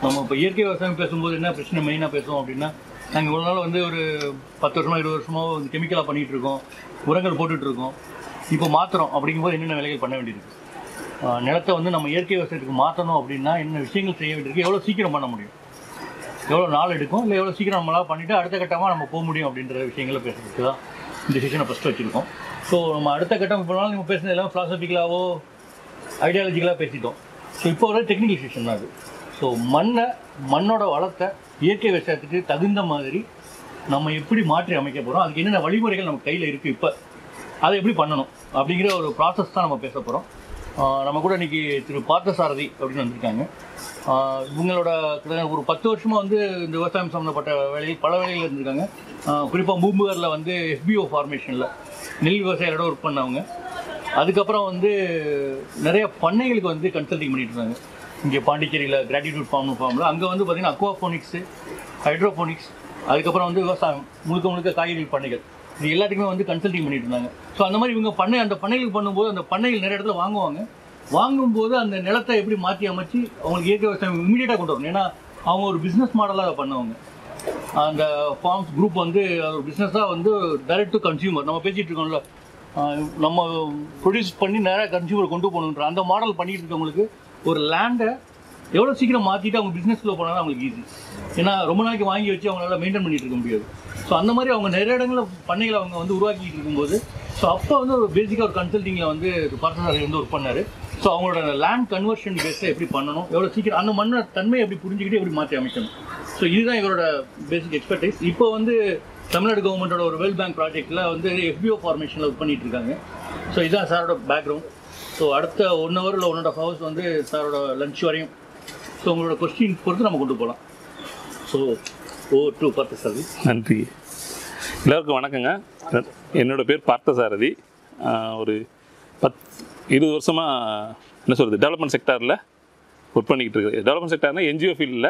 நம்ம இப்போ இயற்கை விவசாயம் பேசும்போது என்ன பிரச்சனை மெயினாக பேசுவோம் அப்படின்னா நாங்கள் இவ்வளோ நாள் வந்து ஒரு பத்து வருஷமா இருபது வருஷமா வந்து கெமிக்கலாக பண்ணிகிட்டு இருக்கோம் உரங்கள் போட்டுட்டு இருக்கோம் இப்போ மாத்திரம் அப்படிங்கும்போது என்னென்ன வேலைகள் பண்ண வேண்டியிருக்கு ஆஹ் நிலத்தை வந்து நம்ம இயற்கை விவசாயத்துக்கு மாற்றணும் அப்படின்னா என்ன விஷயங்கள் செய்ய வேண்டியிருக்கு எவ்வளோ சீக்கிரம் பண்ண முடியும் எவ்வளோ நாள் எடுக்கும் இல்லை எவ்வளோ சீக்கிரம் நம்மளால் பண்ணிவிட்டு அடுத்த கட்டமாக நம்ம போக முடியும் அப்படின்ற விஷயங்களை பேசுறதுக்கு தான் இந்த செஷனை ஃபஸ்ட்டு வச்சுருக்கோம் ஸோ நம்ம அடுத்த கட்டம் இப்போ நாள் நம்ம பேசுனது எல்லாம் ஃபிலாசபிக்கலாவோ ஐடியாலஜிக்கலாக பேசிட்டோம் ஸோ இப்போ ஒரு டெக்னிக்கல் செஷன் தான் அது ஸோ மண்ணை மண்ணோட வளத்தை இயற்கை விவசாயத்துக்கு தகுந்த மாதிரி நம்ம எப்படி மாற்றி அமைக்க போகிறோம் அதுக்கு என்னென்ன வழிமுறைகள் நம்ம கையில் இருக்குது இப்போ அதை எப்படி பண்ணணும் அப்படிங்கிற ஒரு ப்ராசஸ் தான் நம்ம பேச போகிறோம் நம்ம கூட இன்னைக்கு திரு பார்த்தசாரதி அப்படின்னு வந்திருக்காங்க ஆஹ் இவங்களோட கிட்டத்தட்ட ஒரு பத்து வருஷமாக வந்து இந்த விவசாயம் சம்மந்தப்பட்ட வேலையில் பல வேலைகள் இருந்திருக்காங்க குறிப்பாக பூம்புகாரில் வந்து எஃபிஓ ஃபார்மேஷனில் நெல் விவசாயிகளோட ஒர்க் பண்ணவங்க அதுக்கப்புறம் வந்து நிறைய பண்ணைகளுக்கு வந்து கன்சல்டிங் பண்ணிட்டு இருந்தாங்க இங்கே பாண்டிச்சேரியில் கிராட்டிடியூட் ஃபார்ம் ஃபார்மில் அங்கே வந்து பார்த்தீங்கன்னா அக்வாஃபோனிக்ஸு ஹைட்ரோஃபோனிக்ஸ் அதுக்கப்புறம் வந்து விவசாயம் முழுக்க முழுக்க காய்கறி பண்ணைகள் இது எல்லாத்துக்குமே வந்து கன்சல்டிங் பண்ணிட்டு இருந்தாங்க ஸோ அந்த மாதிரி இவங்க பண்ணை அந்த பண்ணைகள் பண்ணும்போது அந்த பண்ணைகள் நிறைய இடத்துல வாங்குவாங்க வாங்கும்போது அந்த நிலத்தை எப்படி மாற்றி அமைச்சு அவங்களுக்கு இயற்கை விவசாயம் இமீடியட்டாக கொண்டு வரணும் ஏன்னா அவங்க ஒரு பிஸ்னஸ் மாடலாக அதை பண்ணவங்க அந்த ஃபார்ம்ஸ் குரூப் வந்து அது ஒரு பிஸ்னஸாக வந்து டைரக்ட் டு கன்சியூமர் நம்ம பேசிகிட்டு இருக்கோம்ல ஆஹ் நம்ம ப்ரொடியூஸ் பண்ணி நேராக கன்சியூமர் கொண்டு போகணுன்ற அந்த மாடல் பண்ணிட்டு இருக்கவங்களுக்கு ஒரு லேண்டை எவ்வளோ சீக்கிரம் மாற்றிட்டு அவங்க பிஸ்னஸ்க்குள்ள போனால் அவங்களுக்கு ஈஸி ஏன்னா ரொம்ப நாளைக்கு வாங்கி வச்சு அவங்களால மெயின்டைன் பண்ணிட்டு இருக்க முடியாது ஸோ அந்த மாதிரி அவங்க நிறைய இடங்களில் பண்ணைகளை அவங்க வந்து உருவாக்கிட்டு இருக்கும்போது ஸோ அப்போ வந்து ஒரு பேசிக்காக ஒரு கன்சல்டிங்கில் வந்து பார்த்தசாரி வந்து ஒர்க் பண்ணார் ஸோ அவங்களோட லேண்ட் கன்வர்ஷன் பேஸை எப்படி பண்ணணும் எவ்வளோ சீக்கிரம் அந்த மண்ணை தன்மையை எப்படி புரிஞ்சுக்கிட்டு எப்படி மாற்றி அமைக்கணும் ஸோ இதுதான் இவரோட பேசிக் எக்ஸ்பர்டைஸ் இப்போ வந்து தமிழ்நாடு கவர்மெண்ட்டோட ஒரு வேர்ல்ட் பேங்க் ப்ராஜெக்ட்டில் வந்து எஃபிஓ ஃபார்மேஷனில் ஒர்க் பண்ணிட்டு இருக்காங்க ஸோ இதுதான் சாரோட பேக்ரவுண்ட் ஸோ அடுத்த ஒன் ஹவர் இல்லை ஒன் அண்ட் ஆஃப் ஹவர்ஸ் வந்து சாரோட லஞ்ச் வரையும் ஸோ உங்களோட கொஸ்டின் பொறுத்து நம்ம கொண்டு போகலாம் ஸோ ஓ டூ பார்த்து சார் நன்றி எல்லோருக்கும் வணக்கங்க என்னோட பேர் பார்த்தசாரதி ஆஹ் ஒரு பத் இருபது வருஷமாக என்ன சொல்கிறது டெவலப்மெண்ட் செக்டாரில் ஒர்க் பண்ணிக்கிட்டு இருக்கு டெவலப்மெண்ட் செக்டார்னால் என்ஜிஓ ஃபீல்டில்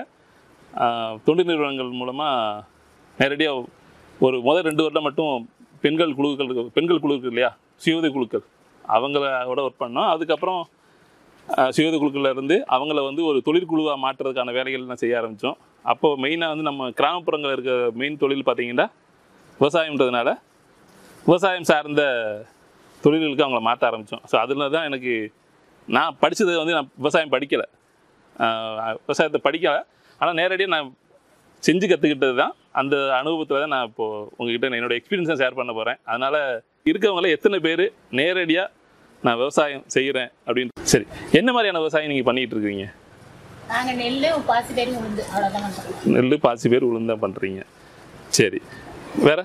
தொண்டு நிறுவனங்கள் மூலமாக நேரடியாக ஒரு முதல் ரெண்டு வருடம் மட்டும் பெண்கள் குழுக்கள் இருக்கு- பெண்கள் குழு இருக்கு இல்லையா சுயோதய குழுக்கள் அவங்களோட ஒர்க் பண்ணோம் அதுக்கப்புறம் அஹ், சுயோதய குழுக்கள்ல இருந்து அவங்கள வந்து ஒரு தொழிற்குழுவாக மாற்றுறதுக்கான வேலைகள் நான் செய்ய ஆரம்பித்தோம் அப்போ மெயினாக வந்து நம்ம கிராமப்புறங்களில் இருக்க மெயின் தொழில் பார்த்தீங்கன்னா விவசாயம்ன்றதுனால விவசாயம் சார்ந்த தொழில்களுக்கு அவங்கள மாற்ற ஆரம்பித்தோம் ஸோ அதில் தான் எனக்கு நான் படித்தது வந்து நான் விவசாயம் படிக்கலை விவசாயத்தை படிக்கலை ஆனால் நேரடியாக நான் செஞ்சு கற்றுக்கிட்டது தான் அந்த அனுபவத்தில் தான் நான் இப்போது உங்ககிட்ட நான் என்னோட எக்ஸ்பீரியன்ஸை ஷேர் பண்ண போகிறேன் அதனால் இருக்கவங்கள எத்தனை பேர் நேரடியாக நான் விவசாயம் செய்கிறேன் அப்படின்னு சரி என்ன மாதிரியான விவசாயம் நீங்கள் பண்ணிகிட்டு இருக்கீங்க நாங்க நெல்லு பாசி பேரி உளுந்து அவ்வளவுதான் பண்றோம் நெல் பாசி பேர் உளுந்தான் பண்ணுறீங்க சரி வேற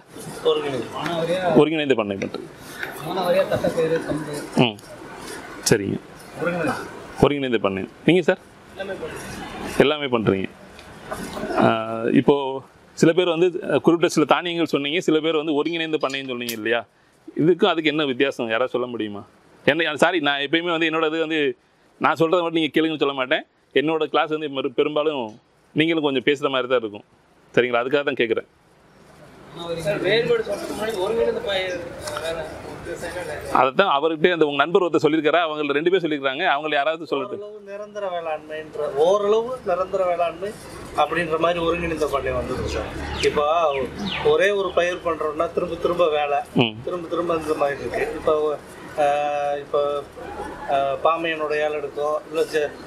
ஒருங்கிணைந்த பண்ணை பண்ணுறது ம் சரிங்க ஒருங்கிணைந்த பண்ணை நீங்கள் சார் எல்லாமே பண்ணுறீங்க இப்போது சில பேர் வந்து அஹ், குறிப்பிட்ட சில தானியங்கள் சொன்னீங்க சில பேர் வந்து ஒருங்கிணைந்த பண்ணைன்னு சொன்னீங்க இல்லையா இதுக்கும் அதுக்கு என்ன வித்தியாசம் யாராவது சொல்ல முடியுமா என்ன சாரி நான் எப்பயுமே வந்து என்னோட இது வந்து நான் சொல்கிறத மட்டும் நீங்கள் கேளுங்கன்னு சொல்ல மாட்டேன் என்னோட கிளாஸ் வந்து பெரு- பெரும்பாலும் நீங்களும் கொஞ்சம் பேசுகிற மாதிரி தான் இருக்கும் சரிங்களா அதுக்காக தான் கேட்குறேன் சார் வேறுபாடு சொல்றதுக்கு முன்னாடி ஒருங்கிணைந்த பயிர் வேலை விவசாயம் அதை தான் அவர்கிட்ட அந்த உங்கள் நண்பர் ஒருத்தர் சொல்லியிருக்காரு அவங்க ரெண்டு பேர் சொல்லியிருக்காங்க அவங்கள யாராவது சொல்லட்டு ஓரளவு நிரந்தர வேளாண்மைன்ற ஓரளவு நிரந்தர வேளாண்மை அப்படின்ற மாதிரி ஒருங்கிணைந்த பண்ணை வந்தது சார் இப்போ ஒரே ஒரு பயிர் பண்றோம்னா திரும்ப திரும்ப வேலை ம் திரும்ப திரும்ப இந்த மாதிரி இருக்கு இப்போ ஆஹ், இப்போ ஆஹ், பாமையனோட ஏழை எடுக்கும் இல்லை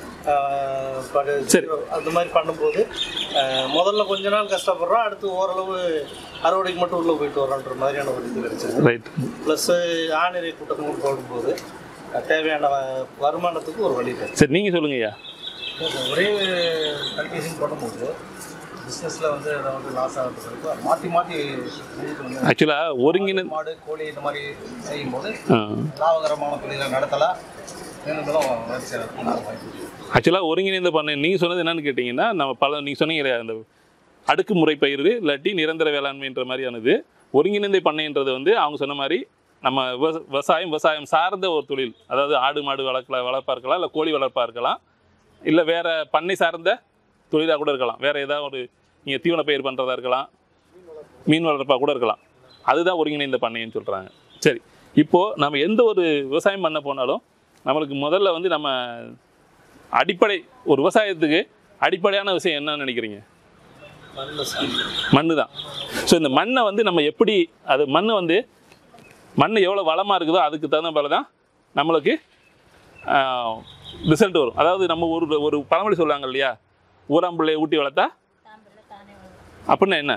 சரி. அந்த மாதிரி பண்ணும்போது ஆஹ், முதல்ல கொஞ்ச நாள் கஷ்டப்படுறோம் அடுத்து ஓரளவு அறுவடைக்கு மட்டும் உள்ள போயிட்டு வரோன்ற மாதிரியான ஒரு இது கிடைச்சது ரைட் ப்ளஸ்ஸு ஆணிரை கூட்டங்கள் போடும்போது அஹ், தேவையான வ- வருமானத்துக்கு ஒரு வழி கிடைக்கும் சரி நீங்கள் சொல்லுங்க ஐயா ஒரே கல்டிவேஷன் பண்ணும்போது பிஸ்னஸில் வந்து அதை வந்து லாஸ் ஆகிறதுக்கு மாற்றி மாற்றி செஞ்சுட்டு வந்து ஆக்சுவலாக ஒருங்கிணை மாடு கோழி இந்த மாதிரி செய்யும்போது ஆ லாபகரமான தொழிலை நடத்தலாம் மேலும் மேலும் வளர்ச்சி செய்யறதுக்கு நல்ல வாய்ப்பு இருக்கு. ஆக்சுவலாக ஒருங்கிணைந்த பண்ணை நீங்கள் சொன்னது என்னன்னு கேட்டிங்கன்னா நம்ம பல நீங்கள் சொன்னீங்க இல்லையா, அந்த அடுக்குமுறை பயிர் இல்லாட்டி நிரந்தர வேளாண்மைன்ற மாதிரியானது ஒருங்கிணைந்த பண்ணைன்றது வந்து அவங்க சொன்ன மாதிரி நம்ம விவச- விவசாயம் விவசாயம் சார்ந்த ஒரு தொழில் அதாவது ஆடு மாடு வளர்க்கல வளர்ப்பாக இருக்கலாம் இல்லை கோழி வளர்ப்பாக இருக்கலாம் இல்லை வேற பண்ணை சார்ந்த தொழிலாக கூட இருக்கலாம் வேற ஏதாவது ஒரு நீங்கள் தீவன பயிர் பண்ணுறதா இருக்கலாம் மீன் வளர்ப்பாக கூட இருக்கலாம் அதுதான் ஒருங்கிணைந்த பண்ணைன்னு சொல்கிறாங்க சரி இப்போது நம்ம எந்த ஒரு விவசாயம் பண்ண போனாலும் நம்மளுக்கு முதல்ல வந்து நம்ம அடிப்படை ஒரு விவசாயத்துக்கு அடிப்படையான விஷயம் என்னன்னு நினைக்கிறீங்க மண்ணில் சாமி மண்ணு தான் ஸோ இந்த மண்ணை வந்து நம்ம எப்படி அது மண் வந்து மண் எவ்வளோ வளமாக இருக்குதோ அதுக்கு தகுந்த போல தான் நம்மளுக்கு ரிசல்ட் வரும் அதாவது நம்ம ஒரு ஒரு பழமொழி சொல்லுவாங்க இல்லையா ஊராம்பிள்ளையை ஊட்டி வளர்த்தா தாம்பரம் தானே வளரும். அப்படின்னா என்ன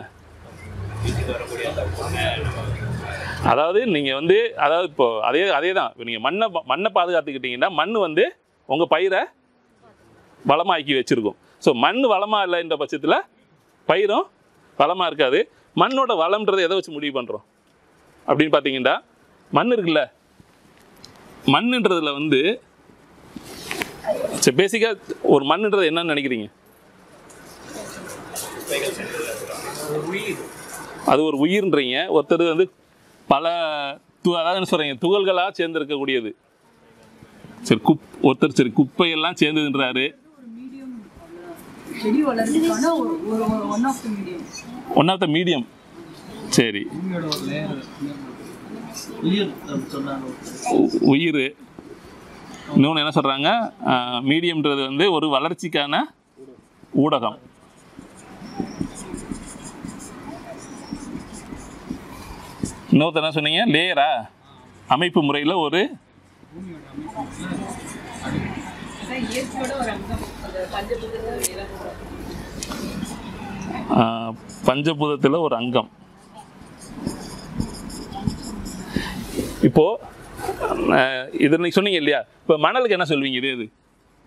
அதாவது நீங்கள் வந்து அதாவது இப்போ அதே அதே தான் இப்போ நீங்கள் மண்ணை மண்ணை பாதுகாத்துக்கிட்டீங்கன்னா மண் வந்து உங்கள் பயிரை வளமாக்கி வச்சுருக்கும் ஸோ மண் வளமாக இல்லைன்ற பட்சத்தில் பயிரும் வளமாக இருக்காது மண்ணோட வளம்ன்றதை எதை வச்சு முடிவு பண்ணுறோம் அப்படின்னு பார்த்தீங்கன்னா மண் இருக்குல்ல மண்ணுன்றதுல வந்து சரி பேசிக்காக ஒரு மண்ணுன்றது என்னன்னு நினைக்கிறீங்க அது ஒரு உயிர்ன்றீங்க ஒருத்தர் வந்து பல து அதாவது என்ன சொல்கிறீங்க துகள்களாக சேர்ந்து இருக்கக்கூடியது சரி குப் ஒருத்தர் சரி குப்பையெல்லாம் சேர்ந்துன்றாரு செடி வளர்றதுக்கான ஒரு ஒரு one of the medium one of the medium சரி பூமியோட ஒரு லேயர் உயிர் அப்படி சொன்னாங்க உ- உயிர் இன்னொன்று என்ன சொல்கிறாங்க மீடியம்ன்றது வந்து ஒரு வளர்ச்சிக்கான ஊடகம் இன்னொருத்தர் என்ன சொன்னீங்க லேயரா அமைப்பு முறையில் ஒரு அதான் இயற்கையோட ஒரு அங்கம் அந்த பஞ்சபூதத்துல இறங்குறோம் ஆஹ், பஞ்சபூதத்தில் ஒரு அங்கம் இப்போ ஆஹ், இது நீங்க சொன்னீங்க இல்லையா இப்போ மணலுக்கு என்ன சொல்வீங்க இது இது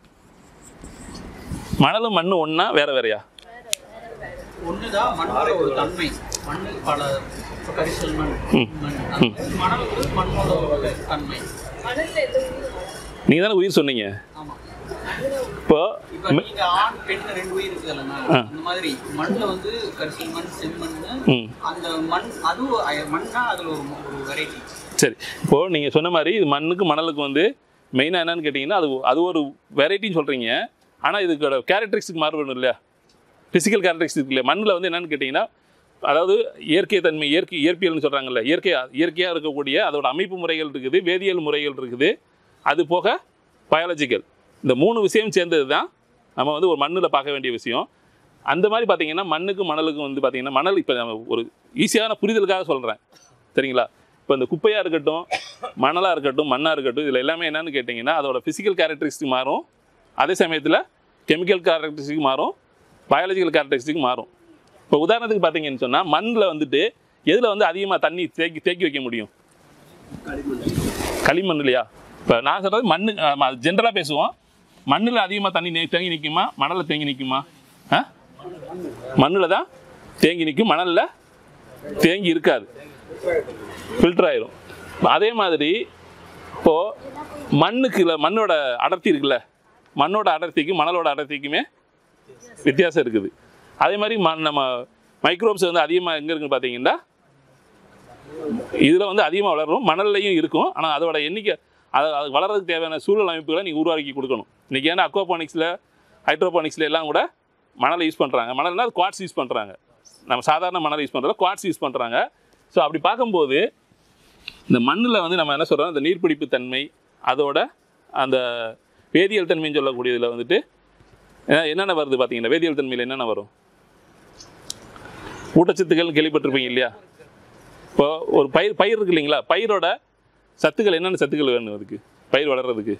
மணலும் மண்ணும் ஒண்ணா வேற வேறயா ஒண்ணுதான் மண்ணோட ஒரு தன்மை மண்ணு பல இப்ப கரிசல் மண் மண் அந்த மணல் வந்து மண்ணோட ஒரு தன்மை நீங்க தானே உயிர் சொன்னீங்க ஆமா இப்போ இப்ப நீங்க ஆண் பெண் ரெண்டு உயிர் இருக்குது இல்லைன்னா அந்த மாதிரி மண்ணுல வந்து கரிசல் மண் செம்மண் ம் அந்த மண் அதுவும் அய- மண்ணா அதுல ஒரு ஒரு வெரைட்டி சரி இப்போ நீங்க சொன்ன மாதிரி இது மண்ணுக்கு மணலுக்கு வந்து மெயினாக என்னன்னு கேட்டிங்கன்னா அது அது ஒரு வெரைட்டின்னு சொல்றீங்க ஆனால் இதுக்கோட கேரக்டரிஸ்டிக் மாறுபடும் இல்லையா ஃபிசிக்கல் கேரக்டரிஸ்டிக் இல்லையா மண்ணில் வந்து என்னன்னு கேட்டிங்கன்னா அதாவது இயற்கை தன்மை இயற்கை இயற்பியல்னு சொல்கிறாங்கல்ல இயற்கை இயற்கையாக இருக்கக்கூடிய அதோட அமைப்பு முறைகள் இருக்குது வேதியியல் முறைகள் இருக்குது அது போக பயாலஜிக்கல் இந்த மூணு விஷயம் சேர்ந்தது தான் நம்ம வந்து ஒரு மண்ணில் பார்க்க வேண்டிய விஷயம் அந்த மாதிரி பார்த்தீங்கன்னா மண்ணுக்கும் மணலுக்கும் வந்து பார்த்தீங்கன்னா மணல் இப்போ நம்ம ஒரு ஈஸியான புரிதலுக்காக சொல்கிறேன் சரிங்களா இப்போ இந்த குப்பையாக இருக்கட்டும் மணலாக இருக்கட்டும் மண்ணாக இருக்கட்டும் இதில் எல்லாமே என்னன்னு கேட்டிங்கன்னா அதோட ஃபிசிக்கல் கேரக்டரிஸ்டிக் மாறும் அதே சமயத்தில் கெமிக்கல் கேரக்டரிஸ்டிக் மாறும் பயாலஜிக்கல் கேரக்டரிஸ்டிக் மாறும் இப்போ உதாரணத்துக்கு பார்த்தீங்கன்னு சொன்னால் மண்ணில் வந்துட்டு எதில் வந்து அதிகமாக தண்ணி தேக்கி தேக்கி வைக்க முடியும் களிமண் இல்லையா இப்போ நான் சொல்கிறது மண் ஜென்ரலாக பேசுவோம் மண்ணில் அதிகமாக தண்ணி நே- தேங்கி நிற்குமா மணலில் தேங்கி நிற்குமா ஆ மண்ணில் தான் தேங்கி நிற்கும் மணலில் தேங்கி இருக்காது ஃபில்டர் ஆயிரும் அதே மாதிரி இப்போது மண்ணுக்கு இல்ல- மண்ணோட அடர்த்தி இருக்குல்ல மண்ணோட அடர்த்திக்கும் மணலோட அடர்த்திக்குமே வித்தியாசம் இருக்குது அதே மாதிரி மண் நம்ம மைக்ரோப்ஸ் வந்து அதிகமாக எங்கே இருக்குன்னு பார்த்தீங்கன்னா இதில் வந்து அதிகமாக வளரும் மணல்லையும் இருக்கும் ஆனால் அதோட எண்ணிக்கை அது அது வளர்றதுக்கு தேவையான சூழல் அமைப்புகளை நீங்கள் உருவாக்கி கொடுக்கணும் இன்றைக்கி ஏன்னா அக்வாபானிக்ஸில் ஹைட்ரோபானிக்ஸில் எல்லாம் கூட மணலை யூஸ் பண்ணுறாங்க மணல்னா அது குவாட்ஸ் யூஸ் பண்ணுறாங்க நம்ம சாதாரண மணல் யூஸ் பண்ணுறத குவாட்ஸ் யூஸ் பண்ணுறாங்க ஸோ அப்படி பார்க்கும்போது இந்த மண்ணில் வந்து நம்ம என்ன சொல்கிறோம் இந்த நீர்ப்பிடிப்பு தன்மை அதோட அந்த வேதியியல் தன்மைன்னு சொல்லக்கூடியதில் வந்துட்டு அஹ், என்னென்ன வருது பார்த்தீங்கன்னா வேதியியல் தன்மையில் என்னென்ன வரும் ஊட்டச்சத்துக்கள் கேள்விப்பட்டிருப்பீங்க இல்லையா இப்போ ஒரு பயிர் பயிர் இருக்கு இல்லைங்களா பயிரோட சத்துக்கள் என்னென்ன சத்துக்கள் வேணும் அதுக்கு பயிர் வளர்றதுக்கு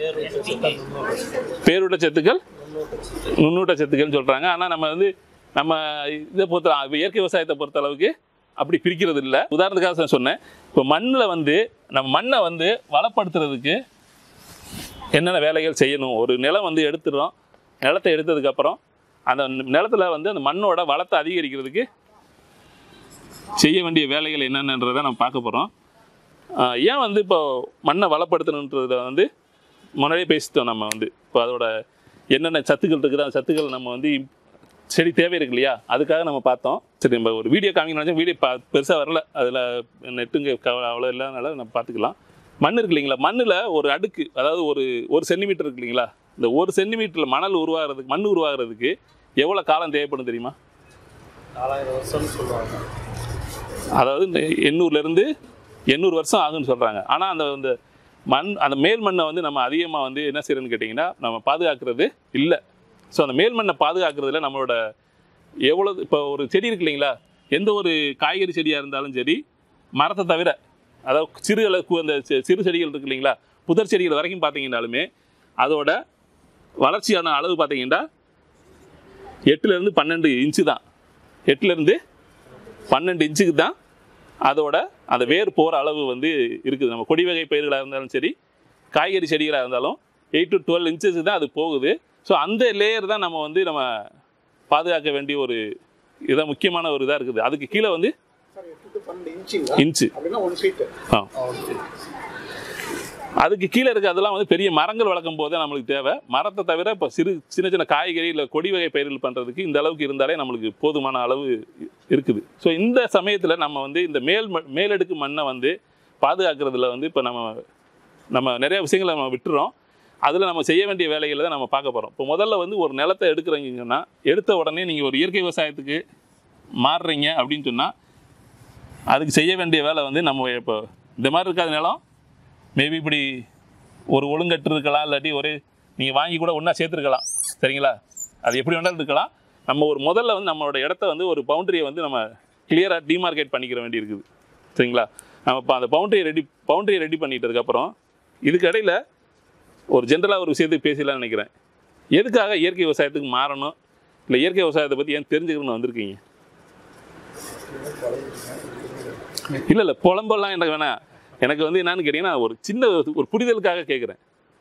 பேரூட்ட சத்துக்கள் நுண்ணூட்ட சத்துக்கள்னு சொல்கிறாங்க ஆனால் நம்ம வந்து நம்ம இதை பொறுத்த இப்ப இயற்கை விவசாயத்தை பொறுத்த அளவுக்கு அப்படி பிரிக்கிறது இல்லை உதாரணத்துக்காக நான் சொன்னேன் இப்போ மண்ணில் வந்து நம்ம மண்ணை வந்து வளப்படுத்துறதுக்கு என்னென்ன வேலைகள் செய்யணும் ஒரு நிலம் வந்து எடுத்துடுறோம் நிலத்தை எடுத்ததுக்கப்புறம் அந்த நிலத்துல வந்து அந்த மண்ணோட வளத்தை அதிகரிக்கிறதுக்கு செய்ய வேண்டிய வேலைகள் என்னென்னன்றதை நம்ம பார்க்க போகிறோம் ஏன் வந்து இப்போ மண்ணை வளப்படுத்தணுன்றத வந்து முன்னாடியே பேசிட்டோம் நம்ம வந்து இப்போ அதோட என்னென்ன சத்துக்கள் இருக்குது அந்த சத்துக்கள் நம்ம வந்து இம்- செடி தேவை இருக்கு இல்லையா அதுக்காக நம்ம பார்த்தோம் சரி நம்ம ஒரு வீடியோ காமிக்கணும் வீடியோ பா பெருசாக வரல அதில் நெட்டுங்க க- அவ்வளோ இல்லாதனால நம்ம பார்த்துக்கலாம் மண் இருக்கு இல்லைங்களா மண்ணில் ஒரு அடுக்கு அதாவது ஒரு ஒரு சென்டிமீட்டர் இருக்கு இல்லைங்களா இந்த ஒரு சென்டிமீட்டரில் மணல் உருவாகிறதுக்கு மண் உருவாகிறதுக்கு எவ்வளோ காலம் தேவைப்படும் தெரியுமா நாலாயிரம் வருஷம்னு சொல்லுவாங்க அதாவது இந்த எண்ணூர்லேருந்து எண்ணூறு வருஷம் ஆகுன்னு சொல்கிறாங்க ஆனால் அந்த அந்த மண் அந்த மேல் மண்ணை வந்து நம்ம அதிகமாக வந்து என்ன செய்யறோம்னு கேட்டிங்கன்னா நம்ம பாதுகாக்கிறது இல்லை ஸோ அந்த மேல் மண்ணை பாதுகாக்கிறதுல நம்மளோட எவ்வளோ இப்போ ஒரு செடி இருக்கு இல்லைங்களா எந்த ஒரு காய்கறி செடியாக இருந்தாலும் சரி மரத்தை தவிர அதாவது சிறு அளவுக்கு அந்த சி- சிறு செடிகள் இருக்கு இல்லைங்களா புதர் செடிகள் வரைக்கும் பார்த்தீங்கன்னாலுமே அதோட வளர்ச்சியான அளவு பார்த்தீங்கன்னா எட்டுலேருந்து பன்னெண்டு இன்ச்சு தான் எட்டுலேருந்து பன்னெண்டு இன்ச்சுக்கு தான் அதோட அந்த வேர் போகிற அளவு வந்து இருக்குது நம்ம கொடி வகை பயிர்களாக இருந்தாலும் சரி காய்கறி செடிகளாக இருந்தாலும் எயிட் டு டுவெல் இன்ச்சஸ் தான் அது போகுது ஸோ அந்த லேயர் தான் நம்ம வந்து நம்ம பாதுகாக்க வேண்டிய ஒரு இதான் முக்கியமான ஒரு இதாக இருக்குது அதுக்கு கீழே வந்து இன்ச்சு அப்படின்னா ஒன் ஃபீட் ஆ அதுக்கு கீழே இருக்க அதெல்லாம் வந்து பெரிய மரங்கள் வளர்க்கும் போது தான் நம்மளுக்கு தேவை மரத்தை தவிர இப்போ சிறு சின்ன சின்ன காய்கறி இல்லை கொடி வகை பயிர்கள் பண்ணுறதுக்கு இந்த அளவுக்கு இருந்தாலே நம்மளுக்கு போதுமான அளவு இ- இருக்குது ஸோ இந்த சமயத்தில் நம்ம வந்து இந்த மேல் ம- மேலடுக்கு மண்ணை வந்து பாதுகாக்கிறதுல வந்து இப்போ நம்ம நம்ம நிறைய விஷயங்களை நம்ம விட்டுறோம் அதில் நம்ம செய்ய வேண்டிய வேலைகளை தான் நம்ம பார்க்க போகிறோம் இப்போ முதல்ல வந்து ஒரு நிலத்தை எடுக்கிறீங்கன்னா எடுத்த உடனே நீங்கள் ஒரு இயற்கை விவசாயத்துக்கு மாறுறீங்க அப்படின்னு சொன்னால் அதுக்கு செய்ய வேண்டிய வேலை வந்து நம்ம இப்போ இந்த மாதிரி இருக்காத நிலம் மேபி இப்படி ஒரு ஒழுங்கட்டு இருக்கலாம் இல்லாட்டி ஒரு நீங்கள் வாங்கி கூட ஒன்றா சேர்த்துருக்கலாம் சரிங்களா அது எப்படி வேணாலும் இருக்கலாம் நம்ம ஒரு முதல்ல வந்து நம்மளோட இடத்த வந்து ஒரு பவுண்டரியை வந்து நம்ம கிளியராக டிமார்க்கேட் பண்ணிக்கிற வேண்டி இருக்குது சரிங்களா நம்ம இப்போ அந்த பவுண்டரியை ரெடி பவுண்டரியை ரெடி பண்ணிட்டதுக்கப்புறம் இதுக்கு இடையில ஒரு ஜென்ரலாக ஒரு விஷயத்துக்கு பேசலாம்னு நினைக்கிறேன் எதுக்காக இயற்கை விவசாயத்துக்கு மாறணும் இல்லை இயற்கை விவசாயத்தை பற்றி ஏன் தெரிஞ்சுக்கணும்னு வந்திருக்கீங்க இல்லை இல்லை புலம்பெல்லாம் எனக்கு வேணாம் எனக்கு வந்து என்னன்னு கேட்டிங்கன்னா ஒரு சின்ன ஒரு புரிதலுக்காக கேட்குறேன்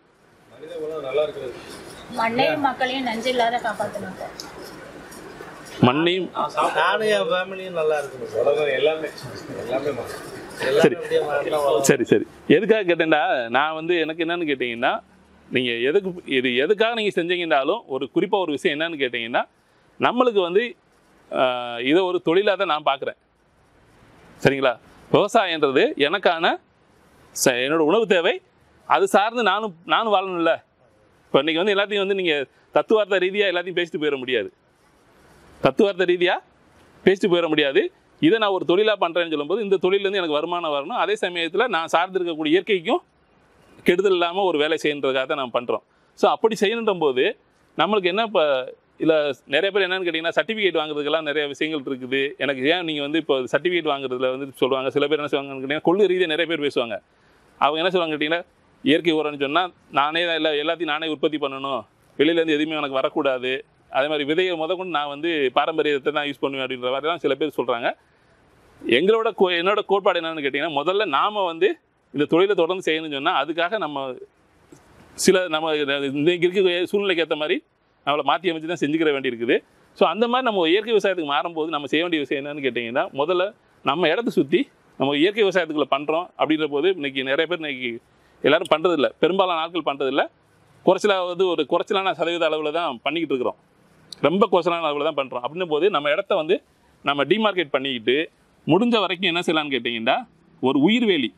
மண்ணையும் மக்களையும் நஞ்சு இல்லாத காப்பாற்றணும் சார் மண்ணையும் நானும் என் ஃபேமிலியும் நல்லா இருக்கணும் சார் உலகம் எல்லாமே எல்லாமே சரி. எல்லாமே அப்படியே மாறினா வளரும். சரி சரி எதுக்காக கேட்டேன்டா நான் வந்து எனக்கு என்னன்னு கேட்டிங்கன்னா நீங்கள் எதுக்கு இது எதுக்காக நீங்கள் செஞ்சீங்கன்னாலும் ஒரு குறிப்பாக ஒரு விஷயம் என்னன்னு கேட்டிங்கன்னா நம்மளுக்கு வந்து ஆஹ், இதை ஒரு தொழிலாக தான் நான் பார்க்குறேன் சரிங்களா விவசாயன்றது எனக்கான ச என்னோட உணவு தேவை அது சார்ந்து நானும் நானும் வாழணும்ல இப்போ இன்றைக்கி வந்து எல்லாத்தையும் வந்து நீங்கள் தத்துவார்த்த ரீதியாக எல்லாத்தையும் பேசிட்டு போயிட முடியாது தத்துவார்த்த ரீதியாக பேசிட்டு போயிட முடியாது இதை நான் ஒரு தொழிலாக பண்ணுறேன்னு சொல்லும்போது இந்த தொழிலேருந்து எனக்கு வருமானம் வரணும் அதே சமயத்தில் நான் சார்ந்து இருக்கக்கூடிய இயற்கைக்கும் கெடுதல் இல்லாமல் ஒரு வேலை செய்யணுன்றதுக்காக தான் நம்ம பண்ணுறோம் ஸோ அப்படி செய்யணுன்ற போது நம்மளுக்கு என்ன இப்போ இல்லை நிறைய பேர் என்னன்னு கேட்டிங்கன்னா சர்டிஃபிகேட் வாங்குறதுக்கெல்லாம் நிறைய விஷயங்கள் இருக்குது எனக்கு ஏன் நீங்கள் வந்து இப்போ சர்டிஃபிகேட் வாங்குறதுல வந்து சொல்லுவாங்க சில பேர் என்ன சொல்லுவாங்கன்னு கேட்டிங்கன்னா கொள்கை ரீதியாக நிறைய பேர் பேசுவாங்க அவங்க என்ன சொல்லுவாங்க கேட்டிங்கன்னா இயற்கை உரம்னு சொன்னால் நானே தான் இல்லை எல்லாத்தையும் நானே உற்பத்தி பண்ணணும் வெளியிலேருந்து எதுவுமே எனக்கு வரக்கூடாது அதே மாதிரி விதையை முத கொண்டு நான் வந்து பாரம்பரியத்தை தான் யூஸ் பண்ணுவேன் அப்படின்ற மாதிரி தான் சில பேர் சொல்கிறாங்க எங்களோட கோ என்னோட கோட்பாடு என்னன்னு கேட்டிங்கன்னா முதல்ல நாம் வந்து இந்த தொழிலை தொடர்ந்து செய்யணும்னு சொன்னால் அதுக்காக நம்ம சில நம்ம இன்னைக்கு இருக்க சூழ்நிலைக்கு ஏற்ற மாதிரி நம்மளை மாற்றி அமைச்சு தான் செஞ்சுக்கிற வேண்டி இருக்குது ஸோ அந்த மாதிரி நம்ம இயற்கை விவசாயத்துக்கு மாறும்போது நம்ம செய்ய வேண்டிய விஷயம் என்னன்னு கேட்டிங்கன்னா முதல்ல நம்ம இடத்த சுற்றி நம்ம இயற்கை விவசாயத்துக்குள்ள பண்ணுறோம் அப்படின்ற போது இன்னைக்கு நிறைய பேர் இன்னைக்கு எல்லாரும் பண்ணுறதில்ல பெரும்பாலான ஆட்கள் பண்ணுறதில்ல குறைச்சலாவது ஒரு குறைச்சலான சதவீத அளவில் தான் பண்ணிக்கிட்டு இருக்கிறோம் ரொம்ப குறைச்சலான அளவில் தான் பண்ணுறோம் அப்படின்னும் போது நம்ம இடத்த வந்து நம்ம டிமார்க்கெட் பண்ணிக்கிட்டு முடிஞ்ச வரைக்கும் என்ன செய்யலாம்னு கேட்டிங்கன்னா ஒரு உயிர்வேலி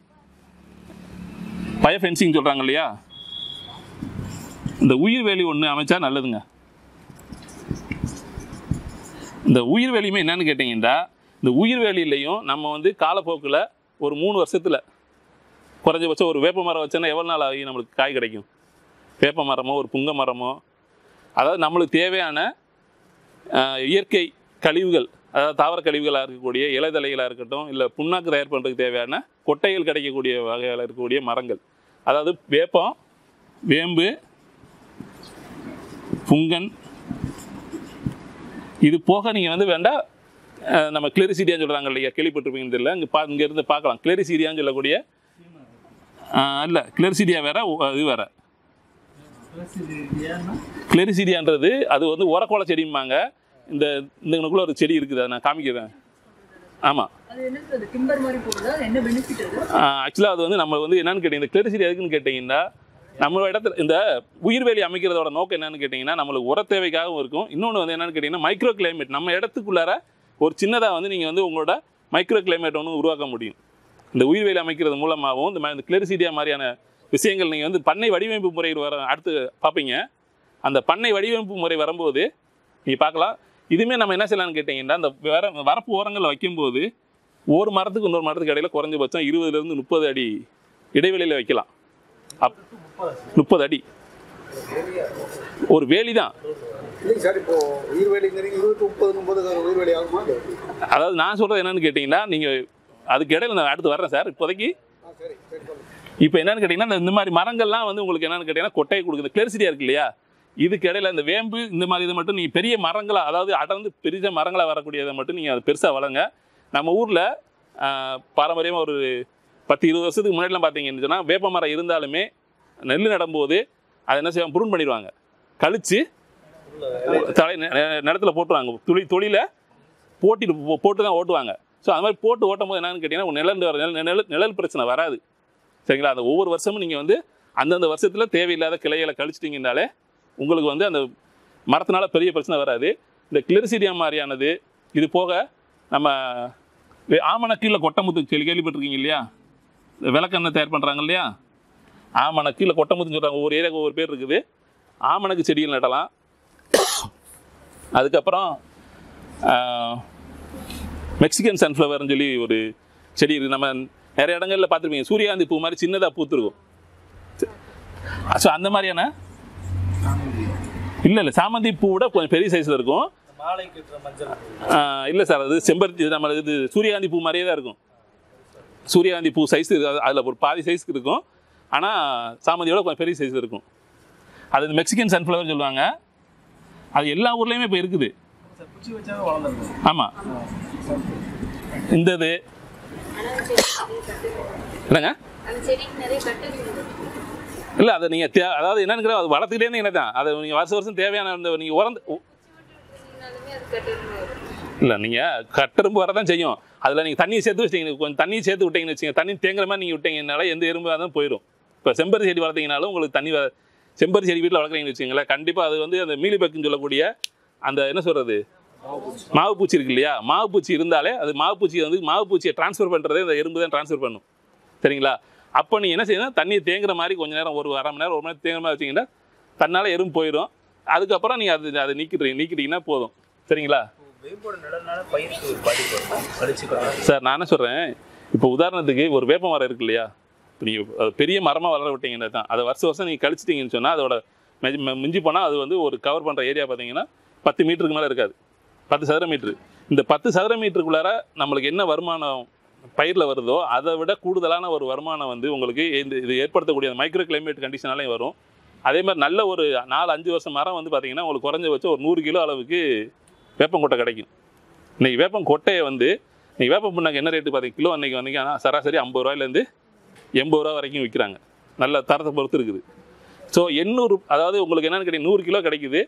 பய ஃபென்சிங் சொல்கிறாங்க இல்லையா இந்த உயிர்வேலி ஒன்று அமைச்சா நல்லதுங்க இந்த உயிர்வேலியுமே என்னன்னு கேட்டிங்கன்னா இந்த உயிர்வேலியிலையும் நம்ம வந்து காலப்போக்கில் ஒரு மூணு வருஷத்தில் குறைஞ்சபட்சம் ஒரு வேப்ப மரம் வச்சோன்னா எவ்வளோ நாள் ஆகி நம்மளுக்கு காய் கிடைக்கும் வேப்ப மரமோ ஒரு புங்க மரமோ அதாவது நம்மளுக்கு தேவையான ஆஹ், இயற்கை கழிவுகள் அதாவது தாவர கழிவுகளாக இருக்கக்கூடிய இலைதலைகளாக இருக்கட்டும் இல்லை புண்ணாக்கு தயார் பண்ணுறதுக்கு தேவையான கொட்டைகள் கிடைக்கக்கூடிய வகையில் இருக்கக்கூடிய மரங்கள் அதாவது வேப்பம் வேம்பு புங்கன் இது போக நீங்கள் வந்து வேண்டாம் அஹ், நம்ம கிளரிசீரியான்னு சொல்கிறாங்க இல்லையா கேள்விப்பட்டிருப்பீங்கன்னு தெரியல இங்கே பா இங்கேருந்து பார்க்கலாம் கிளரிசீரியான்னு சொல்லக்கூடிய இல்லை கிளரிசீரியா வேற உ- இது வேற கிளரிசீரியான்றது அது வந்து உரக்கோள செடிம்பாங்க இந்த இந்த ஒரு செடி இருக்குது அதை நான் காமிக்கிறேன் ஆமாம் அது என்ன சார் டிம்பர் மாதிரி போகுது அது என்ன பெனிஃபிட் அது ஆக்சுவலாக அது வந்து நம்ம வந்து என்னன்னு கேட்டீங்க இந்த கிளரிசிட்டி எதுக்குன்னு கேட்டிங்கன்னா நம்ம இடத்துல இந்த உயிர்வேலி அமைக்கிறதோட நோக்கம் என்னன்னு கேட்டிங்கன்னா நம்மளுக்கு உர தேவைக்காகவும் இருக்கும் இன்னொன்று வந்து என்னன்னு கேட்டிங்கன்னா மைக்ரோ கிளைமேட் நம்ம இடத்துக்குள்ளார ஒரு சின்னதாக வந்து நீங்கள் வந்து உங்களோட மைக்ரோ கிளைமேட் ஒன்று உருவாக்க முடியும் இந்த உயிர்வேலி அமைக்கிறது மூலமாகவும் இந்த மா- இந்த கிளரிசிட்டியா மாதிரியான விஷயங்கள் நீங்கள் வந்து பண்ணை வடிவமைப்பு முறை வர அடுத்து பார்ப்பீங்க அந்த பண்ணை வடிவமைப்பு முறை வரும்போது நீங்கள் பார்க்கலாம் இதுவுமே நம்ம என்ன செய்யலாம்னு கேட்டிங்கன்னா இந்த வர வரப்பு ஓரங்களில் வைக்கும்போது ஒரு மரத்துக்கு இன்னொரு மரத்துக்கு இடையில குறைஞ்சபட்சம் இருபதுலேருந்து முப்பது அடி இடைவெளியில் வைக்கலாம் அப் முப்பது அடி ஒரு வேலி தான் இல்லைங்க சார் இப்போ உயிர்வேலிங்கிறீங்க இருபத்தி முப்பதுங்கும் போது அது உயிர்வேலி ஆகுமா இல்ல எப்படி? அதாவது நான் சொல்கிறது என்னன்னு கேட்டிங்கன்னா நீங்கள் அதுக்கு இடையில நான் அடுத்து வர்றேன் சார் இப்போதைக்கு ஆ சரி சரி சொல்லுங்க இப்போ என்னன்னு கேட்டிங்கன்னா இந்த- இந்த மாதிரி மரங்கள்லாம் வந்து உங்களுக்கு என்னன்னு கேட்டிங்கன்னா கொட்டையை கொடுக்குது கிளர்சிட்டியாக இருக்கு இல்லையா இதுக்கு இடையில இந்த வேம்பு இந்த மாதிரி இதை மட்டும் நீங்கள் பெரிய மரங்களா அதாவது அடர்ந்து பெரிய மரங்களாக வரக்கூடியதை மட்டும் நீங்கள் அது பெருசாக வளங்க நம்ம ஊரில் பாரம்பரியமாக ஒரு பத்து இருபது வருஷத்துக்கு முன்னாடிலாம் பார்த்தீங்கன்னு சொன்னால் வேப்ப மரம் இருந்தாலுமே நெல் நடும்போது அதை என்ன செய்வாங்க புருன் பண்ணிடுவாங்க கழிச்சு தலை நெ- நெ- நிலத்துல போட்டுருவாங்க துளி தொழில போட்டிட்டு போ- போட்டு தான் ஓட்டுவாங்க ஸோ அது மாதிரி போட்டு ஓட்டும் போது என்னன்னு கேட்டிங்கன்னா உங்க நிழல் வர நிழல் நிழல் நிழல் பிரச்சனை வராது சரிங்களா அந்த ஒவ்வொரு வருஷமும் நீங்கள் வந்து அந்தந்த வருஷத்தில் தேவையில்லாத கிளைகளை கழிச்சிட்டிங்கனாலே உங்களுக்கு வந்து அந்த மரத்தினால பெரிய பிரச்சனை வராது இந்த கிளரிசிடியா மாதிரியானது இது போக நம்ம வே- ஆமணக்கீழ கொட்டமுத்து கேள்வி கேள்விப்பட்டிருக்கீங்க இல்லையா இந்த விளக்கெண்ணெய் தயார் பண்ணுறாங்க இல்லையா ஆமணக்கு இல்லை கொட்டமுத்துன்னு சொல்கிறாங்க ஒவ்வொரு ஏரியாவுக்கு ஒவ்வொரு பேர் இருக்குது ஆமணக்கு செடிகள் நடலாம் அதுக்கப்புறம் ஆஹ், மெக்சிகன் சன்ஃப்ளவர்னு சொல்லி ஒரு செடி இருக்குது நம்ம நிறைய இடங்கள்ல பார்த்துருப்பீங்க சூரியகாந்தி பூ மாதிரி சின்னதாக பூத்துருக்கும் ஸோ அந்த மாதிரியான இல்லை இல்லை சாமந்தி பூவோட கொஞ்சம் பெரிய சைஸில் இருக்கும் மாலை கட்டுற மஞ்சள் ஆஹ், இல்லை சார் அது செம்பருத்தி நம்ம இது சூரியகாந்தி பூ மாதிரியே தான் இருக்கும் சூரியகாந்தி பூ சைஸ் அதில் ஒரு பாதி சைஸ்க்கு இருக்கும் ஆனால் சாமந்தியோட கொஞ்சம் பெரிய சைஸ் இருக்கும் அது மெக்சிகன் சன்ஃப்ளவர் சொல்லுவாங்க அது எல்லா ஊர்லேயுமே இப்போ இருக்குது குச்சி வச்சாவே வளர்ந்துருக்கும் ஆமாம் இந்த இது என்னங்க அந்த செடிக்கு நிறைய கட்டு இருக்குது இல்லை அதை நீங்கள் தே அதாவது என்னன்னு கேட்டா, அது வளர்த்துக்கிட்டே இருந்தீங்க தான் அதை நீங்கள் வருஷம் வருஷம் தேவையான அந்த நீங்கள் உறந்து இருந்தாலுமே அது கட்டு இல்லை நீங்கள் கட்டெரும்பு வரதான் செய்யும் அதில் நீங்கள் தண்ணியை சேர்த்து வச்சிட்டீங்க கொஞ்சம் தண்ணி சேர்த்து விட்டீங்கன்னு வச்சுங்க தண்ணி தேங்குற மாதிரி நீங்கள் விட்டீங்கனால எந்த எறும்பு தான் போயிடும் இப்போ செம்பருத்தி செடி வளர்த்தீங்கனாலும் உங்களுக்கு தண்ணி வ- செம்பருத்தி செடி வீட்டில் வளர்க்குறீங்கன்னு வச்சுங்களேன் கண்டிப்பாக அது வந்து அந்த மீலிபக்குன்னு சொல்லக்கூடிய அந்த என்ன சொல்கிறது மாவு பூச்சி இருக்கு இல்லையா மாவு பூச்சி இருந்தாலே அது மாவு பூச்சி வந்து மாவு பூச்சியை ட்ரான்ஸ்ஃபர் பண்ணுறதே அந்த எறும்பு தான் ட்ரான்ஸ்ஃபர் பண்ணும் சரிங்களா அப்போ நீங்கள் என்ன செய்யணும் தண்ணி தேங்குற மாதிரி கொஞ்ச நேரம் ஒரு அரை மணி நேரம் ஒரு மணி நேரம் தேங்குற மாதிரி வச்சிங்கன்னா தன்னால் எறும்பு போயிடும் அதுக்கப்புறம் நீங்கள் அது அதை நீக்கிட்டு நீக்கிட்டீங்கன்னா போதும் சரிங்களா வேம்போட நிழல்னால பயிருக்கு ஒரு பாதிப்பு வரும் அடிச்சுக்கலாம் சார் நான் என்ன சொல்கிறேன் இப்போ உதாரணத்துக்கு ஒரு வேப்ப மரம் இருக்கு இல்லையா இப்போ நீங்கள் பெரிய மரமாக வளர விட்டீங்கன்னா தான் அதை வருஷம் வருஷம் நீங்கள் கழிச்சிட்டிங்கன்னு சொன்னால் அதோட மெ- மெ- மிஞ்சி போனால் அது வந்து ஒரு கவர் பண்ணுற ஏரியா பார்த்தீங்கன்னா பத்து மீட்டருக்கு மேலே இருக்காது பத்து சதுர மீட்ரு இந்த பத்து சதுர மீட்டருக்குள்ளார நம்மளுக்கு என்ன வருமானம் பயிரில் வருதோ அதை விட கூடுதலான ஒரு வருமானம் வந்து உங்களுக்கு இந்த இது ஏற்படுத்தக்கூடிய மைக்ரோ கிளைமேட் கண்டிஷனாலையும் வரும் அதே மாதிரி நல்ல ஒரு நாலு அஞ்சு வருஷம் மரம் வந்து பார்த்தீங்கன்னா உங்களுக்கு குறைஞ்சபட்சம் ஒரு நூறு கிலோ அளவுக்கு வேப்பங்கொட்டை கிடைக்கும் இன்னைக்கு வேப்பம் கொட்டையை வந்து இன்னைக்கு வேப்பம் புண்ணாக்கு என்ன ரேட்டு பார்த்தீங்க கிலோ அன்னைக்கு வந்தீங்க ஆனால் சராசரி ஐம்பது ரூபாயிலேருந்து எண்பது ரூபா வரைக்கும் விற்கிறாங்க நல்ல தரத்தை பொறுத்து இருக்குது ஸோ எண்ணூறு அதாவது உங்களுக்கு என்னென்னு கேட்டீங்க நூறு கிலோ கிடைக்குது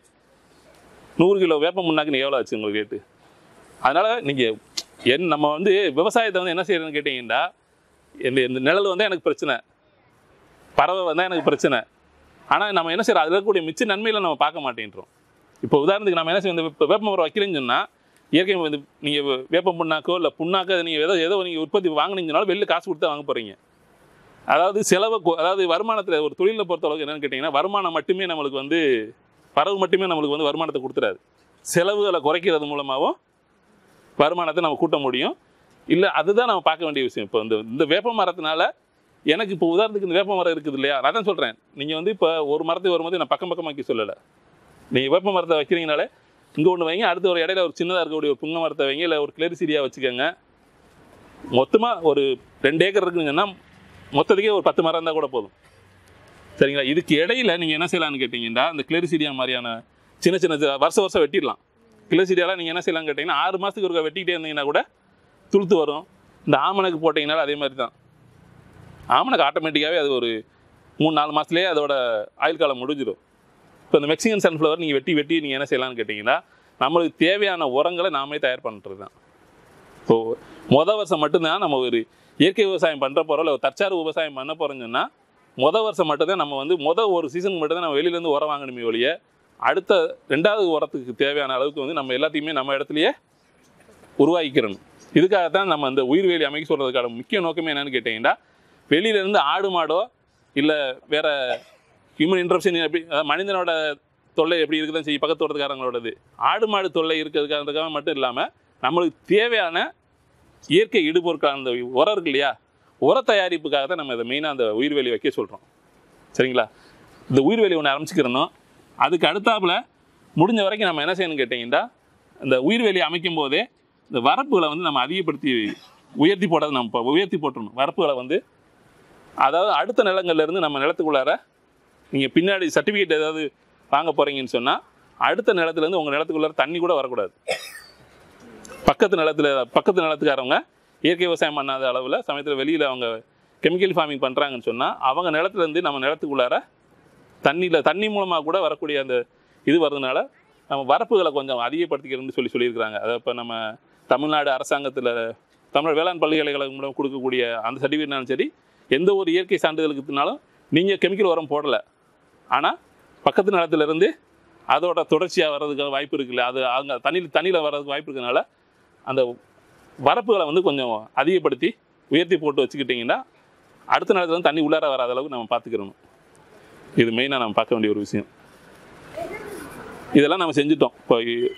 நூறு கிலோ வேப்பம் புண்ணாக்குன்னு எவ்வளோ ஆச்சு உங்களுக்கு ரேட்டு அதனால் நீங்கள் என் நம்ம வந்து விவசாயத்தை வந்து என்ன செய்யறதுன்னு கேட்டிங்கன்னா இந்த இந்த நிழல் வந்தால் எனக்கு பிரச்சனை பறவை வந்தால் எனக்கு பிரச்சனை ஆனால் நம்ம என்ன செய்யறோம் அதில் இருக்கக்கூடிய மிச்ச நன்மைகளை நம்ம பார்க்க மாட்டேன்றோம் இப்போ உதாரணத்துக்கு நம்ம என்ன செய்யணும் இப்போ வேப்ப மரம் வைக்கிறேன்னு சொன்னால் இயற்கை வந்து நீங்கள் வேப்பம் புண்ணாக்கோ இல்லை புண்ணாக்கோ நீங்கள் ஏதோ ஏதோ நீங்கள் உற்பத்தி வாங்கினீங்கனாலும் வெளில காசு கொடுத்து வாங்க போகிறீங்க அதாவது செலவை கொ- அதாவது வருமானத்தில் ஒரு தொழிலை பொறுத்தளவுக்கு என்னன்னு கேட்டிங்கன்னா வருமானம் மட்டுமே நம்மளுக்கு வந்து வரவு மட்டுமே நம்மளுக்கு வந்து வருமானத்தை கொடுத்துறாது செலவுகளை குறைக்கிறது மூலமாகவும் வருமானத்தை நம்ம கூட்ட முடியும் இல்லை அதுதான் நம்ம பார்க்க வேண்டிய விஷயம் இப்போ இந்த இந்த வேப்ப மரத்தினால எனக்கு இப்போ உதாரணத்துக்கு இந்த வேப்ப மரம் இருக்குது இல்லையா நான் தான் சொல்கிறேன் நீங்கள் வந்து இப்போ ஒரு மரத்தை வரும்போது நான் பக்கம் பக்கமாக்கி சொல்லலை நீங்கள் வேப்ப மரத்தை வைக்கிறீங்கனாலே இங்கே ஒன்று வைங்க அடுத்து ஒரு இடையில ஒரு சின்னதாக இருக்கக்கூடிய ஒரு புங்க மரத்தை வைங்க இல்லை ஒரு கிளரிசிரியாக வச்சுக்கோங்க மொத்தமாக ஒரு ரெண்டு ஏக்கர் இருக்குங்கன்னா மொத்தத்துக்கே ஒரு பத்து மரம் இருந்தால் கூட போதும் சரிங்களா இதுக்கு இடையில நீங்கள் என்ன செய்யலாம்னு கேட்டிங்கன்னா இந்த கிளரிசிடியா மாதிரியான சின்ன சின்ன சி- வருஷம் வருஷம் வெட்டிடலாம் கிளரிசிடியாலாம் நீங்கள் என்ன செய்யலாம்னு கேட்டிங்கன்னா ஆறு மாதத்துக்கு ஒருக்கா வெட்டிக்கிட்டே இருந்தீங்கன்னா கூட துளுத்து வரும் இந்த ஆமணக்கு போட்டிங்கனாலும் அதே மாதிரி தான் ஆமணக்கு ஆட்டோமேட்டிக்காகவே அது ஒரு மூணு நாலு மாதத்துலேயே அதோட ஆயுள் காலம் முடிஞ்சிடும் இப்போ இந்த மெக்சிகன் சன்ஃப்ளவர் நீங்கள் வெட்டி வெட்டி நீங்கள் என்ன செய்யலாம்னு கேட்டிங்கன்னா நம்மளுக்கு தேவையான உரங்களை நாமளே தயார் பண்ணுறது தான் இப்போ மொதல் வருஷம் மட்டும்தான் நம்ம ஒரு இயற்கை விவசாயம் பண்ணுற போகிறோம் இல்லை ஒரு தற்சார்பு விவசாயம் பண்ண போகிறோம்னு சொன்னால் மொதல் வருஷம் மட்டும்தான் நம்ம வந்து மொதல் ஒரு சீசன் மட்டும்தான் நம்ம வெளியிலேருந்து உரம் வாங்கணுமே ஒழிய அடுத்த ரெண்டாவது உரத்துக்கு தேவையான அளவுக்கு வந்து நம்ம எல்லாத்தையுமே நம்ம இடத்துலையே உருவாக்கிக்கிறணும் இதுக்காக தான் நம்ம இந்த உயிர்வேலி அமைக்க சொல்கிறதுக்கான முக்கிய நோக்கமே என்னன்னு கேட்டிங்கன்னா வெளியிலேருந்து ஆடு மாடோ இல்லை வேற ஹியூமன் இன்ட்ரப்ஷன் எப்படி அதாவது மனிதனோட தொல்லை எப்படி இருக்குதான் செய்யும் பக்கத்து தோட்டத்துக்காரங்களோடது ஆடு மாடு தொல்லை இருக்கிறதுக்காக மட்டும் இல்லாமல் நம்மளுக்கு தேவையான இயற்கை இடுபொருட்கள் அந்த உரம் இருக்கு இல்லையா உர தயாரிப்புக்காக தான் நம்ம இதை மெயினாக அந்த உயிர்வேலி வைக்க சொல்கிறோம் சரிங்களா இந்த உயிர்வேலி ஒன்று ஆரம்பிச்சுக்கிறணும் அதுக்கு அடுத்தாப்புல முடிஞ்ச வரைக்கும் நம்ம என்ன செய்யணும்னு கேட்டிங்கன்னா இந்த உயிர்வேலி அமைக்கும் போதே இந்த வரப்புகளை வந்து நம்ம அதிகப்படுத்தி உயர்த்தி போடாது நம்ம இப்போ உயர்த்தி போட்டுறணும் வரப்புகளை வந்து அதாவது அடுத்த நிலங்கள்ல இருந்து நம்ம நிலத்துக்குள்ளார நீங்கள் பின்னாடி சர்டிஃபிகேட் ஏதாவது வாங்க போகிறீங்கன்னு சொன்னால் அடுத்த நிலத்துலேருந்து உங்கள் நிலத்துக்குள்ளார தண்ணி கூட வரக்கூடாது பக்கத்து நிலத்தில் பக்கத்து நிலத்துக்காரவங்க இயற்கை விவசாயம் பண்ணாத அளவில் சமயத்தில் வெளியில் அவங்க கெமிக்கல் ஃபார்மிங் பண்ணுறாங்கன்னு சொன்னால் அவங்க நிலத்துலேருந்து நம்ம நிலத்துக்குள்ளார தண்ணியில் தண்ணி மூலமாக கூட வரக்கூடிய அந்த இது வர்றதுனால நம்ம வரப்புகளை கொஞ்சம் அதிகப்படுத்திக்கிறோம்னு சொல்லி சொல்லியிருக்கிறாங்க அதை இப்போ நம்ம தமிழ்நாடு அரசாங்கத்தில் தமிழ்நாடு வேளாண் பல்கலைக்கழகம் மூலம் கொடுக்கக்கூடிய அந்த சர்டிஃபிகேட்னாலும் சரி எந்த ஒரு இயற்கை சான்றிதழுக்குனாலும் நீங்கள் கெமிக்கல் உரம் போடலை ஆனால் பக்கத்து நிலத்துல இருந்து அதோட தொடர்ச்சியாக வர்றதுக்கு வாய்ப்பு இருக்குல்ல அது அங்கே தண்ணியில் தண்ணியில் வர்றதுக்கு வாய்ப்பு இருக்கனால அந்த வரப்புகளை வந்து கொஞ்சம் அதிகப்படுத்தி உயர்த்தி போட்டு வச்சுக்கிட்டிங்கன்னா அடுத்த நேரத்தில் வந்து தண்ணி உள்ளார வராத அளவுக்கு நம்ம பார்த்துக்கிறணும் இது மெயினாக நம்ம பார்க்க வேண்டிய ஒரு விஷயம் இதெல்லாம் நம்ம செஞ்சுட்டோம் இப்போ